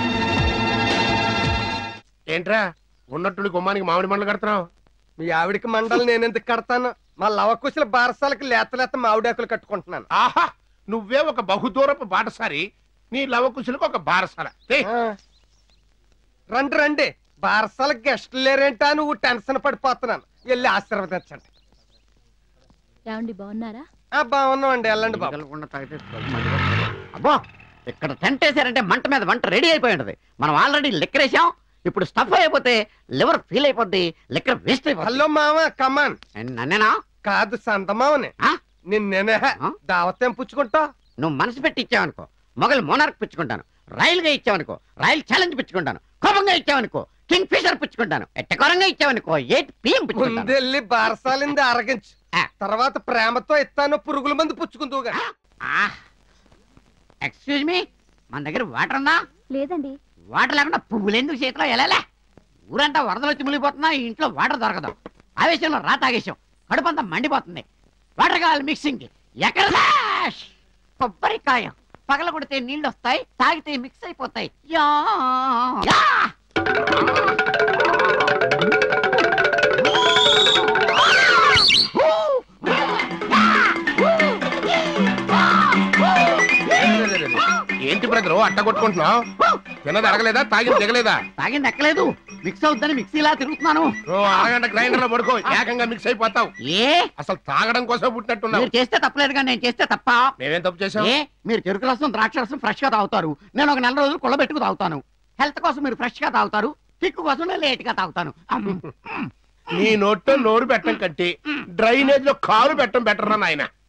ఏంట్రా ఉన్నట్టుండి గుమ్మానికి మామిడి మండలు కడుతున్నావు మీ ఆవిడికి మండలు నేను ఎందుకు కడతాను మా లవకుశల బారసాలకి లేత లేత మామిడాకులు కట్టుకుంటున్నాను ఆహా నువ్వే ఒక బహుదూరపు బాటసారి నీ లవకుశులకు ఒక బారసాల ఏయ్, రండి రండి బారసాల గెస్టులు లేరేంటా నువ్వు టెన్షన్ పడిపోతున్నాను వెళ్ళి ఆశీర్వదించండి ఏమండి బాగున్నారా ఆ బాగున్నామండి వెళ్ళండి బాబు అబ్బో ఇక్కడ టెంట్ వేసారంటే మంట మీద వంట రెడీ అయిపోయి ఉంటది మనం ఆల్రెడీ లిక్కర్ వేసాం ఇప్పుడు స్టఫ్ అయిపోతే లివర్ ఫీల్ అయిపోద్ది లిక్కర్ వేస్ట్ అయిపోతుంది హలో మామ కమాన్ నన్నేనా కాదు సంతమావని నిన్నేనే దావతేం పుచ్చుకుంటా నువ్వు మనసు పెట్టి ఇచ్చావనుకో మొగలు మోనార్క్ పుచ్చుకుంటాను రైలుగా ఇచ్చావనుకో రైలు ఛాలెంజ్ పుచ్చుకుంటాను కోపంగా ఇచ్చావనుకో కింగ్ ఫిషర్ పుచ్చుకుంటాను ఎట్టకొరంగా ఇచ్చావనుకో ఎయిట్ పిఎం పుచ్చుకుంటాను ముందెళ్ళి బారసాలింది అరగించు తర్వాత ప్రేమతో ఇస్తాను పురుగుల మంది పుచ్చుకుందుగా ఎక్స్క్యూజ్ మీ మన దగ్గర వాటర్ ఉందా లేదండి వాటర్ లేకుండా పువ్వులు ఎందుకు చేతిలో వెళ్ళలే ఊరంతా వరదలు వచ్చి మునిగిపోతున్నా ఈ ఇంట్లో వాటర్ దొరకదు ఆవేశంలో రా తాగేశాం కడుపంతా మండిపోతుంది వాటర్ కావాలి మిక్సింగ్ కి ఎక్కడ దాష్? కొబ్బరికాయ పగల కొడితే నీళ్ళు వస్తాయి తాగితే మిక్స్ అయిపోతాయి యా యా! ఏంద్రో అట్ట కొట్టుకుంటున్నావు తిన్నది అరగలేదా తాగింది దిగలేదా తాగింది ఎక్కలేదు మిక్స్ అవుద్దని మిక్సీలా తిరుగుతున్నాను ఓ అరగంట గ్రైండర్ లో పడుకో ఏకంగా మిక్స్ అయిపోతావు ఏ అసలు తాగడం కోసం పుట్టినట్టున్నావు మీరు చేస్తే తప్పలేదు కానీ నేను చేస్తే తప్ప మేమేం తప్పు చేసాం ఏ మీరు చెరుకు రసం ద్రాక్ష రసం ఫ్రెష్ గా తాగుతారు నేను ఒక నెల రోజులు కుళ్ళబెట్టుకు తాగుతాను హెల్త్ కోసం మీరు ఫ్రెష్ గా తాగుతారు కిక్కు కోసం నేను లేట్ గా తాగుతాను అమ్. నీ నోట్లో నోరు పెట్టం కంటే డ్రైనేజ్ లో కాలు పెట్టం బెటర్ రా నాయన